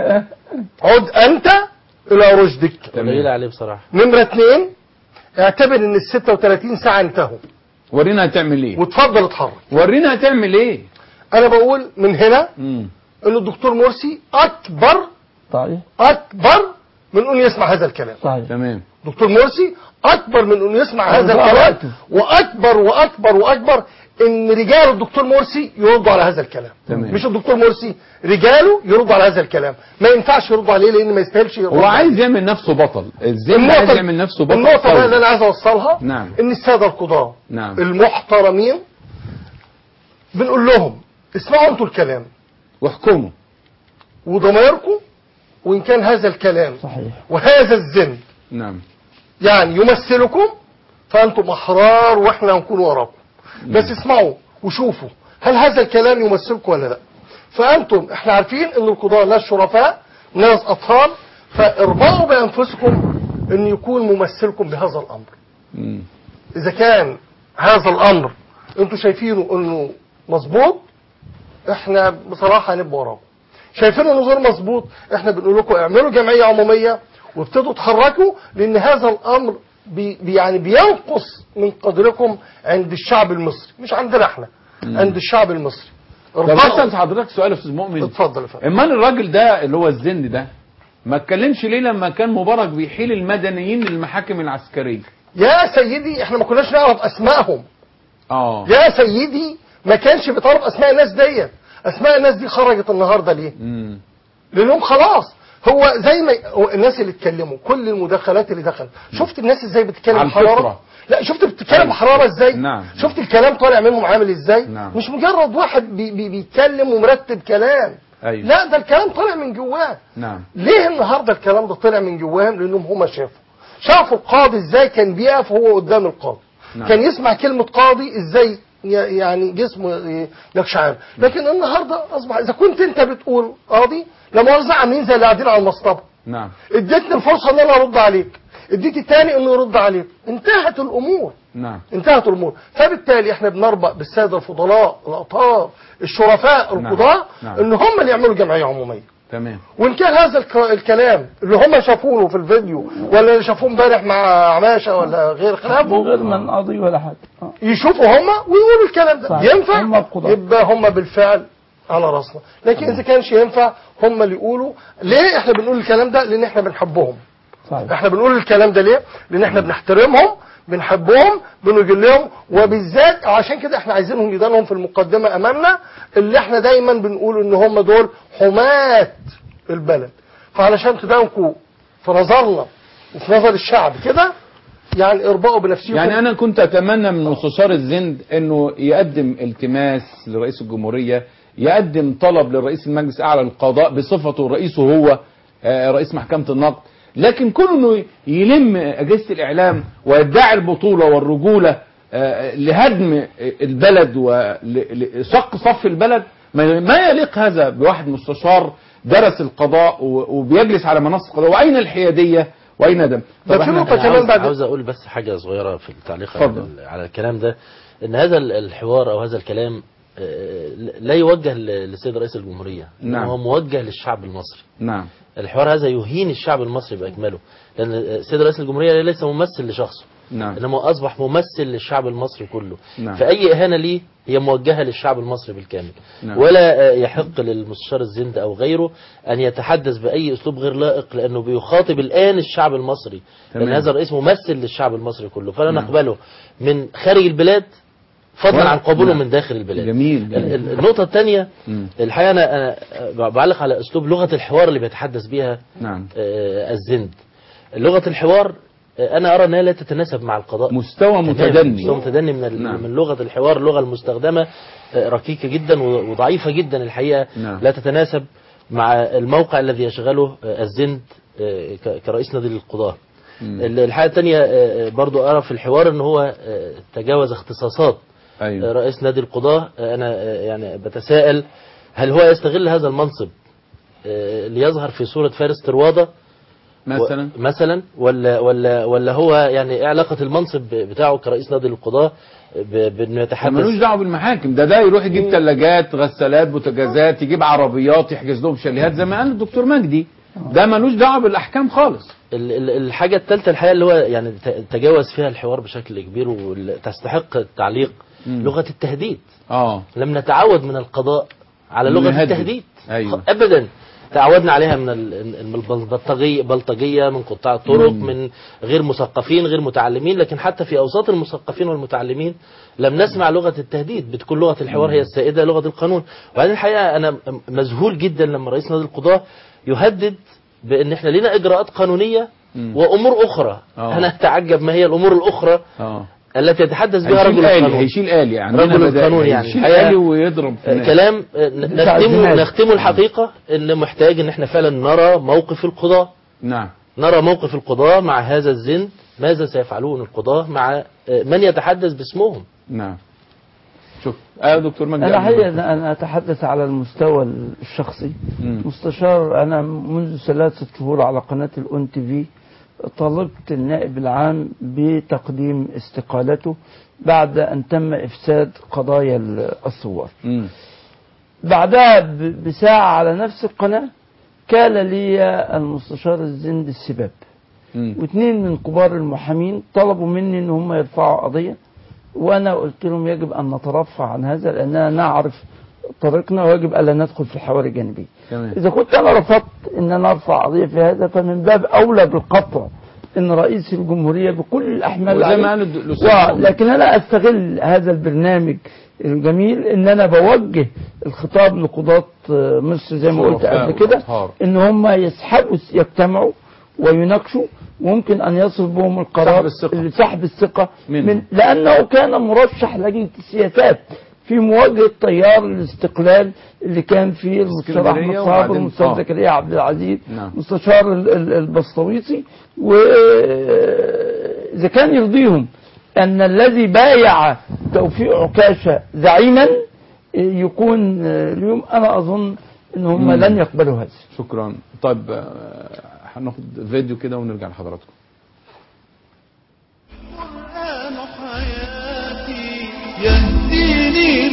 عد انت الى رشدك
قليل عليه بصراحه
نمرة اتنين اعتبر ان ال 36 ساعة انتهوا
ورينا هتعمل ايه
وتفضل اتحرك
ورينا هتعمل ايه
انا بقول من هنا
مم.
ان الدكتور مرسي اكبر
صحيح
اكبر من انه يسمع هذا الكلام
صحيح
تمام
دكتور مرسي اكبر من انه يسمع هذا
أرجع
الكلام
وقته.
واكبر واكبر واكبر ان رجال الدكتور مرسي يردوا على هذا الكلام
تمام.
مش الدكتور مرسي رجاله يردوا على هذا الكلام ما ينفعش يردوا عليه لان ما يستاهلش يردوا
هو
عليه.
عايز يعمل نفسه بطل ازاي عايز يعمل نفسه بطل
النقطة بقى
ثوري.
اللي انا عايز اوصلها
نعم.
ان السادة القضاة
نعم
المحترمين بنقول لهم اسمعوا انتوا الكلام
واحكموا
وضميركم وان كان هذا الكلام
صحيح
وهذا الذنب
نعم
يعني يمثلكم فانتم احرار واحنا هنكون وراكم بس اسمعوا وشوفوا هل هذا الكلام يمثلكم ولا لا فانتم احنا عارفين ان القضاة ناس شرفاء ناس اطفال فارضعوا بانفسكم ان يكون ممثلكم بهذا الامر
مم.
اذا كان هذا الامر انتوا شايفينه انه مظبوط احنا بصراحه هنبقى وراكم شايفين انه غير مظبوط احنا بنقول لكم اعملوا جمعيه عموميه وابتدوا تحركوا لان هذا الامر بي بي- يعني بينقص من قدركم عند الشعب المصري مش عندنا احنا عند الشعب المصري
طب
ارفعوا-
اسال حضرتك سؤال يا استاذ مؤمن
اتفضل يا فندم
امال الراجل ده اللي هو الزند ده ما اتكلمش ليه لما كان مبارك بيحيل المدنيين للمحاكم العسكريه
يا سيدي احنا ما كناش نعرف اسمائهم
اه
يا سيدي ما كانش بيتعرف اسماء الناس ديت اسماء الناس دي خرجت النهارده ليه
مم.
لانهم خلاص هو زي ما هو الناس اللي اتكلموا كل المداخلات اللي دخلت شفت الناس ازاي بتتكلم
على
بحراره
الفطرة.
لا شفت بتتكلم
أيوة.
بحراره ازاي
نعم.
شفت الكلام طالع منهم عامل ازاي
نعم.
مش مجرد واحد بي بي بيتكلم ومرتب كلام
ايوه
لا ده الكلام طالع من جواه
نعم
ليه النهارده الكلام ده طلع من جواهم لانهم هما شافوا شافوا القاضي ازاي كان بيقف هو قدام القاضي
نعم.
كان يسمع كلمة قاضي ازاي ي- يعني جسمه ي- يقشعر لكن النهارده اصبح اذا كنت انت بتقول قاضي لا مؤاخذه عاملين زي اللي قاعدين على المصطبه
نعم
اديتني الفرصه ان انا ارد عليك اديت التاني انه يرد عليك انتهت الامور
نعم
انتهت الامور فبالتالي احنا بنربط بالساده الفضلاء الاطهار الشرفاء
نعم.
القضاة
نعم.
ان هم اللي يعملوا جمعيه عموميه
تمام
وان كان هذا الك- الكلام اللي هم شافوه في الفيديو ولا اللي شافوه امبارح مع عماشه ولا غير
من
خلافه
غير ما نقضي ولا حاجه آه.
يشوفوا هم ويقولوا الكلام ده
صحيح.
ينفع
هم القضاة.
يبقى هم بالفعل على راسنا لكن اذا كانش ينفع هم اللي يقولوا ليه احنا بنقول الكلام ده لان احنا بنحبهم
صحيح
احنا بنقول الكلام ده ليه لان احنا بنحترمهم بنحبهم بنجلهم وبالذات عشان كده احنا عايزينهم يدانهم في المقدمه امامنا اللي احنا دايما بنقول ان هم دول حماة البلد فعلشان تدانكوا في نظرنا وفي نظر الشعب كده يعني اربقوا بنفسكم
يعني انا كنت اتمنى من مستشار الزند انه يقدم التماس لرئيس الجمهوريه يقدم طلب للرئيس المجلس الاعلى للقضاء بصفته رئيسه هو آه، رئيس محكمه النقد لكن كونه انه يلم اجهزه الاعلام ويدعي البطوله والرجوله آه، لهدم البلد ولشق صف البلد ما ما يليق هذا بواحد مستشار درس القضاء و- وبيجلس على منصه القضاء واين الحياديه واين دم
ده
طب
في
احنا-
نقطة
أنا
كمان
عاوز,
بعد-
عاوز اقول بس حاجه صغيره في التعليق
اتفضل.
على, على الكلام ده ان هذا ال- الحوار او هذا الكلام آه، لا يوجه ل- للسيد رئيس الجمهوريه إنما
نعم.
هو موجه للشعب المصري
نعم
الحوار هذا يهين الشعب المصري باكمله لان السيد رئيس الجمهوريه ليس ممثل لشخصه
نعم
انما اصبح ممثل للشعب المصري كله
نعم.
فاي اهانه ليه هي موجهه للشعب المصري بالكامل
نعم.
ولا آه، يحق للمستشار الزند او غيره ان يتحدث باي اسلوب غير لائق لانه بيخاطب الان الشعب المصري لان
تمام.
هذا الرئيس ممثل للشعب المصري كله فلا
نعم.
نقبله من خارج البلاد فضلا
ولا-
عن قبوله
نعم.
من داخل البلاد
جميل،
ال-
جميل.
ال- النقطه الثانيه
مم.
الحقيقه انا أنا بعلق على اسلوب لغه الحوار اللي بيتحدث بها
نعم
آه، الزند لغه الحوار آه، انا ارى انها لا تتناسب مع القضاء
مستوى
تمام،
متدني
مستوى متدني من ال-
نعم.
من لغه الحوار اللغه المستخدمه آه، ركيكه جدا و- وضعيفه جدا الحقيقه
نعم.
لا تتناسب مع الموقع الذي يشغله آه، الزند آه، ك- كرئيس نادي للقضاه
مم.
ال- الحاجه الثانيه آه، برضو ارى في الحوار ان هو آه، تجاوز اختصاصات آه،
ايوه
رئيس نادي القضاه آه، انا آه، يعني بتساءل هل هو يستغل هذا المنصب آه، ليظهر في صوره فارس طروادة
مثلا
و- مثلا ولا ولا ولا هو يعني ايه علاقه المنصب بتاعه كرئيس نادي القضاه ب- بانه
ده
يتحدث
ملوش دعوه بالمحاكم ده ده يروح يجيب ثلاجات غسالات بوتاجازات يجيب عربيات يحجز لهم شاليهات زي ما قال الدكتور مجدي ده ملوش دعوه بالاحكام خالص
ال- ال- الحاجه الثالثه الحقيقه اللي هو يعني ت- تجاوز فيها الحوار بشكل كبير وتستحق التعليق
مم.
لغه التهديد
اه
لم نتعود من القضاء على لغه
نهدد.
التهديد
أيوة.
ابدا تعودنا عليها من ال- من البلطجيه بلطجيه من قطاع الطرق
مم.
من غير مثقفين غير متعلمين لكن حتى في اوساط المثقفين والمتعلمين لم نسمع لغه التهديد بتكون لغه الحوار هي السائده لغه القانون وبعدين الحقيقه انا مذهول جدا لما رئيس نادي القضاه يهدد بان احنا لنا اجراءات قانونيه
مم.
وامور اخرى
آه.
انا اتعجب ما هي الامور الاخرى
اه
التي يتحدث بها
هيشيل
رجل
آلي
القانون
هيشيل آلي يعني
رجل
هنا بدأ
القانون يعني.
هيشيل
الحقيقة-
آلي ويضرب في
آه،
الناس.
كلام آه، ن-
بتاع
نختمه
الجهاد.
نختمه الحقيقة ان محتاج ان احنا فعلا نرى موقف القضاة
نعم
نرى موقف القضاة مع هذا الزند ماذا سيفعلون القضاة مع آه، من يتحدث باسمهم
نعم شوف اه دكتور مجدي
أنا
قبل
حقيقة
ما-
أنا أتحدث على المستوى الشخصي
مم.
مستشار أنا منذ ثلاثة شهور على قناة الأون تي في طلبت النائب العام بتقديم استقالته بعد أن تم إفساد قضايا الثوار
مم.
بعدها ب- بساعة على نفس القناة كان لي المستشار الزند السباب
مم.
واثنين من كبار المحامين طلبوا مني ان هم يرفعوا قضيه وانا قلت لهم يجب ان نترفع عن هذا لاننا نعرف طريقنا ويجب الا ندخل في الحوار الجانبي.
تمام
اذا كنت انا رفضت ان انا ارفع قضيه في هذا فمن باب اولى بالقطع ان رئيس الجمهوريه بكل الاحمال
وزي
عليه
ما قال الد- الأستاذ
و-
مؤمن.
لكن انا استغل هذا البرنامج الجميل ان انا بوجه الخطاب لقضاة مصر زي ما قلت
شرفاء
قبل كده
وأطهار.
ان هم يسحبوا يجتمعوا ويناقشوا وممكن ان يصل بهم القرار
سحب الثقة.
لسحب الثقه
منه.
من لانه كان مرشح لجنه السياسات في مواجهه تيار الاستقلال اللي كان فيه المستشار احمد
اسكندرية
صابر
وبعدين-
المستشار
آه.
زكريا عبد العزيز
نعم.
مستشار ال- ال- البسطويسي واذا كان يرضيهم أن الذي بايع توفيق عكاشة زعيما يكون اليوم أنا أظن أن هم
مم.
لن يقبلوا هذا
شكرا طيب آه، هناخد فيديو كده ونرجع لحضراتكم
القرآن حياتي يهديني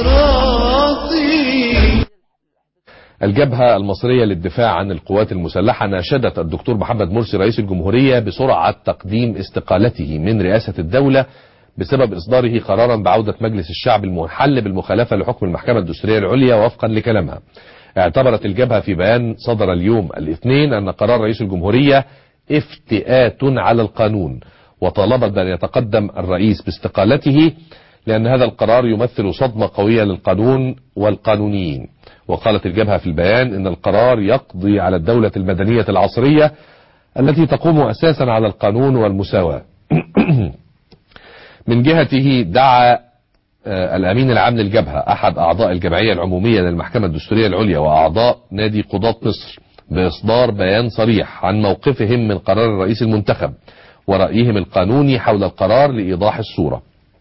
لصراطي
الجبهة المصرية للدفاع عن القوات المسلحة ناشدت الدكتور محمد مرسي رئيس الجمهورية بسرعة تقديم استقالته من رئاسة الدولة بسبب إصداره قرارا بعودة مجلس الشعب المحل بالمخالفة لحكم المحكمة الدستورية العليا وفقا لكلامها اعتبرت الجبهة في بيان صدر اليوم الاثنين أن قرار رئيس الجمهورية افتئات على القانون وطالبت بأن يتقدم الرئيس باستقالته لأن هذا القرار يمثل صدمة قوية للقانون والقانونيين وقالت الجبهة في البيان إن القرار يقضي على الدولة المدنية العصرية التي تقوم أساسا على القانون والمساواة من جهته دعا آه، الأمين العام للجبهة أحد أعضاء الجمعية العمومية للمحكمة الدستورية العليا وأعضاء نادي قضاة مصر بإصدار بيان صريح عن موقفهم من قرار الرئيس المنتخب ورأيهم القانوني حول القرار لإيضاح الصورة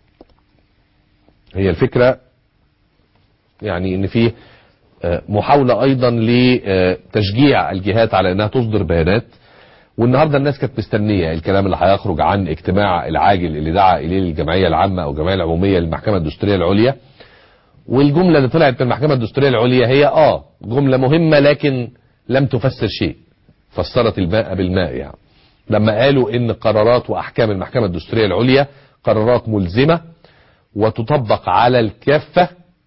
هي الفكرة يعني ان في آه، محاولة ايضا لتشجيع الجهات على انها تصدر بيانات والنهارده الناس كانت مستنيه الكلام اللي هيخرج عن اجتماع العاجل اللي دعا اليه الجمعيه العامه او الجمعيه العموميه للمحكمه الدستوريه العليا والجمله اللي طلعت من المحكمه الدستوريه العليا هي اه جمله مهمه لكن لم تفسر شيء فسرت الماء بالماء يعني لما قالوا ان قرارات واحكام المحكمه الدستوريه العليا قرارات ملزمه وتطبق على الكافه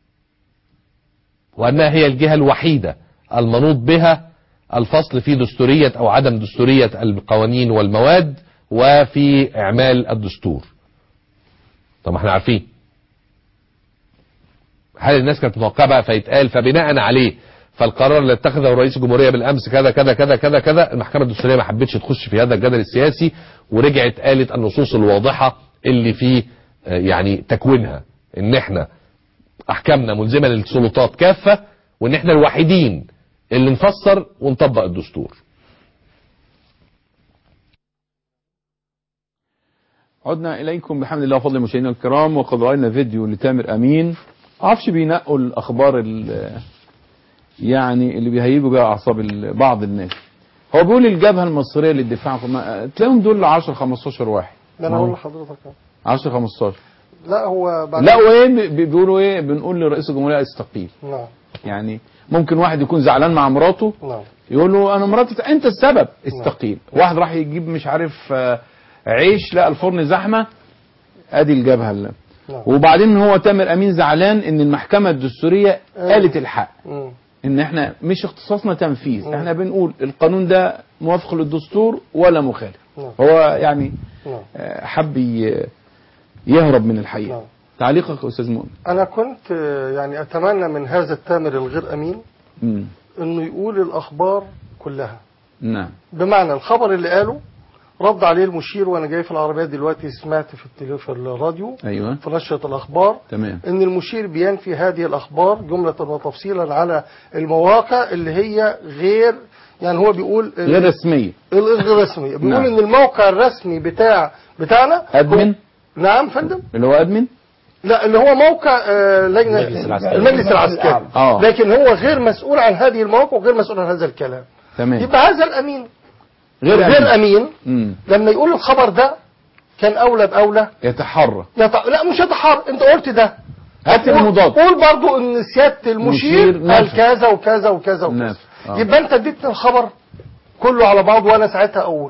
وأنها هي الجهة الوحيدة المنوط بها الفصل في دستورية أو عدم دستورية القوانين والمواد وفي إعمال الدستور طب ما احنا عارفين هل الناس كانت متوقعة بقى فيتقال فبناء عليه فالقرار اللي اتخذه رئيس الجمهورية بالأمس كذا كذا كذا كذا كذا المحكمة الدستورية ما حبتش تخش في هذا الجدل السياسي ورجعت قالت النصوص الواضحة اللي في آه، يعني تكوينها ان احنا احكامنا ملزمه للسلطات كافه وان احنا الوحيدين اللي نفسر ونطبق الدستور
عدنا اليكم بحمد الله وفضل مشاهدينا الكرام وقد راينا فيديو لتامر امين معرفش بينقوا الاخبار ال- يعني اللي بيهيجوا بيها اعصاب ال- بعض الناس هو بيقول الجبهه المصريه للدفاع عن- ما- تلاقيهم دول 10 15 واحد
ده انا اقول لحضرتك
10 15
لا هو بعد
لا وايه بي- بيقولوا ايه بنقول لرئيس الجمهوريه استقيل
نعم
يعني ممكن واحد يكون زعلان مع مراته
نعم
يقول له انا مراتي انت السبب استقيل واحد راح يجيب مش عارف آه، عيش لقى الفرن زحمه ادي الجبهه اللي.
نعم.
وبعدين هو تامر امين زعلان ان المحكمه الدستوريه قالت الحق
مم.
ان احنا مش اختصاصنا تنفيذ احنا بنقول القانون ده موافق للدستور ولا مخالف
نعم.
هو يعني
نعم.
آه، حب ي- يهرب من الحقيقه
نعم.
تعليقك يا استاذ مؤمن
انا كنت آه، يعني اتمنى من هذا التامر الغير امين
مم.
انه يقول الاخبار كلها
نعم
بمعنى الخبر اللي قاله رد عليه المشير وانا جاي في العربيه دلوقتي سمعت في التليفون في الراديو
ايوه
في نشره الاخبار
تمام
ان المشير بينفي هذه الاخبار جمله وتفصيلا على المواقع اللي هي غير يعني هو بيقول
غير رسميه
غير رسميه بيقول
نعم.
ان الموقع الرسمي بتاع بتاعنا
ادمن
نعم فندم
اللي هو ادمن
لا اللي هو موقع آه، لجنه
المجلس العسكري.
المجلس العسكري
اه
لكن هو غير مسؤول عن هذه المواقع وغير مسؤول عن هذا الكلام
تمام
يبقى هذا الامين
غير
غير امين
امم
لما يقول الخبر ده كان اولى باولى
يتحرى
يط... لا مش يتحر انت قلت ده
هات
قول-
المضاد
قول برضو ان سياده المشير
مشير
قال
نفى.
كذا وكذا وكذا وكذا
نفى. آه.
يبقى انت اديتني الخبر كله على بعضه وانا ساعتها اقول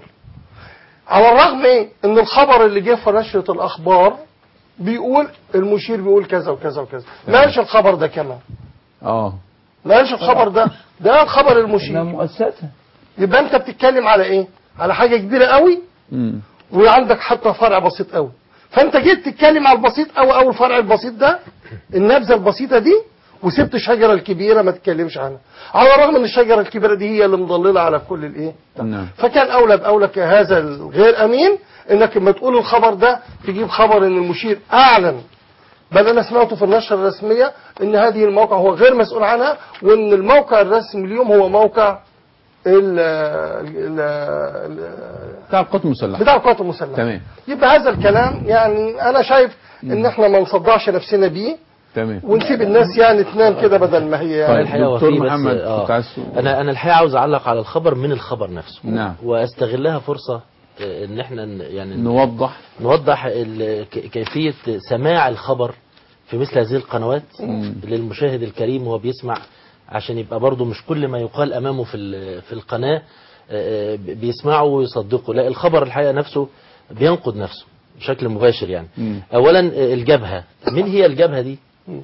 على الرغم ايه ان الخبر اللي جه في نشره الاخبار بيقول المشير بيقول كذا وكذا وكذا ما قالش الخبر ده كمان
اه
ما قالش الخبر ده ده الخبر
إنها
المشير
مؤسسة
يبقى انت بتتكلم على ايه على حاجه كبيره قوي
امم
وعندك حتى فرع بسيط قوي فانت جيت تتكلم على البسيط قوي قوي الفرع البسيط ده النبذه البسيطه دي وسبت الشجره الكبيره ما تتكلمش عنها على الرغم ان الشجره الكبيره دي هي اللي مضلله على كل الايه
نعم
فكان اولى باولى كهذا الغير امين انك لما تقول الخبر ده تجيب خبر ان المشير اعلن بل انا سمعته في النشره الرسميه ان هذه الموقع هو غير مسؤول عنها وان الموقع الرسمي اليوم هو موقع ال ال ال-
بتاع القوات المسلحه
بتاع القوات المسلحه
تمام
يبقى هذا الكلام يعني انا شايف ان احنا ما نصدعش نفسنا بيه
تمام
ونسيب الناس يعني تنام كده بدل ما هي يعني
الحقيقه
دكتور
وفي بس
محمد
آه
كنت عايز
انا انا الحقيقه عاوز اعلق على الخبر من الخبر نفسه
نعم.
واستغلها فرصه آه، ان احنا ن- يعني
نوضح
نوضح ال- ك- كيفيه سماع الخبر في مثل هذه القنوات للمشاهد الكريم وهو بيسمع عشان يبقى برضه مش كل ما يقال امامه في ال- في القناه آه، آه، بيسمعه ويصدقه لا الخبر الحقيقه نفسه بينقد نفسه بشكل مباشر يعني
مم.
اولا آه، الجبهه مين هي الجبهه دي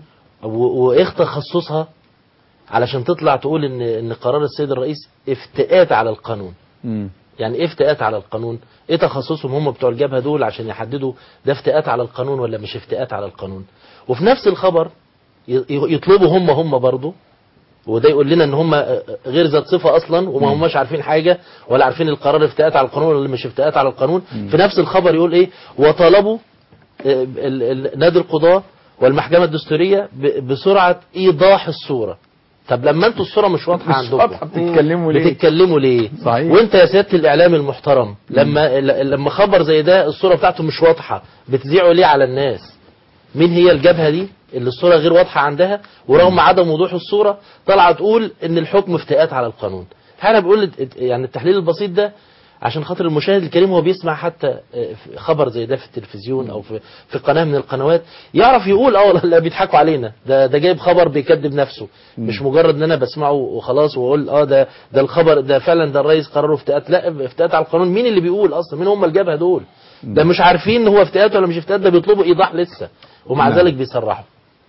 و- وايه تخصصها علشان تطلع تقول ان ان قرار السيد الرئيس افتئات على القانون
مم.
يعني ايه افتئات على القانون ايه تخصصهم هم بتوع الجبهه دول عشان يحددوا ده افتئات على القانون ولا مش افتئات على القانون وفي نفس الخبر ي- يطلبوا هم هم برضه وده يقول لنا ان هم غير ذات صفه اصلا وما هماش عارفين حاجه ولا عارفين القرار افتئات على القانون ولا مش افتئات على القانون في نفس الخبر يقول ايه وطلبوا آه، ال- ال- نادي القضاه والمحكمه الدستوريه ب- بسرعه ايضاح الصوره طب لما انتوا الصوره مش واضحه عندكم
واضحة، بتتكلموا ليه؟
بتتكلموا ليه
صحيح.
وانت يا سياده الاعلام المحترم لما ل- لما خبر زي ده الصوره بتاعته مش واضحه بتذيعوا ليه على الناس مين هي الجبهه دي اللي الصوره غير واضحه عندها ورغم عدم وضوح الصوره طالعه تقول ان الحكم افتئات على القانون انا بقول الت- يعني التحليل البسيط ده عشان خاطر المشاهد الكريم وهو بيسمع حتى آه، في خبر زي ده في التلفزيون او في في قناه من القنوات يعرف يقول اه والله لا بيضحكوا علينا ده ده جايب خبر بيكذب نفسه مش مجرد ان انا بسمعه وخلاص واقول اه ده ده الخبر ده فعلا ده الرئيس قرره افتئات لا افتئات على القانون مين اللي بيقول اصلا مين هم الجبهه دول ده مش عارفين ان هو افتئات ولا مش افتئات ده بيطلبوا ايضاح لسه ومع
نعم.
ذلك بيصرحوا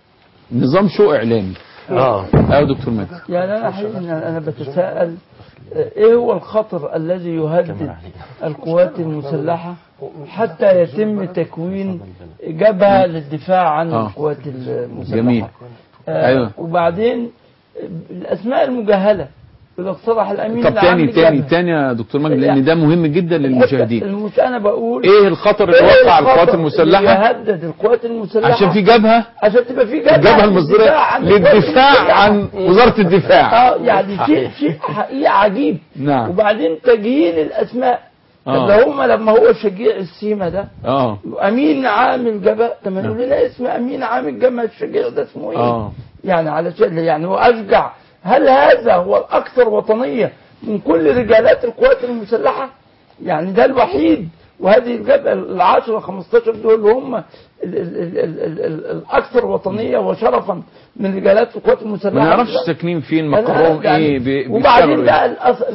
نظام شو اعلامي
اه
ايوه دكتور مجدي
يعني انا حقيقة انا أنا بتساءل آه، ايه هو الخطر الذي يهدد القوات المسلحه حتى يتم تكوين جبهه للدفاع عن
آه.
القوات المسلحه
جميل.
آه،
أيوة.
وبعدين آه، الاسماء المجهله يقول لك صلاح الامين
طب
اللي
تاني
عامل
تاني
جبهة.
تاني يا دكتور مجدي لان ده مهم جدا للمشاهدين
المش... انا بقول
ايه الخطر اللي
إيه
وقع على
الخطر
القوات
اللي
المسلحه
يهدد القوات المسلحه
عشان في جبهه
عشان تبقى في جبهه
الجبهه المصريه
للدفاع عن القوات
للدفاع
المسلحة.
عن وزاره الدفاع
اه يعني شيء شيء حقيقي عجيب
نعم
وبعدين تجهيل الاسماء طب
آه.
لو هم لما هو شجيع السيما ده
اه
امين عام الجبهه طب ما يقول لنا اسم امين عام الجبهه الشجيع ده اسمه ايه؟
اه
يعني علشان يعني هو اشجع هل هذا هو الاكثر وطنيه من كل رجالات القوات المسلحه؟ يعني ده الوحيد وهذه الجبهه العشرة 15 دول اللي هم ال ال ال ال ال ال الاكثر وطنيه وشرفا من رجالات القوات المسلحه
ما نعرفش ساكنين فين مقرهم
يعني
ايه بي-
وبعدين
بيشتغلوا
بقى
ايه
الأصل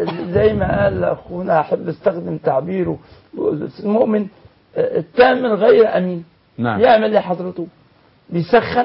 زي ما قال اخونا احب استخدم تعبيره المؤمن آه، التام غير امين
نعم
يعمل ايه حضرته بيسخن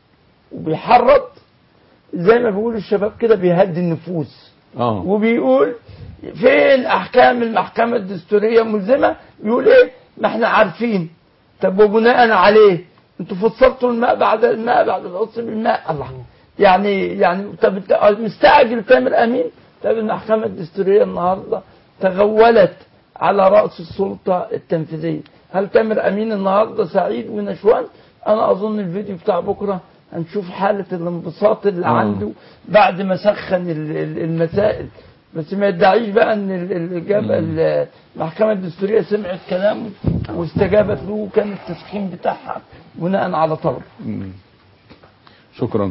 وبيحرض زي ما بيقول الشباب كده بيهدي النفوس
اه
وبيقول فين احكام المحكمه الدستوريه ملزمه بيقول ايه ما احنا عارفين طب وبناء عليه انتوا فسرتوا الماء بعد الماء بعد العطس بالماء الله يعني يعني طب انت مستعجل تامر امين طب المحكمه الدستوريه النهارده تغولت على راس السلطه التنفيذيه هل تامر امين النهارده سعيد ونشوان انا اظن الفيديو بتاع بكره هنشوف حاله الانبساط اللي
آه.
عنده بعد ما سخن ال- ال- المسائل بس ما يدعيش بقى ان ال- ال- جاب ال- المحكمه الدستوريه سمعت كلامه واستجابت له وكان التسخين بتاعها بناء على طلب
مم. شكرا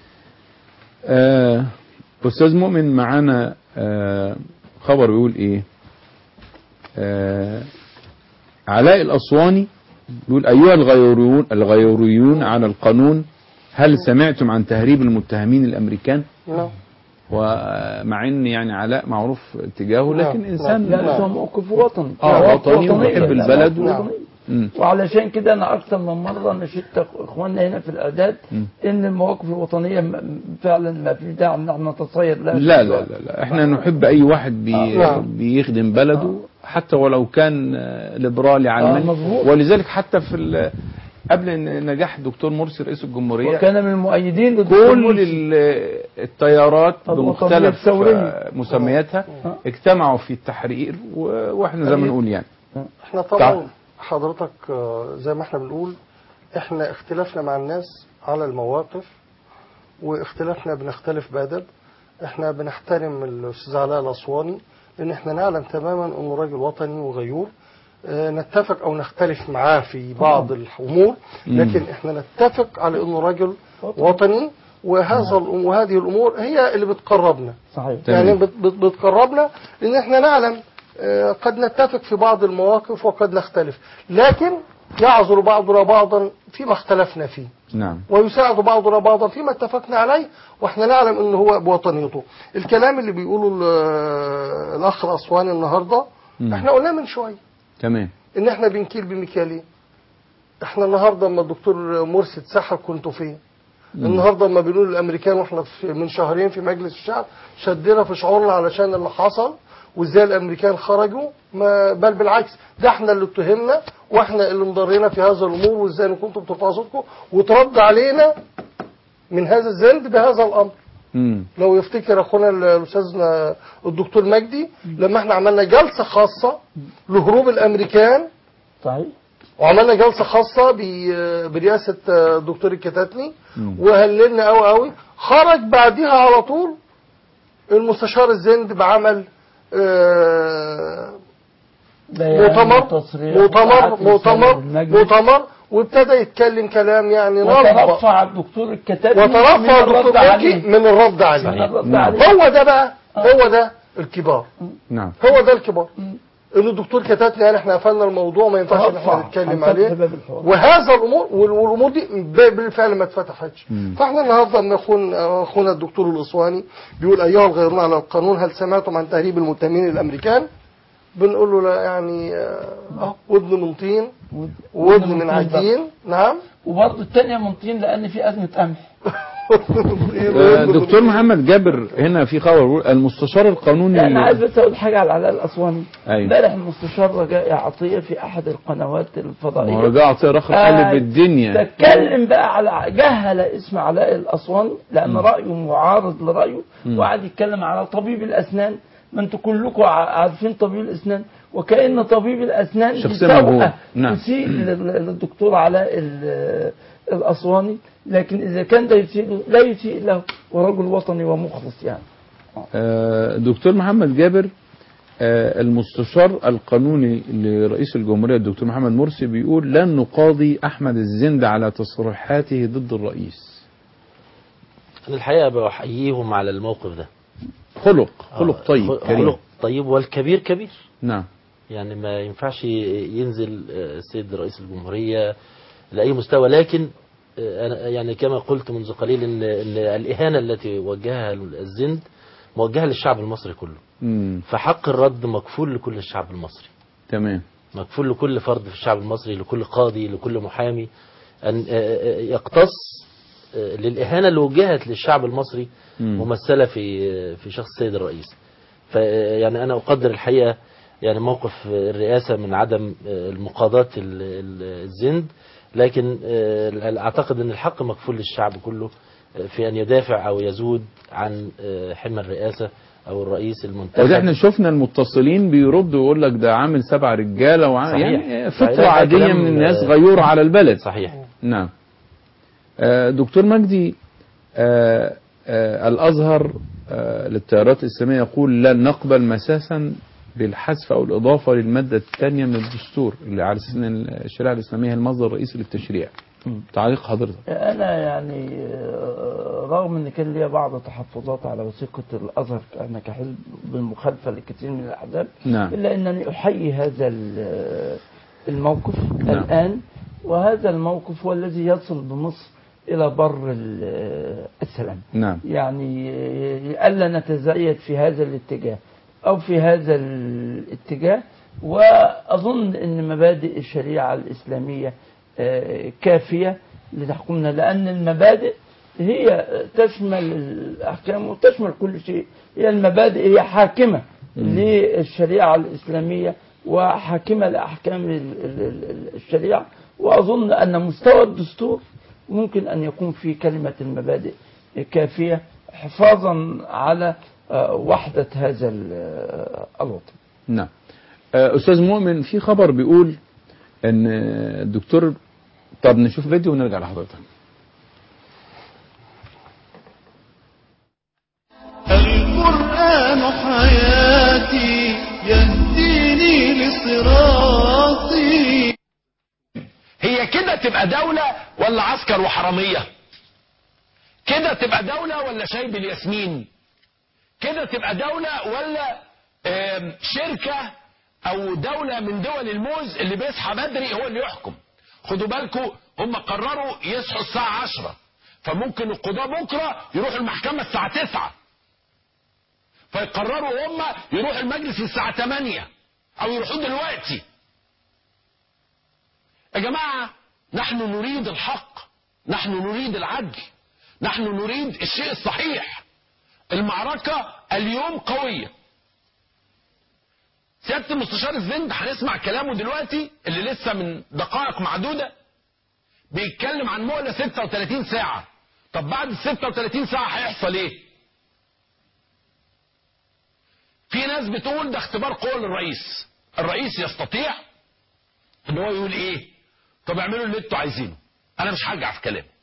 آه استاذ مؤمن معانا آه خبر بيقول ايه آه علاء الاسواني بيقول ايها الغيوريون الغيوريون على القانون هل سمعتم عن تهريب المتهمين الامريكان
نعم
ومع ان يعني علاء معروف اتجاهه لكن
نعم.
انسان
لا بس هو موقف وطني
اه
موقف
وطني
وطنية.
وبيحب
لا،
البلد
موقف
و-
وطني.
مم.
وعلشان كده انا اكثر من مره نشدت اخواننا هنا في الاعداد
مم.
ان المواقف الوطنيه م- فعلا ما في داعي ان احنا نتصير لها
لا لا لا, لا. احنا نحب اي واحد بي
نعم.
بيخدم بلده حتى ولو كان آه، ليبرالي علماني
مظبوط.
ولذلك حتى في ال- قبل إن نجاح الدكتور مرسي رئيس الجمهوريه
وكان من المؤيدين للدكتور
كل
مرسي.
ال- التيارات
الوطنية
بمختلف
الثورية.
آه، مسمياتها
آه.
اجتمعوا في التحرير و- واحنا زي ما نقول يعني
احنا طبعا حضرتك آه، زي ما احنا بنقول احنا اختلافنا مع الناس على المواقف واختلافنا بنختلف بأدب احنا بنحترم الاستاذ علاء الاسواني لان احنا نعلم تماما انه راجل وطني وغيور آه، نتفق او نختلف معاه في بعض الامور لكن احنا نتفق على انه راجل وطني وهذا الأم- وهذه الامور هي اللي بتقربنا
صحيح
يعني بت- بت- بتقربنا لان احنا نعلم آه، قد نتفق في بعض المواقف وقد نختلف لكن يعذر بعضنا بعضا فيما اختلفنا فيه
نعم
ويساعد بعضنا بعضا فيما اتفقنا عليه واحنا نعلم انه هو بوطنيته الكلام اللي بيقوله ال- الاخ الاسواني النهارده
مم.
احنا قلناه من شويه
تمام
ان احنا بنكيل بمكيالين احنا النهارده لما الدكتور مرسي اتسحب كنتوا فين النهارده لما بنقول الامريكان واحنا في من شهرين في مجلس الشعب شدنا في شعورنا علشان اللي حصل وازاي الامريكان خرجوا ما بل بالعكس ده احنا اللي اتهمنا واحنا اللي انضرينا في هذا الامور وازاي ان كنتم بترفعوا صوتكم وترد علينا من هذا الزند بهذا الامر
مم.
لو يفتكر اخونا الاستاذنا الدكتور مجدي لما احنا عملنا جلسه خاصه لهروب الامريكان
صحيح
وعملنا جلسه خاصه ب- برئاسه الدكتور الكتاتني
مم.
وهللنا قوي قوي خرج بعديها على طول المستشار الزند بعمل آه،
بيان
مؤتمر
وتصريح
مؤتمر
وقعت
مؤتمر
رسالة للمجلس.
مؤتمر وابتدى يتكلم كلام يعني نربط
وترفع الدكتور الكتابي
وترفع
من
الدكتور
الرد
مكي
عليه.
من الرد عليه
من الرد
نعم.
عليه
هو ده بقى هو ده الكبار
نعم
هو ده الكبار ان الدكتور كتاتني قال احنا قفلنا الموضوع ما ينفعش ان احنا
ترفع
نتكلم
عن
عليه
فتح باب الحوار.
وهذا الامور وال- والامور دي ب- بالفعل ما اتفتحتش
مم.
فاحنا النهارده لما اخونا اخونا الدكتور الاسواني بيقول ايها الغيرون على القانون هل سمعتم عن تهريب المتهمين الامريكان بنقول له لا يعني اه آه، ودن من طين وودن من عجين نعم
وبرضه الثانيه من طين لان في ازمه قمح
آه، دكتور محمد جابر هنا في خبر بيقول المستشار القانوني
لا انا عايز بس اقول حاجه على علاء الاسواني
أيوة.
امبارح المستشار رجاء عطيه في احد القنوات الفضائيه
ما هو رجع عطيه رخر
آه،
قلب الدنيا
تكلم بقى على جهل اسم علاء الاسواني لان رايه معارض لرايه
مم.
وقعد يتكلم على طبيب الاسنان ما انتوا كلكم ع- عارفين طبيب الاسنان وكان طبيب الاسنان دي
شخصية
توأة
مجهولة. نعم.
تسيء لل- للدكتور علاء ال- الاسواني لكن اذا كان ده يسيء له لا يسيء له ورجل وطني ومخلص يعني
آه، دكتور محمد جابر آه، المستشار القانوني لرئيس الجمهورية الدكتور محمد مرسي بيقول لن نقاضي أحمد الزند على تصريحاته ضد الرئيس
انا الحقيقه بحييهم على الموقف ده
خلق خلق طيب
خلق
كريم
طيب والكبير كبير
نعم
يعني ما ينفعش ينزل آه، السيد رئيس الجمهورية لأي مستوى لكن آه، أنا يعني كما قلت منذ قليل إن, إن الإهانة التي وجهها الزند موجهة للشعب المصري كله
مم.
فحق الرد مكفول لكل الشعب المصري
تمام
مكفول لكل فرد في الشعب المصري لكل قاضي لكل محامي أن آه، آه، يقتص آه، للإهانة اللي وجهت للشعب المصري
مم.
ممثلة في في شخص السيد الرئيس فيعني أنا أقدر الحقيقة يعني موقف الرئاسة من عدم المقاضاة ال- ال- الزند لكن آه، أعتقد أن الحق مكفول للشعب كله في أن يدافع أو يزود عن آه، حمى الرئاسة أو الرئيس المنتخب
وده احنا شفنا المتصلين بيردوا ويقول لك ده عامل سبع رجاله وعامل
صحيح.
يعني
صحيح.
فطره
ده
عاديه
كلام،
من الناس
آه،
غيوره على البلد
صحيح
نعم آه، دكتور مجدي آه، آه، الأزهر آه، للتيارات الإسلامية يقول لن نقبل مساسا بالحذف أو الإضافة للمادة الثانية من الدستور اللي على أساس إن الشريعة الإسلامية هي المصدر الرئيسي للتشريع تعليق حضرتك
انا يعني آه، رغم ان كان ليا بعض تحفظات على وثيقه الازهر انا كحزب بالمخالفه لكثير من الاحزاب
نعم.
الا انني احيي هذا ال- الموقف
نعم.
الان وهذا الموقف هو الذي يصل بمصر الى بر ال- السلام
نعم
يعني ألا نتزايد في هذا الاتجاه أو في هذا الاتجاه وأظن أن مبادئ الشريعة الإسلامية آه، كافية لتحكمنا لأن المبادئ هي تشمل الأحكام وتشمل كل شيء هي المبادئ هي حاكمة للشريعة الإسلامية وحاكمة لأحكام ال- ال- ال- الشريعة وأظن أن مستوى الدستور ممكن أن يكون في كلمة المبادئ كافية حفاظا على آه، وحدة هذا ال- آه، الوطن
نعم آه، أستاذ مؤمن في خبر بيقول إن الدكتور طب نشوف فيديو ونرجع لحضرتك
هل القرآن حياتي يهديني لصراطي
هي كده تبقى دولة ولا عسكر وحرامية كده تبقى دولة ولا شاي بالياسمين كده تبقى دولة ولا آم، شركة او دولة من دول الموز اللي بيصحى بدري هو اللي يحكم خدوا بالكم هم قرروا يصحوا الساعة عشرة فممكن القضاة بكرة يروحوا المحكمة الساعة تسعة فيقرروا هم يروحوا المجلس الساعة 8 او يروحوا دلوقتي يا جماعة نحن نريد الحق نحن نريد العدل نحن نريد الشيء الصحيح المعركة اليوم قوية سيادة المستشار الزند هنسمع كلامه دلوقتي اللي لسه من دقائق معدودة بيتكلم عن مهلة 36 ساعة طب بعد ال 36 ساعة هيحصل ايه؟ في ناس بتقول ده اختبار قوة للرئيس الرئيس يستطيع ان هو يقول ايه طب اعملوا اللي انتوا عايزينه انا مش هرجع في كلامي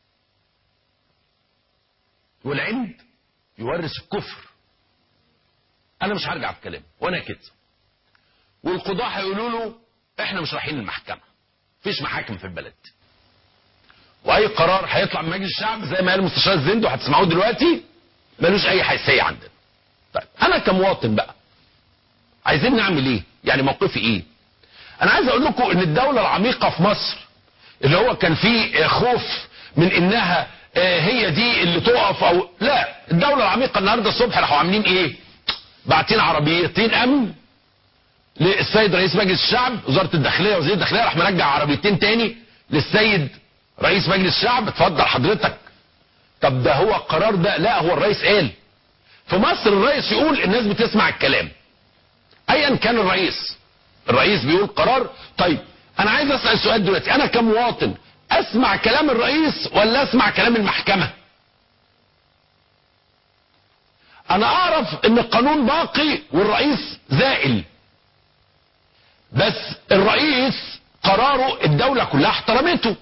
والعند يورث الكفر انا مش هرجع في كلامي وانا كده والقضاة هيقولوا له احنا مش رايحين المحكمة مفيش محاكم في البلد واي قرار هيطلع من مجلس الشعب زي ما قال المستشار الزند وهتسمعوه دلوقتي ملوش اي حيثيه عندنا طيب انا كمواطن بقى عايزين نعمل ايه يعني موقفي ايه انا عايز اقول لكم ان الدوله العميقه في مصر اللي هو كان فيه خوف من انها آه، هي دي اللي تقف او لا الدوله العميقه النهارده الصبح راحوا عاملين ايه باعتين عربيتين امن للسيد رئيس مجلس الشعب وزاره الداخليه وزير الداخليه راح مرجع عربيتين تاني للسيد رئيس مجلس الشعب اتفضل حضرتك طب ده هو القرار ده لا هو الرئيس قال في مصر الرئيس يقول الناس بتسمع الكلام ايا كان الرئيس الرئيس بيقول قرار طيب انا عايز اسال سؤال دلوقتي انا كمواطن اسمع كلام الرئيس ولا اسمع كلام المحكمه انا اعرف ان القانون باقي والرئيس زائل بس الرئيس قراره الدوله كلها احترمته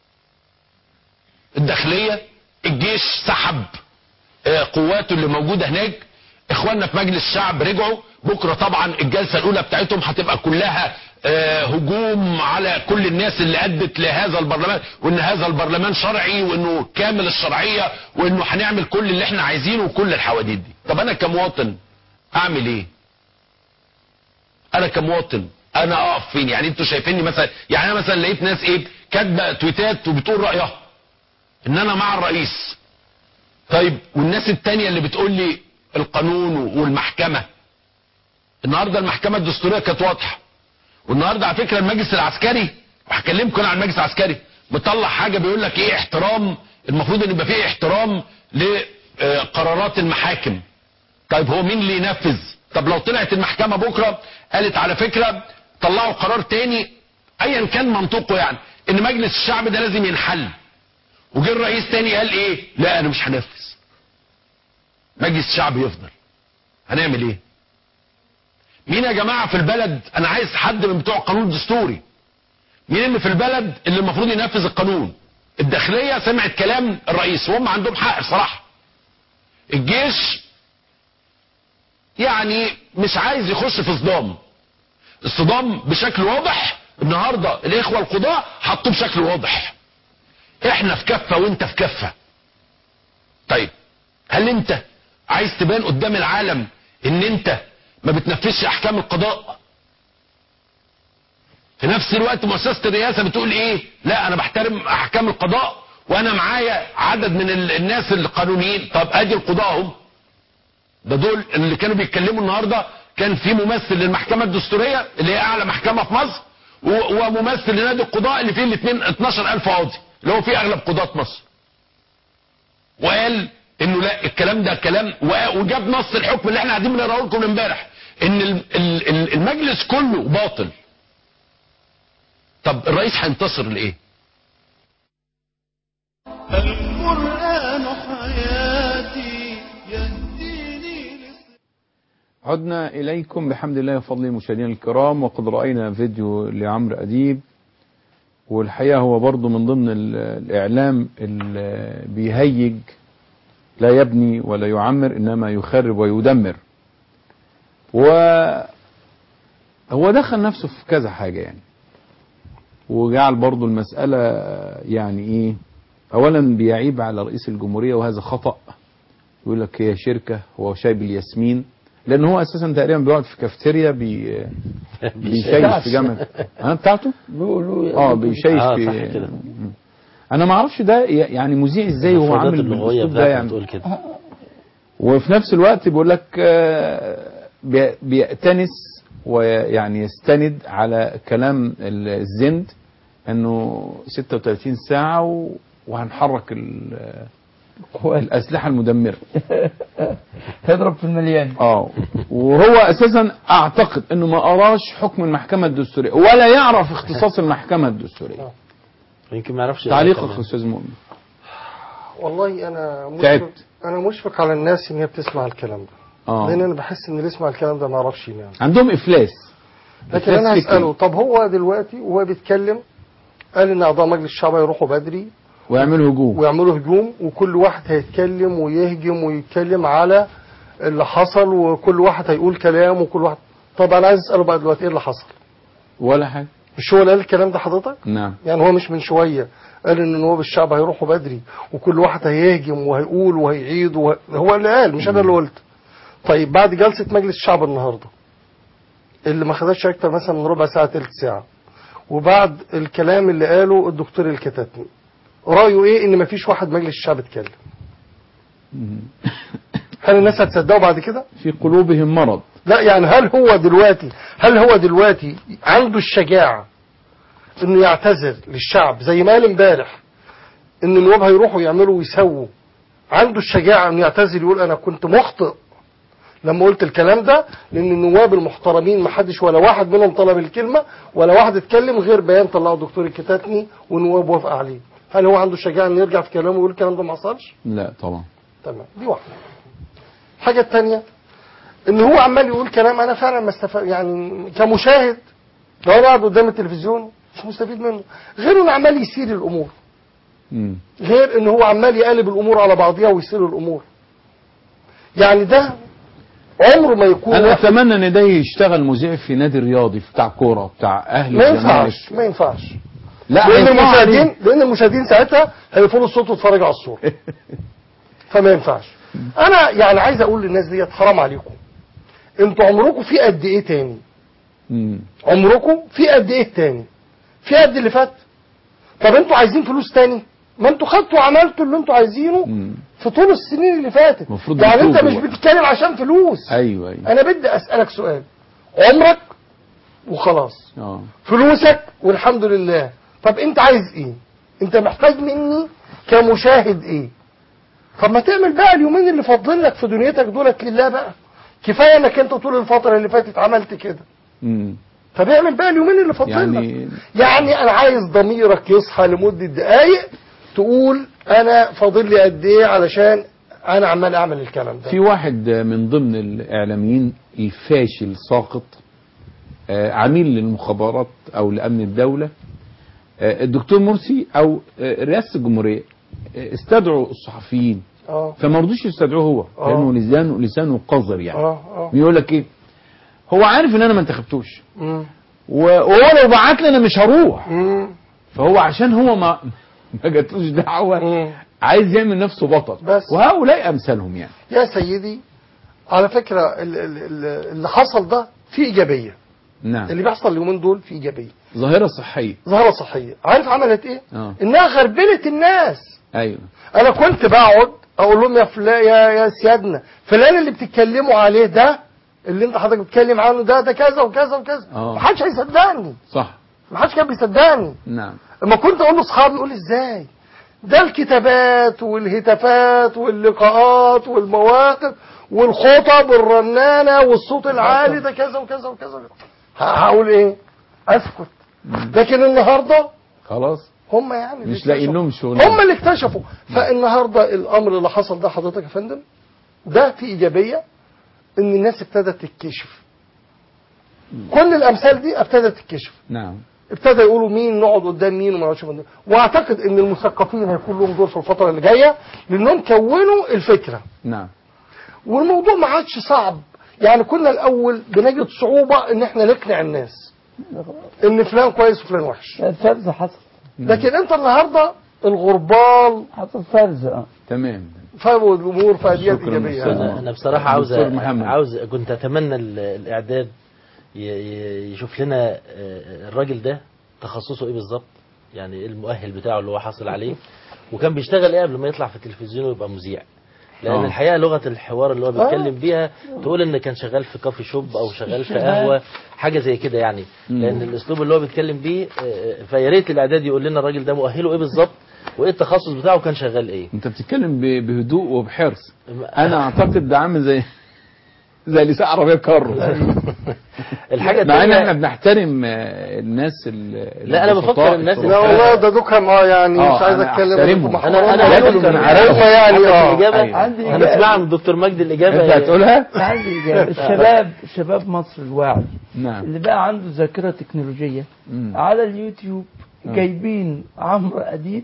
الداخليه الجيش سحب آه، قواته اللي موجوده هناك اخواننا في مجلس الشعب رجعوا بكره طبعا الجلسه الاولى بتاعتهم هتبقى كلها آه، هجوم على كل الناس اللي ادت لهذا البرلمان وان هذا البرلمان شرعي وانه كامل الشرعيه وانه هنعمل كل اللي احنا عايزينه وكل الحواديت دي طب انا كمواطن اعمل ايه انا كمواطن انا اقف فين يعني انتوا شايفيني مثلا يعني انا مثلا لقيت ناس ايه كاتبه تويتات وبتقول رايها ان انا مع الرئيس طيب والناس التانية اللي بتقول لي القانون والمحكمة النهاردة المحكمة الدستورية كانت واضحة والنهاردة على فكرة المجلس العسكري وهكلمكم انا عن المجلس العسكري مطلع حاجة بيقول لك ايه احترام المفروض ان يبقى فيه احترام لقرارات المحاكم طيب هو مين اللي ينفذ طب لو طلعت المحكمة بكرة قالت على فكرة طلعوا قرار تاني ايا كان منطقه يعني ان مجلس الشعب ده لازم ينحل وجه الرئيس تاني قال ايه لا انا مش هنفذ مجلس الشعب يفضل هنعمل ايه مين يا جماعة في البلد انا عايز حد من بتوع القانون الدستوري مين اللي في البلد اللي المفروض ينفذ القانون الداخلية سمعت كلام الرئيس وهم عندهم حق بصراحة الجيش يعني مش عايز يخش في صدام الصدام بشكل واضح النهاردة الاخوة القضاء حطوه بشكل واضح احنا في كفة وانت في كفة طيب هل انت عايز تبان قدام العالم ان انت ما بتنفذش احكام القضاء في نفس الوقت مؤسسة الرئاسة بتقول ايه لا انا بحترم احكام القضاء وانا معايا عدد من ال- الناس القانونيين طب ادي القضاء هم ده دول اللي كانوا بيتكلموا النهارده كان في ممثل للمحكمة الدستورية اللي هي اعلى محكمة في مصر و- وممثل لنادي القضاء اللي فيه الاثنين 12000 قاضي اللي هو فيه اغلب قضاة مصر وقال انه لا الكلام ده كلام و- وجاب نص الحكم اللي احنا قاعدين بنقراه لكم امبارح ان ال- ال- ال- المجلس كله باطل طب الرئيس هينتصر لايه
القرآن حياتي يهديني
عدنا إليكم بحمد الله وفضله مشاهدينا الكرام وقد رأينا فيديو لعمرو أديب والحقيقة هو برضه من ضمن ال- الإعلام اللي بيهيج لا يبني ولا يعمر إنما يخرب ويدمر و هو دخل نفسه في كذا حاجة يعني وجعل برضو المسألة يعني ايه اولا بيعيب على رئيس الجمهورية وهذا خطأ يقول لك هي شركة هو شاي بالياسمين لان هو اساسا تقريبا بيقعد في كافتيريا بي بيشيش في جامعة ها بتاعته
بيقولوا
اه بيشيش
آه،
في
صح كده.
انا ما اعرفش ده ي- يعني مذيع ازاي وهو
المفردات
عامل
اللغوية
بالاسلوب ده
بتاعته
يعني
بتقول كده
وفي نفس الوقت بيقول لك آه، بي- بيأتنس ويعني يستند على كلام ال- الزند انه 36 ساعة و- وهنحرك ال- الأسلحة المدمرة
تضرب في المليان
اه وهو اساسا اعتقد انه ما قراش حكم المحكمة الدستورية ولا يعرف اختصاص المحكمة الدستورية
يمكن ما يعرفش
تعليقك
كمان.
يا استاذ مؤمن
والله انا مشفق
تعبت.
انا مشفق على الناس ان هي بتسمع الكلام ده
اه
لان انا بحس ان اللي يسمع الكلام ده ما يعرفش ينام
عندهم افلاس
لكن
إفلاس
انا
فكري.
هساله طب هو دلوقتي وهو بيتكلم قال ان اعضاء مجلس الشعب هيروحوا بدري
ويعملوا هجوم
ويعملوا هجوم وكل واحد هيتكلم ويهجم ويتكلم على اللي حصل وكل واحد هيقول كلام وكل واحد طب انا عايز اساله بقى دلوقتي ايه اللي حصل
ولا حاجة
مش هو اللي قال الكلام ده حضرتك
نعم
يعني هو مش من شويه قال ان نواب الشعب هيروحوا بدري وكل واحد هيهجم وهيقول وهيعيد وه... هو اللي قال مش انا اللي قلت طيب بعد جلسه مجلس الشعب النهارده اللي ما خدتش اكتر مثلا من ربع ساعه تلت ساعه وبعد الكلام اللي قاله الدكتور الكتاتني رايه ايه ان مفيش واحد مجلس الشعب اتكلم هل الناس هتصدقه بعد كده
في قلوبهم مرض
لا يعني هل هو دلوقتي هل هو دلوقتي عنده الشجاعة انه يعتذر للشعب زي ما قال امبارح ان النواب هيروحوا يعملوا ويسووا عنده الشجاعة انه يعتذر يقول انا كنت مخطئ لما قلت الكلام ده لان النواب المحترمين ما حدش ولا واحد منهم طلب الكلمة ولا واحد اتكلم غير بيان طلعه الدكتور الكتاتني والنواب وافق عليه هل هو عنده الشجاعة انه يرجع في كلامه ويقول الكلام ده ما حصلش
لا طبعا
تمام دي واحدة الحاجة الثانية ان هو عمال يقول كلام انا فعلا ما استفاد يعني كمشاهد لو انا قاعد قدام التلفزيون مش مستفيد منه غير انه عمال يسير الامور
مم.
غير ان هو عمال يقلب الامور على بعضها ويسير الامور يعني ده عمره ما يكون
انا
واحد-
اتمنى ان ده يشتغل مذيع في نادي رياضي بتاع كوره بتاع اهلي
ما
والزمالك.
ينفعش ما ينفعش
لا
لان
هيطلع
المشاهدين
عليه.
لان المشاهدين ساعتها هيقفلوا الصوت ويتفرجوا على الصوره فما ينفعش انا يعني عايز اقول للناس ديت حرام عليكم انتوا عمركم في قد ايه تاني
مم.
عمركم في قد ايه تاني في قد اللي فات طب انتوا عايزين فلوس تاني ما انتوا خدتوا وعملتوا اللي انتوا عايزينه
مم.
في طول السنين اللي فاتت
المفروض
يعني انت
يتوبوا
مش
بقى.
بتتكلم عشان فلوس
ايوه ايوه
انا بدي اسالك سؤال عمرك وخلاص
اه
فلوسك والحمد لله طب انت عايز ايه انت محتاج مني كمشاهد ايه طب ما تعمل بقى اليومين اللي فاضلين لك في دنيتك دولت لله بقى كفايه انك انت طول الفتره اللي فاتت عملت كده
مم.
طب اعمل بقى اليومين اللي فاضلين لك
يعني
يعني انا عايز ضميرك يصحى لمده دقايق تقول انا فاضل لي قد ايه علشان انا عمال اعمل الكلام ده
في واحد من ضمن الاعلاميين الفاشل ساقط آه، عميل للمخابرات او لامن الدوله آه، الدكتور مرسي او آه، رئاسه الجمهوريه آه، استدعوا الصحفيين
اه
فما رضوش يستدعوه هو
آه.
لانه لسانه لسانه قذر يعني
اه اه
بيقول لك ايه هو عارف ان انا ما انتخبتوش
مم.
و- وهو لو بعت لي انا مش هروح
مم.
فهو عشان هو ما ما جاتلوش دعوه
مم.
عايز يعمل نفسه بطل
بس.
وهؤلاء امثالهم يعني
يا سيدي على فكرة ال- ال- ال- اللي حصل ده فيه إيجابية
نعم
اللي بيحصل اليومين دول فيه إيجابية
ظاهره صحيه
ظاهرة صحية عارف عملت إيه؟
اه
إنها غربلت الناس
ايوه
أنا كنت بقعد أقول لهم يا فلا يا يا سيادنا فلان اللي بتتكلموا عليه ده اللي أنت حضرتك بتتكلم عنه ده ده كذا وكذا وكذا
آه.
محدش هيصدقني
صح
محدش كان بيصدقني
نعم
لما كنت اقول لاصحابي يقول ازاي ده الكتابات والهتافات واللقاءات والمواقف والخطب والرنانه والصوت العالي ده كذا وكذا وكذا ه- هقول ايه اسكت لكن النهارده
خلاص
هم يعني اللي
مش لاقيين
اكتشفوا.
لهم شغل
هم اللي اكتشفوا فالنهارده الامر اللي حصل ده حضرتك يا فندم ده في ايجابيه ان الناس ابتدت تتكشف كل الامثال دي ابتدت تتكشف
نعم
ابتدى يقولوا مين نقعد قدام مين وما نقعدش قدام واعتقد ان المثقفين هيكون لهم دور في الفتره اللي جايه لانهم كونوا الفكره
نعم
والموضوع ما عادش صعب يعني كنا الاول بنجد صعوبه ان احنا نقنع الناس ان فلان كويس وفلان وحش
فرز حصل
لكن انت النهارده الغربال
حصل فرز اه
تمام
فهموا الامور فديت
شكراً
ايجابيه
أستاذ.
انا أنا بصراحه عاوز
دكتور محمد.
عاوز كنت اتمنى ال- الاعداد ي- ي- يشوف لنا آه، الراجل ده تخصصه ايه بالظبط يعني ايه المؤهل بتاعه اللي هو حاصل عليه وكان بيشتغل ايه قبل ما يطلع في التلفزيون ويبقى مذيع لان
آه.
الحقيقه لغه الحوار اللي هو بيتكلم بيها تقول ان كان شغال في كافي شوب او شغال في قهوه حاجه زي كده يعني لان الاسلوب اللي هو بيتكلم بيه آه، فيا ريت الاعداد يقول لنا الراجل ده مؤهله ايه بالظبط وايه التخصص بتاعه وكان شغال ايه
انت بتتكلم ب- بهدوء وبحرص انا اعتقد ده عامل زي زي لساء عربيه كارو
الحاجه
مع ان
التانية-
احنا بنحترم آه، الناس ال-
لا، أنا
البسطاء
بفكر الناس
الطرق.
لا والله ده دوكهم اه يعني
آه،
مش عايز
أنا
اتكلم
أحترمهم.
انتوا
انا انا
محترمين.
هقول
لكن
لك
عارف-
هم يعني
عندك
اه
الاجابه
أيوة.
عندي
هنسمعها من الدكتور مجدي الاجابه
انت هتقولها
عندي إجابة. الشباب شباب مصر الواعي
نعم
اللي بقى عنده ذاكرة تكنولوجية
مم.
على اليوتيوب جايبين عمرو أديب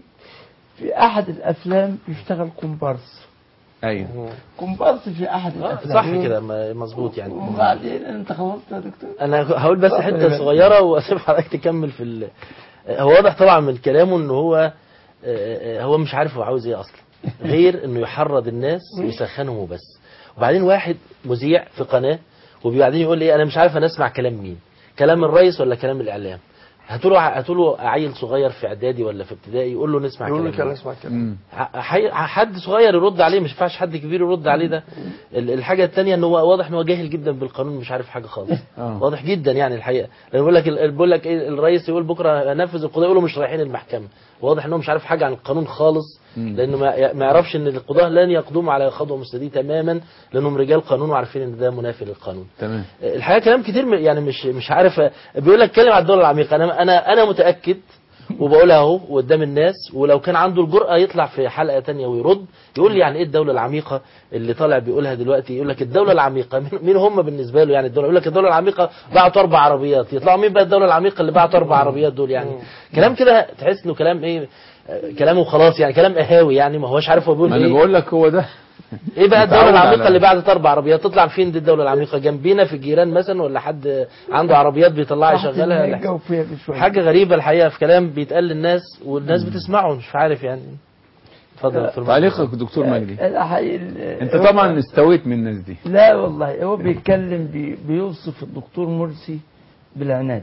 في أحد الأفلام يشتغل كومبارس
ايوه
كومبارس في أحد
آه،
الأفلام
صح كده ما- مظبوط يعني
وبعدين أنت خلصت يا دكتور
انا هقول بس
اتفضل يا
حته
فندم.
صغيره واسيب حضرتك تكمل في ال... هو واضح طبعا من كلامه ان هو آه، آه، هو مش عارف هو عاوز ايه اصلا غير انه يحرض الناس ويسخنهم وبس وبعدين واحد مذيع في قناه وبعدين يقول ايه انا مش عارف انا اسمع كلام مين كلام الرئيس ولا كلام الاعلام هاتوا له هاتوا له عيل صغير في اعدادي ولا في ابتدائي يقول له نسمع
يقول
كلام
لي كلام
مين.
اسمع كده
مم.
ح- حي- حد صغير يرد عليه مش ينفعش حد كبير يرد عليه ده ال- الحاجه الثانيه ان هو واضح ان هو جاهل جدا بالقانون مش عارف حاجه خالص
آه.
واضح جدا يعني الحقيقه لان بيقول لك ال- بيقول لك ايه الرئيس يقول بكره نفذ القضاء يقولوا مش رايحين المحكمه واضح ان هو مش عارف حاجه عن القانون خالص لانه ما ما يعرفش ان القضاه لن يقضوا على خطوه مستديه تماما لانهم رجال قانون وعارفين ان ده منافي للقانون
تمام
الحقيقه كلام كتير م- يعني مش مش عارف بيقول لك اتكلم على الدول العميقه انا انا انا متاكد وبقولها اهو قدام الناس ولو كان عنده الجرأة يطلع في حلقة تانية ويرد يقول لي يعني ايه الدولة العميقة اللي طالع بيقولها دلوقتي يقول لك الدولة العميقة مين- مين هم بالنسبة له يعني الدولة يقول لك الدولة العميقة بعتوا أربع عربيات يطلعوا مين بقى الدولة العميقة اللي بعتوا أربع عربيات دول يعني كلام كده تحس انه كلام ايه آه، كلامه خلاص يعني كلام قهاوي يعني ما هوش عارف هو بيقول
ما انا
ايه
بقول لك هو ده
ايه بقى الدولة
متعود
العميقة
على-
اللي بعد اربع عربيات تطلع فين دي الدولة العميقة جنبينا في الجيران مثلا ولا حد عنده عربيات بيطلعها يشغلها ولا
الجو فيها بشوية
حاجة غريبة الحقيقة في كلام بيتقال للناس والناس بتسمعه مش عارف يعني اتفضل يا دكتور مجدي.
تعليقك دكتور مجدي
الحقيقة ال-
انت طبعا استويت من الناس دي
لا والله هو بيتكلم بي بيوصف الدكتور مرسي بالعناد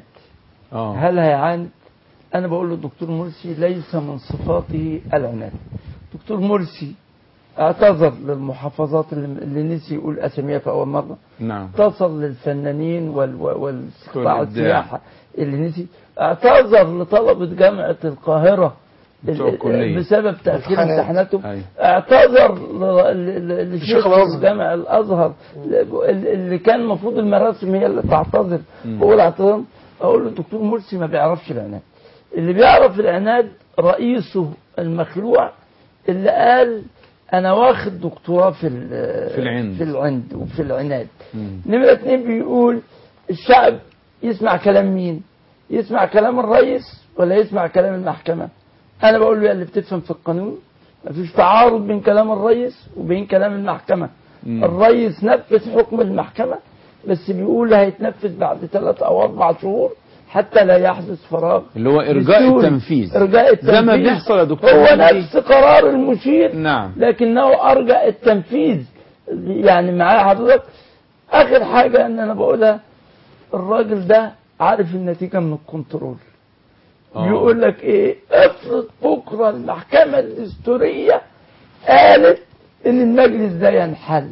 اه
هل هيعاند انا بقول له الدكتور مرسي ليس من صفاته العناد دكتور مرسي اعتذر للمحافظات اللي, اللي نسي يقول اساميها في اول مره
نعم
اتصل للفنانين وال والقطاع
والإبداع.
السياحه اللي نسي اعتذر لطلبه جامعه القاهره
بتوع
ال-
الكلية.
بسبب تاخير
امتحانات.
امتحاناتهم
أيوة.
اعتذر ل- ل- ل-
الشيخ
لشيخ
الأزهر.
جامع الازهر ل- اللي كان المفروض المراسم هي اللي تعتذر هو الاعتذار اقول له الدكتور مرسي ما بيعرفش العناد اللي بيعرف العناد رئيسه المخلوع اللي قال انا واخد دكتوراه في ال-
في العند.
في العند وفي العناد
مم.
نمرة اتنين بيقول الشعب يسمع كلام مين يسمع كلام الرئيس ولا يسمع كلام المحكمة انا بقول له يا اللي بتفهم في القانون مفيش تعارض بين كلام الرئيس وبين كلام المحكمة
مم.
الرئيس نفذ حكم المحكمة بس بيقول هيتنفذ بعد ثلاث او اربع شهور حتى لا يحدث فراغ
اللي هو ارجاء
دستوري.
التنفيذ
ارجاء التنفيذ
زي ما بيحصل يا دكتور
هو
مجدي.
نفس قرار المشير
نعم
لكنه ارجع التنفيذ يعني معايا حضرتك اخر حاجه ان انا بقولها الراجل ده عارف النتيجه من الكنترول
آه.
يقول لك ايه افرض بكره المحكمه الدستوريه قالت ان المجلس ده ينحل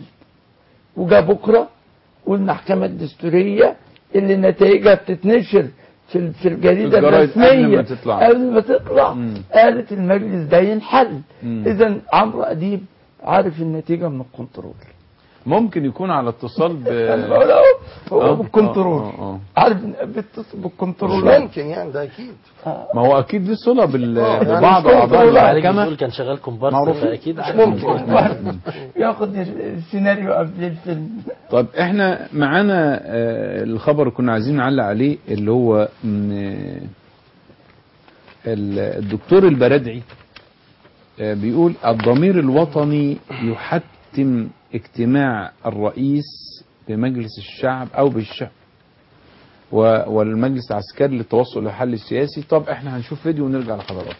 وجا بكره والمحكمه الدستوريه اللي نتائجها بتتنشر في ال- في الجريده
في الجرايد قبل
الرسميه
ما تطلع.
قبل ما تطلع
مم.
قالت المجلس ده ينحل
مم.
اذا عمرو اديب عارف النتيجه من الكنترول
ممكن يكون على اتصال ب
انا بقول اهو هو
آه،
بالكنترول
آه، آه.
عارف بيتصل
مش
بالكنترول
ممكن يعني ده اكيد
ما هو اكيد دي صله بال...
آه، يعني
ببعض
مش
اعضاء
كنترول
عليك
المحكمه
بتقول كان شغال كومبارس
معروفين.
فاكيد
مش
عارف.
ممكن
ياخد السيناريو قبل الفيلم
طب احنا معانا آه، الخبر اللي كنا عايزين نعلق عليه اللي هو ان آه، ال- الدكتور البرادعي آه، بيقول الضمير الوطني يحتم اجتماع الرئيس بمجلس الشعب او بالشعب و- والمجلس العسكري للتوصل للحل السياسي طب احنا هنشوف فيديو ونرجع لحضراتكم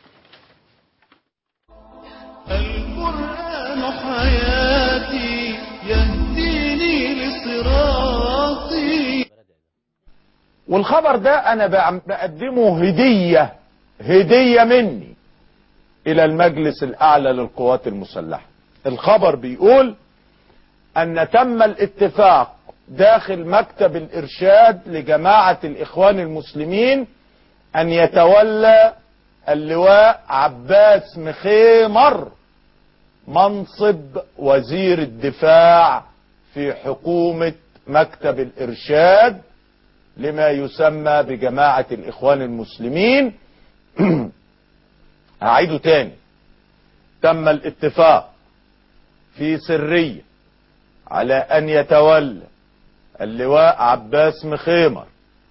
القرآن حياتي يهديني لصراطي
والخبر ده انا بعم- بقدمه هدية هدية مني الى المجلس الاعلى للقوات المسلحة الخبر بيقول ان تم الاتفاق داخل مكتب الارشاد لجماعة الاخوان المسلمين ان يتولى اللواء عباس مخيمر منصب وزير الدفاع في حكومة مكتب الارشاد لما يسمى بجماعة الإخوان المسلمين هعيده تاني تم الاتفاق في سرية على أن يتولى اللواء عباس مخيمر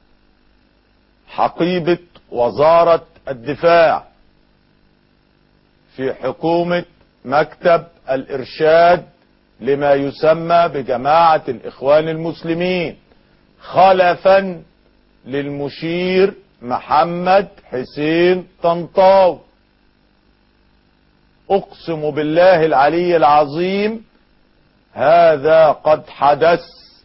حقيبة وزارة الدفاع في حكومة مكتب الإرشاد لما يسمى بجماعة الإخوان المسلمين خلفا للمشير محمد حسين طنطاوي اقسم بالله العلي العظيم هذا قد حدث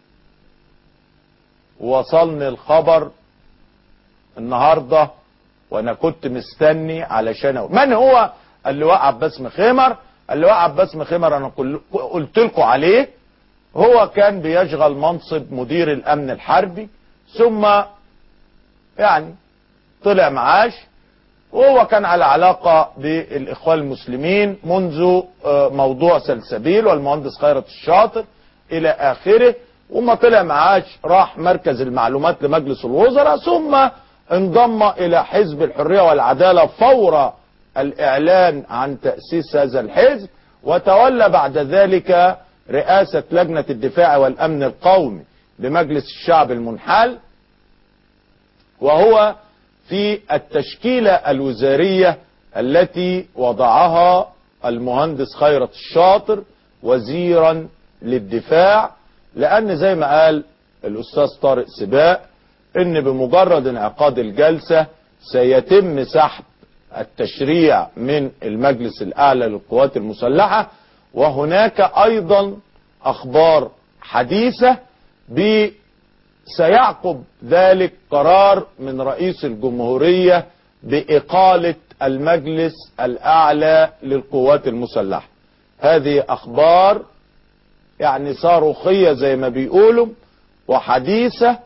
وصلني الخبر النهارده وانا كنت مستني علشان أقول. من هو اللواء عباس مخيمر اللواء عباس مخيمر انا كل- قلت لكم عليه هو كان بيشغل منصب مدير الامن الحربي ثم يعني طلع معاش وهو كان على علاقة بالاخوان المسلمين منذ آه، موضوع سلسبيل والمهندس خيرت الشاطر الى اخره وما طلع معاش راح مركز المعلومات لمجلس الوزراء ثم انضم الى حزب الحرية والعدالة فور الاعلان عن تأسيس هذا الحزب وتولى بعد ذلك رئاسة لجنة الدفاع والامن القومي بمجلس الشعب المنحل وهو في التشكيلة الوزارية التي وضعها المهندس خيرت الشاطر وزيرا للدفاع لأن زي ما قال الأستاذ طارق سباق إن بمجرد انعقاد الجلسة سيتم سحب التشريع من المجلس الأعلى للقوات المسلحة وهناك أيضا أخبار حديثة ب سيعقب ذلك قرار من رئيس الجمهورية بإقالة المجلس الأعلى للقوات المسلحة هذه أخبار يعني صاروخية زي ما بيقولوا وحديثة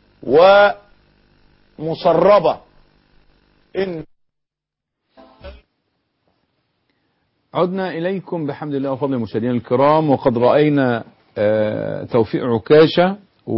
ومسربة إن
عدنا إليكم بحمد الله وفضل المشاهدين الكرام وقد رأينا آه، توفيق عكاشة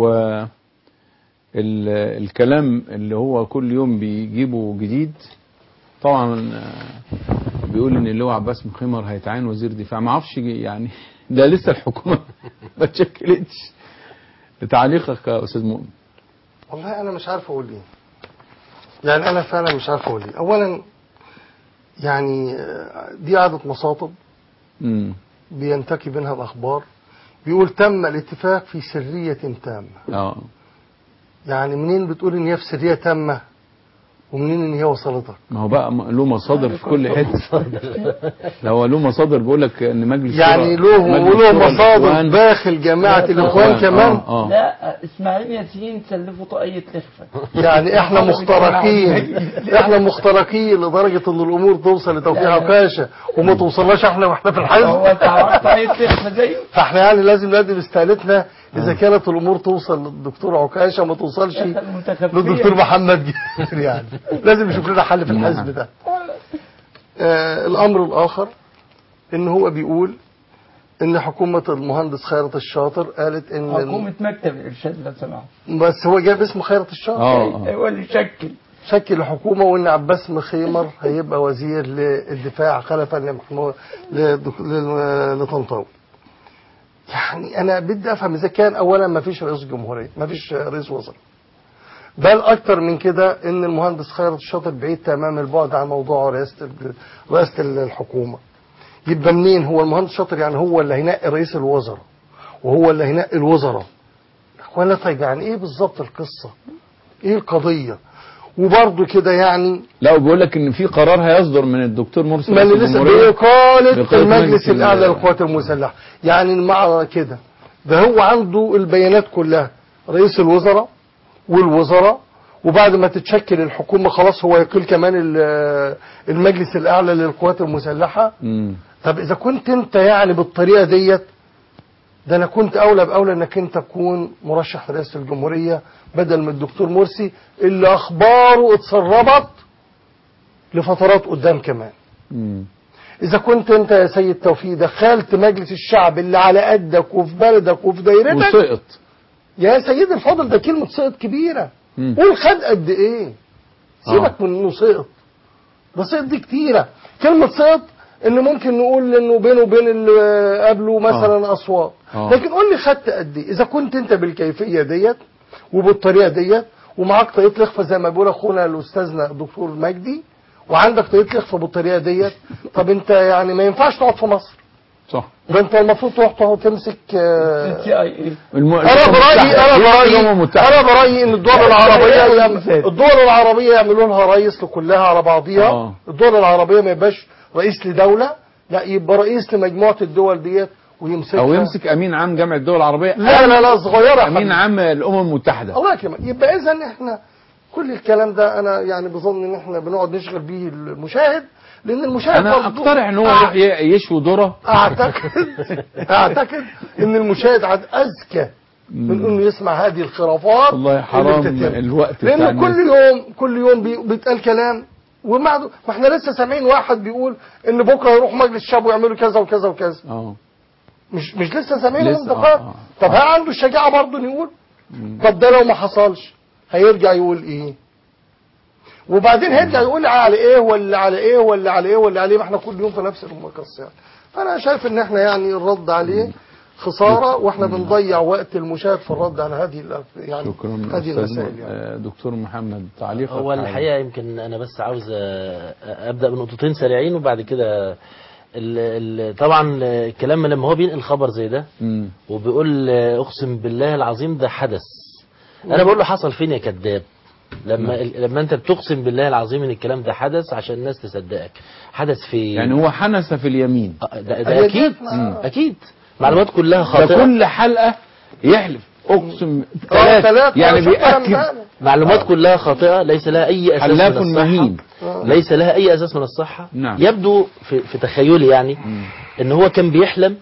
والكلام اللي هو كل يوم بيجيبه جديد طبعا آه، بيقول ان اللي هو عباس مخيمر هيتعين وزير دفاع ما اعرفش يعني ده لسه الحكومة ما اتشكلتش تعليقك يا استاذ مؤمن
والله انا مش عارف اقول ايه يعني انا فعلا مش عارف اقول ايه اولا يعني آه، دي عادة مصاطب
امم
بينتكي بينها الاخبار بيقول تم الاتفاق في سرية تامة
اه
يعني منين بتقول ان هي في سرية تامة ومنين ان هي وصلتك
ما هو بقى م- له مصادر في كل حته ده هو له مصادر بيقول لك ان مجلس
يعني
شورى-
له
مجلس
وله
شورى
مصادر
الإخوان-
داخل جماعة الاخوان
آه،
كمان
آه.
لا اسماعيل ياسين سلفوا طاقية لخفة
يعني احنا مخترقين احنا مخترقين لدرجة ان الامور توصل لتوفيق عكاشة وما توصلناش احنا واحنا في
هو
الحزب
تعرف طاقية لخفة زيه
فاحنا يعني لازم نقدم استقالتنا اذا كانت الامور توصل للدكتور عكاشة ما توصلش للدكتور محمد جابر يعني لازم نشوف لنا حل في الحزب ده آه الامر الاخر ان هو بيقول ان حكومة المهندس خيرت الشاطر قالت ان
حكومة مكتب الإرشاد لو سمحت
بس هو جاب اسم خيرت الشاطر
هو اللي شكل
شكل الحكومة وان عباس مخيمر هيبقى وزير للدفاع خلفا لمحمود لدك- لل- لطنطاوي يعني انا بدي افهم اذا كان اولا ما فيش رئيس جمهورية ما فيش رئيس وزراء بل اكتر من كده ان المهندس خيرت الشاطر بعيد تمام البعد عن موضوع رئاسة ال- رئاسة الحكومة يبقى منين هو المهندس شاطر يعني هو اللي هينقي رئيس الوزراء وهو اللي هينقي الوزراء ولا طيب يعني ايه بالظبط القصه ايه القضيه وبرضه كده يعني
لا وبيقول لك ان في قرار هيصدر من الدكتور مرسي
ما اللي
رئيس
لسه
الجمهورية
بإقالة
بإقالة
المجلس
مجلس
الأعلى
ال-
للقوات المسلحة يعني مع كده ده هو عنده البيانات كلها رئيس الوزراء والوزراء وبعد ما تتشكل الحكومة خلاص هو يقيل كمان ال- المجلس الأعلى للقوات المسلحة
مم.
طب إذا كنت أنت يعني بالطريقة ديت ده أنا كنت أولى بأولى إنك أنت تكون مرشح رئاسة الجمهورية بدل من الدكتور مرسي اللي أخباره اتسربت لفترات قدام كمان
مم.
إذا كنت أنت يا سيد توفيق دخلت مجلس الشعب اللي على قدك وفي بلدك وفي دايرتك
وسقط
يا سيدي الفاضل ده كلمة سقط كبيرة
مم.
قول خد قد إيه سيبك
آه.
من إنه سقط ده سقط دي كتيرة كلمة سقط إن ممكن نقول إنه بينه وبين اللي قبله مثلا أصوات
آه.
لكن قول لي خدت قد إيه إذا كنت أنت بالكيفية ديت وبالطريقة ديت ومعاك طريقة لخفة زي ما بيقول أخونا الأستاذنا الدكتور مجدي وعندك طريقة لخفة بالطريقة ديت طب أنت يعني ما ينفعش تقعد في مصر
صح
ده انت المفروض تروح تقعد تمسك آه،
الم...
انا برايي انا برايي
الأمم المتحدة.
انا برايي ان الدول العربيه يعمل- الدول العربيه يعملوا لها رئيس لكلها على بعضيها
آه.
الدول العربيه ما يبقاش رئيس لدوله لا يبقى رئيس لمجموعه الدول ديت ويمسكها
او يمسك امين عام جامعه الدول العربيه
لا لا لا صغيره يا
امين
حبيبي.
عام الامم المتحده
الله يكرمك يبقى اذا احنا كل الكلام ده انا يعني بظن ان احنا بنقعد نشغل بيه المشاهد لان المشاهد
انا
برضه-
اقترح ان هو
آه.
يروح ي- يشوي ذره
اعتقد اعتقد ان المشاهد عاد اذكى من انه يسمع هذه الخرافات
والله
اللي
حرام
بتتم.
الوقت بتاع
لانه
الناس.
كل يوم كل يوم بي- بيتقال كلام ومع ما احنا لسه سامعين واحد بيقول ان بكره يروح مجلس الشعب ويعملوا كذا وكذا وكذا
اه
مش مش لسه سامعين
لسه،
الانتقاد
آه، آه.
طب هل عنده الشجاعه برضه إنه يقول طب ده لو ما حصلش هيرجع يقول ايه وبعدين هيرجع يقول على ايه ولا على ايه ولا على ايه ولا عليه ما احنا كل يوم في نفس المقص يعني فانا شايف ان احنا يعني الرد عليه خساره واحنا بنضيع وقت المشاهد في الرد على هذه الأف- يعني
شكرا
هذه
أستاذ
المسائل يعني
آه، دكتور محمد تعليق
هو الحقيقه يمكن انا بس عاوز آه، ابدا بنقطتين سريعين وبعد كده ال- ال- طبعا الكلام لما هو بينقل خبر زي ده
مم.
وبيقول آه، اقسم بالله العظيم ده حدث انا بقول له حصل فين يا كذاب لما لما انت بتقسم بالله العظيم ان الكلام ده حدث عشان الناس تصدقك حدث فين
يعني هو حنس في اليمين
ده, ده اكيد اكيد معلومات كلها خاطئه
ده كل حلقه يحلف اقسم
ثلاث.
ثلاث يعني بيأكد
معلومات كلها خاطئة ليس لها أي أساس
حلاف
من الصحة
مهين.
ليس لها أي أساس من الصحة
نعم.
يبدو في, في تخيلي يعني إن هو كان بيحلم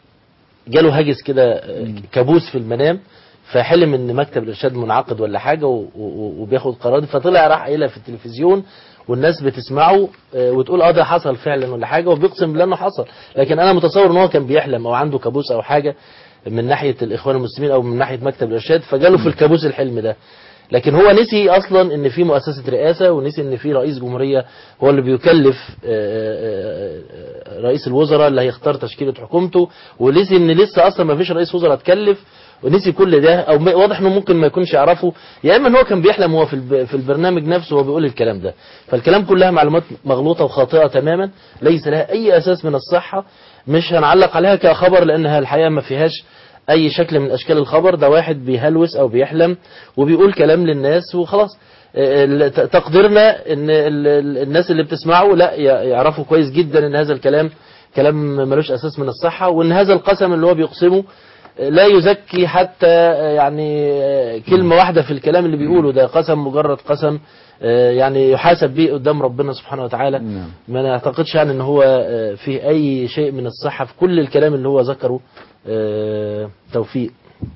جاله هاجس كده آه، كابوس في المنام فحلم ان مكتب الارشاد منعقد ولا حاجه و- و- وبياخد قرار فطلع راح قايلها في التلفزيون والناس بتسمعه آه، وتقول اه ده حصل فعلا ولا حاجه وبيقسم بالله انه حصل لكن انا متصور ان هو كان بيحلم او عنده كابوس او حاجه من ناحيه الاخوان المسلمين او من ناحيه مكتب الارشاد فجاله في الكابوس الحلم ده لكن هو نسي اصلا ان في مؤسسه رئاسه ونسي ان في رئيس جمهوريه هو اللي بيكلف آه، آه، آه، رئيس الوزراء اللي هيختار تشكيله حكومته ونسي ان لسه اصلا ما فيش رئيس وزراء اتكلف ونسي كل ده او م- واضح انه ممكن ما يكونش يعرفه يا اما ان هو كان بيحلم هو في الب- في البرنامج نفسه وهو بيقول الكلام ده فالكلام كلها معلومات مغلوطه وخاطئه تماما ليس لها اي اساس من الصحه مش هنعلق عليها كخبر لانها الحقيقه ما فيهاش اي شكل من اشكال الخبر ده واحد بيهلوس او بيحلم وبيقول كلام للناس وخلاص ال- ت- تقديرنا ان ال- ال- الناس اللي بتسمعه لا ي- يعرفوا كويس جدا ان هذا الكلام كلام ملوش اساس من الصحه وان هذا القسم اللي هو بيقسمه لا يزكي حتى يعني كلمة واحدة في الكلام اللي بيقوله ده قسم مجرد قسم يعني يحاسب به قدام ربنا سبحانه وتعالى ما نعتقدش يعني ان هو فيه اي شيء من الصحة في كل الكلام اللي هو ذكره توفيق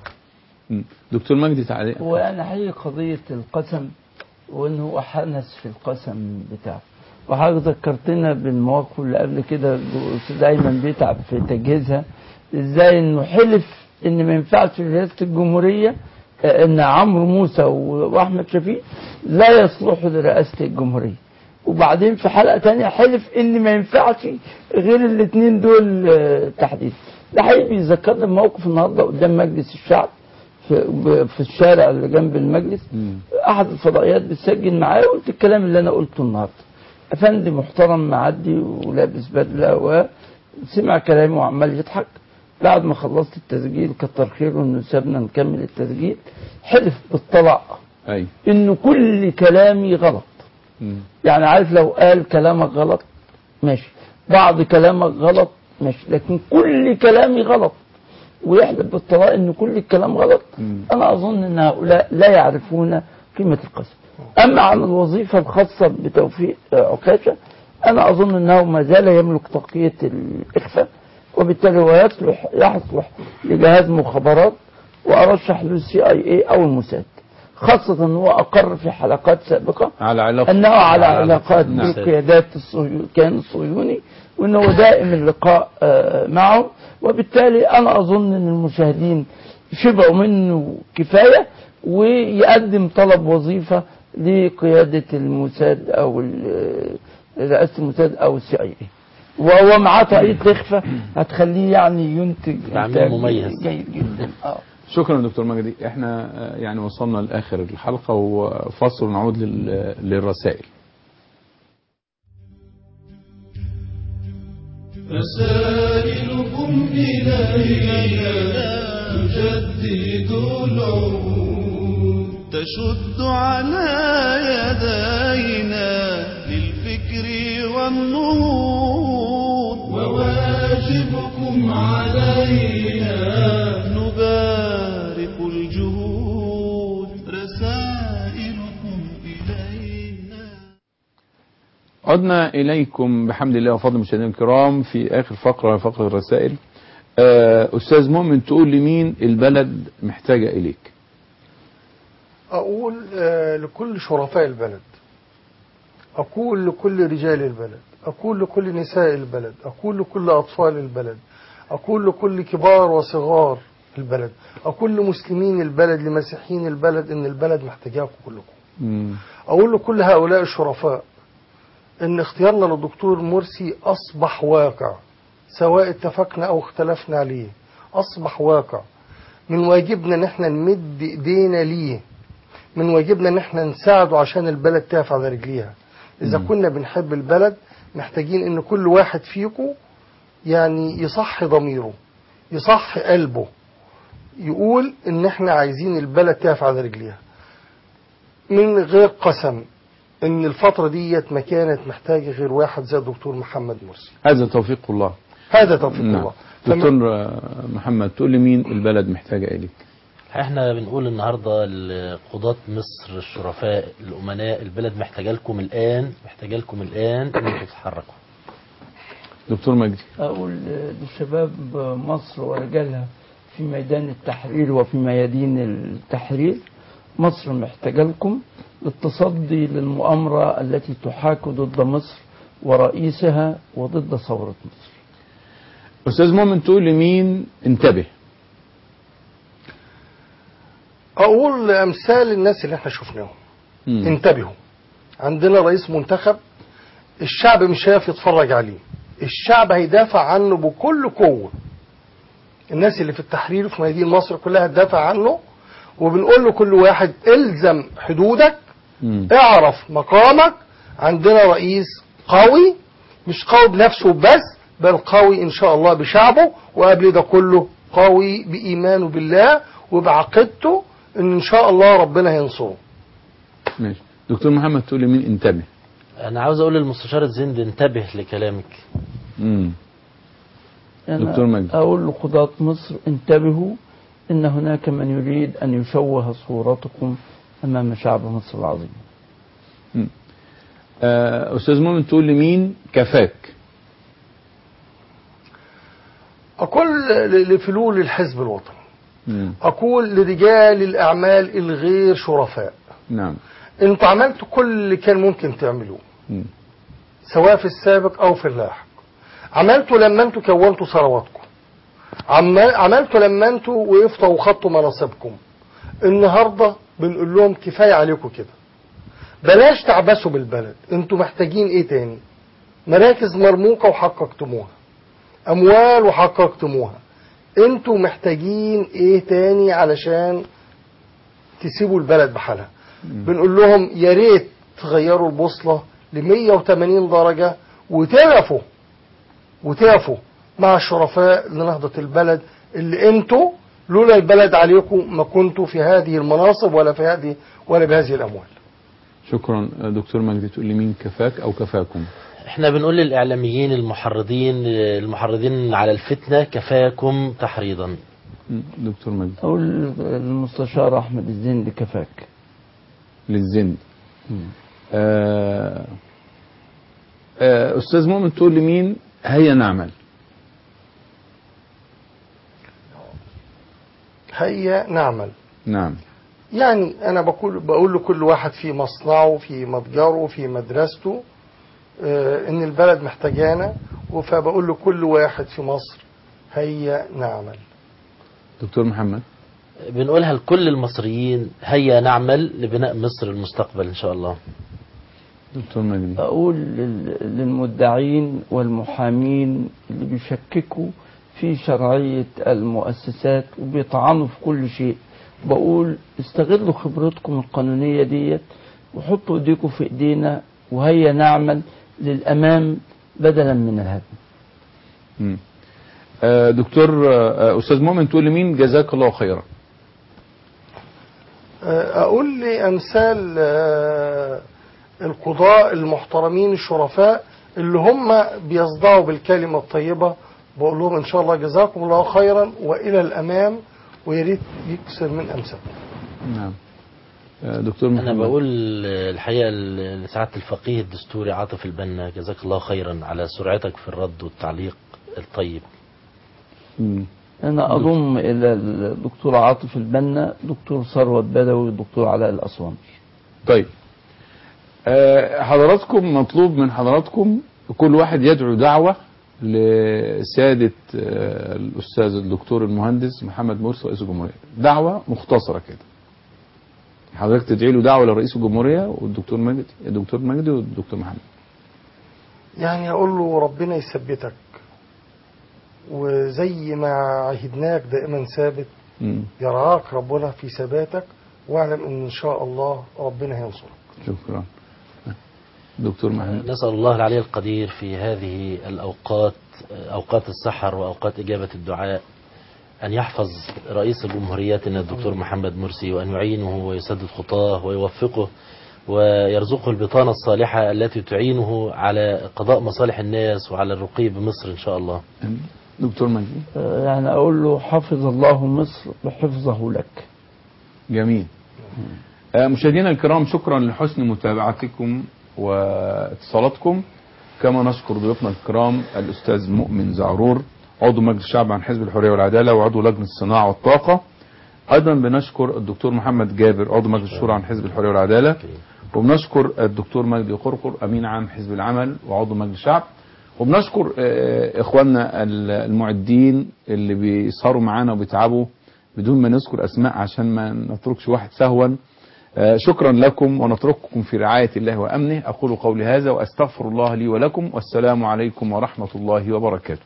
دكتور مجدي تعليق
هو انا حقيقة قضية القسم وانه هو حنس في القسم بتاعه وحضرتك ذكرتنا بالمواقف اللي قبل كده الاستاذ ايمن بيتعب في تجهيزها ازاي انه حلف ان ما ينفعش في رئاسه الجمهوريه آه، ان عمرو موسى و- واحمد شفيق لا يصلحوا لرئاسه الجمهوريه وبعدين في حلقه تانية حلف ان ما ينفعش غير الاثنين دول آه، تحديدا ده حقيقي بيذكرنا بموقف النهارده قدام مجلس الشعب في, ب- في الشارع اللي جنب المجلس احد الفضائيات بتسجل معايا وقلت الكلام اللي انا قلته النهارده افندي محترم معدي ولابس بدله وسمع كلامي وعمال يضحك بعد ما خلصت التسجيل كتر خيره انه سابنا نكمل التسجيل حلف بالطلاق
اي
انه كل كلامي غلط يعني عارف لو قال كلامك غلط ماشي بعض كلامك غلط ماشي لكن كل كلامي غلط ويحلف بالطلاق ان كل الكلام غلط انا اظن ان هؤلاء لا يعرفون قيمة القسم اما عن الوظيفة الخاصة بتوفيق عكاشة انا اظن انه ما زال يملك تقية الاخفاء وبالتالي هو يصلح يصلح لجهاز مخابرات وارشح له السي اي اي او الموساد خاصة أنه هو أقر في حلقات سابقة
على علاقة
أنه على علاقات
نعم.
بالقيادات الصهيو- كان الصهيوني وأنه دائم اللقاء آه، معه وبالتالي أنا أظن أن المشاهدين شبعوا منه كفاية ويقدم طلب وظيفة لقيادة الموساد أو ال- رئاسة الموساد أو السي اي وهو معاه طاقية إخفاء هتخليه يعني ينتج
تعميم
إنتاج
مميز.
جيد جدا اه
شكرا دكتور مجدي احنا آه، يعني وصلنا لاخر الحلقه وفصل ونعود لل- للرسائل
رسائلكم إلينا تجدد العهود تشد على يدينا للفكر والنهوض وواجبكم علينا نبارك الجهود رسائلكم إلينا
عدنا إليكم بحمد الله وفضل المشاهدين الكرام في آخر فقرة فقرة الرسائل آه، أستاذ مؤمن تقول لي مين البلد محتاجة إليك
أقول آه، لكل شرفاء البلد أقول لكل رجال البلد أقول لكل نساء البلد أقول لكل أطفال البلد أقول لكل كبار وصغار البلد أقول لمسلمين البلد لمسيحيين البلد إن البلد محتاجاكم كلكم أقول لكل هؤلاء الشرفاء إن اختيارنا للدكتور مرسي أصبح واقع سواء اتفقنا أو اختلفنا عليه أصبح واقع من واجبنا إن احنا نمد إيدينا ليه من واجبنا إن احنا نساعده عشان البلد تقف على رجليها إذا
مم.
كنا بنحب البلد محتاجين إن كل واحد فيكم يعني يصح ضميره يصح قلبه يقول إن احنا عايزين البلد تقف على رجليها من غير قسم ان الفترة ديت ما كانت محتاجة غير واحد زي الدكتور محمد مرسي
هذا توفيق الله
هذا توفيق
نعم.
الله فما-
دكتور آه، محمد تقول لي مين البلد محتاجة إليك
احنا بنقول النهارده لقضاة مصر الشرفاء الامناء البلد محتاجه لكم الان محتاجه لكم الان انكم تتحركوا
دكتور مجدي
أقول لشباب مصر ورجالها في ميدان التحرير وفي ميادين التحرير مصر محتاجة لكم للتصدي للمؤامرة التي تحاك ضد مصر ورئيسها وضد ثورة مصر
أستاذ مؤمن تقول لي مين انتبه
اقول امثال الناس اللي احنا شفناهم
مم.
انتبهوا عندنا رئيس منتخب الشعب مش هيقف يتفرج عليه الشعب هيدافع عنه بكل قوة الناس اللي في التحرير في ميادين مصر كلها تدافع عنه وبنقول له كل واحد الزم حدودك
مم.
اعرف مقامك عندنا رئيس قوي مش قوي بنفسه بس بل قوي ان شاء الله بشعبه وقبل ده كله قوي بإيمانه بالله وبعقيدته ان ان شاء الله ربنا هينصره
ماشي دكتور محمد تقول لي مين انتبه
انا عاوز اقول للمستشار الزند انتبه لكلامك
مم.
أنا
دكتور مجدي.
أقول لقضاة مصر انتبهوا إن هناك من يريد أن يشوه صورتكم أمام شعب مصر العظيم
آه، أستاذ مؤمن تقول لي مين كفاك
أقول ل- لفلول الحزب الوطني
مم.
أقول لرجال الأعمال الغير شرفاء
نعم
أنتوا عملتوا كل اللي كان ممكن تعملوه
مم.
سواء في السابق أو في اللاحق عملتوا لما أنتوا كونتوا ثرواتكم عم- عملتوا لما أنتوا وقفتوا وخدتوا مناصبكم النهاردة بنقول لهم كفاية عليكم كده بلاش تعبسوا بالبلد انتوا محتاجين ايه تاني مراكز مرموقة وحققتموها اموال وحققتموها انتوا محتاجين ايه تاني علشان تسيبوا البلد بحالها بنقول لهم يا ريت تغيروا البوصلة ل 180 درجة وتقفوا وتقفوا مع الشرفاء لنهضة البلد اللي انتوا لولا البلد عليكم ما كنتوا في هذه المناصب ولا في هذه ولا بهذه الاموال
شكرا دكتور مجدي تقول لي مين كفاك او كفاكم
احنا بنقول للاعلاميين المحرضين المحرضين على الفتنه كفاكم تحريضا
دكتور مجدي
أقول المستشار أحمد الزند كفاك
للزند آه آه استاذ مؤمن تقول لي مين هيا نعمل
هيا نعمل
نعم
يعني انا بقول بقول لكل واحد في مصنعه في متجره في مدرسته آه، ان البلد محتاجانا فبقول لكل واحد في مصر هيا نعمل
دكتور محمد
بنقولها لكل المصريين هيا نعمل لبناء مصر المستقبل ان شاء الله
دكتور مجدي
أقول لل- للمدعين والمحامين اللي بيشككوا في شرعية المؤسسات وبيطعنوا في كل شيء بقول استغلوا خبرتكم القانونية ديت وحطوا ايديكم في ايدينا وهيا نعمل للأمام بدلا من الهدم
مم. آه دكتور آه استاذ مؤمن تقول لي مين جزاك الله خيرا
آه، اقول لامثال آه، القضاء المحترمين الشرفاء اللي هم بيصدعوا بالكلمة الطيبة بقول لهم ان شاء الله جزاكم الله خيرا والى الامام ويا ريت يكسر من امثالكم
نعم آه دكتور محمد
انا بقول الحقيقه لسعاده الفقيه الدستوري عاطف البنا جزاك الله خيرا على سرعتك في الرد والتعليق الطيب
مم.
أنا أضم إلى الدكتور عاطف البنا دكتور ثروت بدوي والدكتور علاء الأسواني
طيب آه، حضراتكم مطلوب من حضراتكم كل واحد يدعو دعوة لسيادة آه، الأستاذ الدكتور المهندس محمد مرسي رئيس الجمهورية دعوة مختصرة كده حضرتك تدعي له دعوة لرئيس الجمهورية والدكتور مجدي الدكتور مجدي والدكتور محمد
يعني اقول له ربنا يثبتك وزي ما عهدناك دائما ثابت
مم.
يرعاك ربنا في ثباتك واعلم ان ان شاء الله ربنا هينصرك
شكرا دكتور محمد
نسأل الله العلي القدير في هذه الأوقات أوقات السحر وأوقات إجابة الدعاء أن يحفظ رئيس جمهوريتنا الدكتور محمد مرسي وأن يعينه ويسدد خطاه ويوفقه ويرزقه البطانة الصالحة التي تعينه على قضاء مصالح الناس وعلى الرقي بمصر إن شاء الله
دكتور مجدي
آه، يعني أقول له حفظ الله مصر بحفظه لك
جميل آه، مشاهدينا الكرام شكرا لحسن متابعتكم واتصالاتكم كما نشكر ضيوفنا الكرام الأستاذ مؤمن زعرور عضو مجلس الشعب عن حزب الحرية والعدالة وعضو لجنة الصناعة والطاقة أيضا بنشكر الدكتور محمد جابر عضو مجلس الشورى عن حزب الحرية والعدالة وبنشكر الدكتور مجدي قرقر أمين عام حزب العمل وعضو مجلس الشعب وبنشكر آه، إخواننا المعدين اللي بيسهروا معانا وبيتعبوا بدون ما نذكر أسماء عشان ما نتركش واحد سهوا آه، شكرا لكم ونترككم في رعاية الله وأمنه أقول قولي هذا وأستغفر الله لي ولكم والسلام عليكم ورحمة الله وبركاته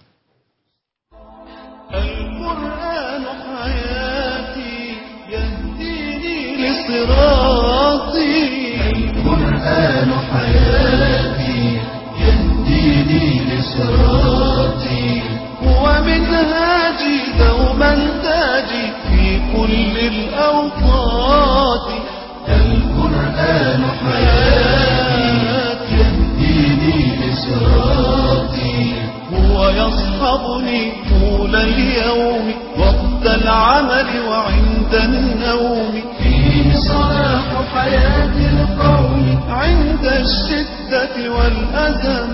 القرآن حياتي يهديني لصراطي القرآن حياتي يهديني لصراطي هو منهاجي دوما تاجي في كل الأوقات القرآن حياتي يهديني لصراطي هو يصحبني طول اليوم وقت العمل وعند النوم فيه صلاح حياة القوم عند الشدة والأزمات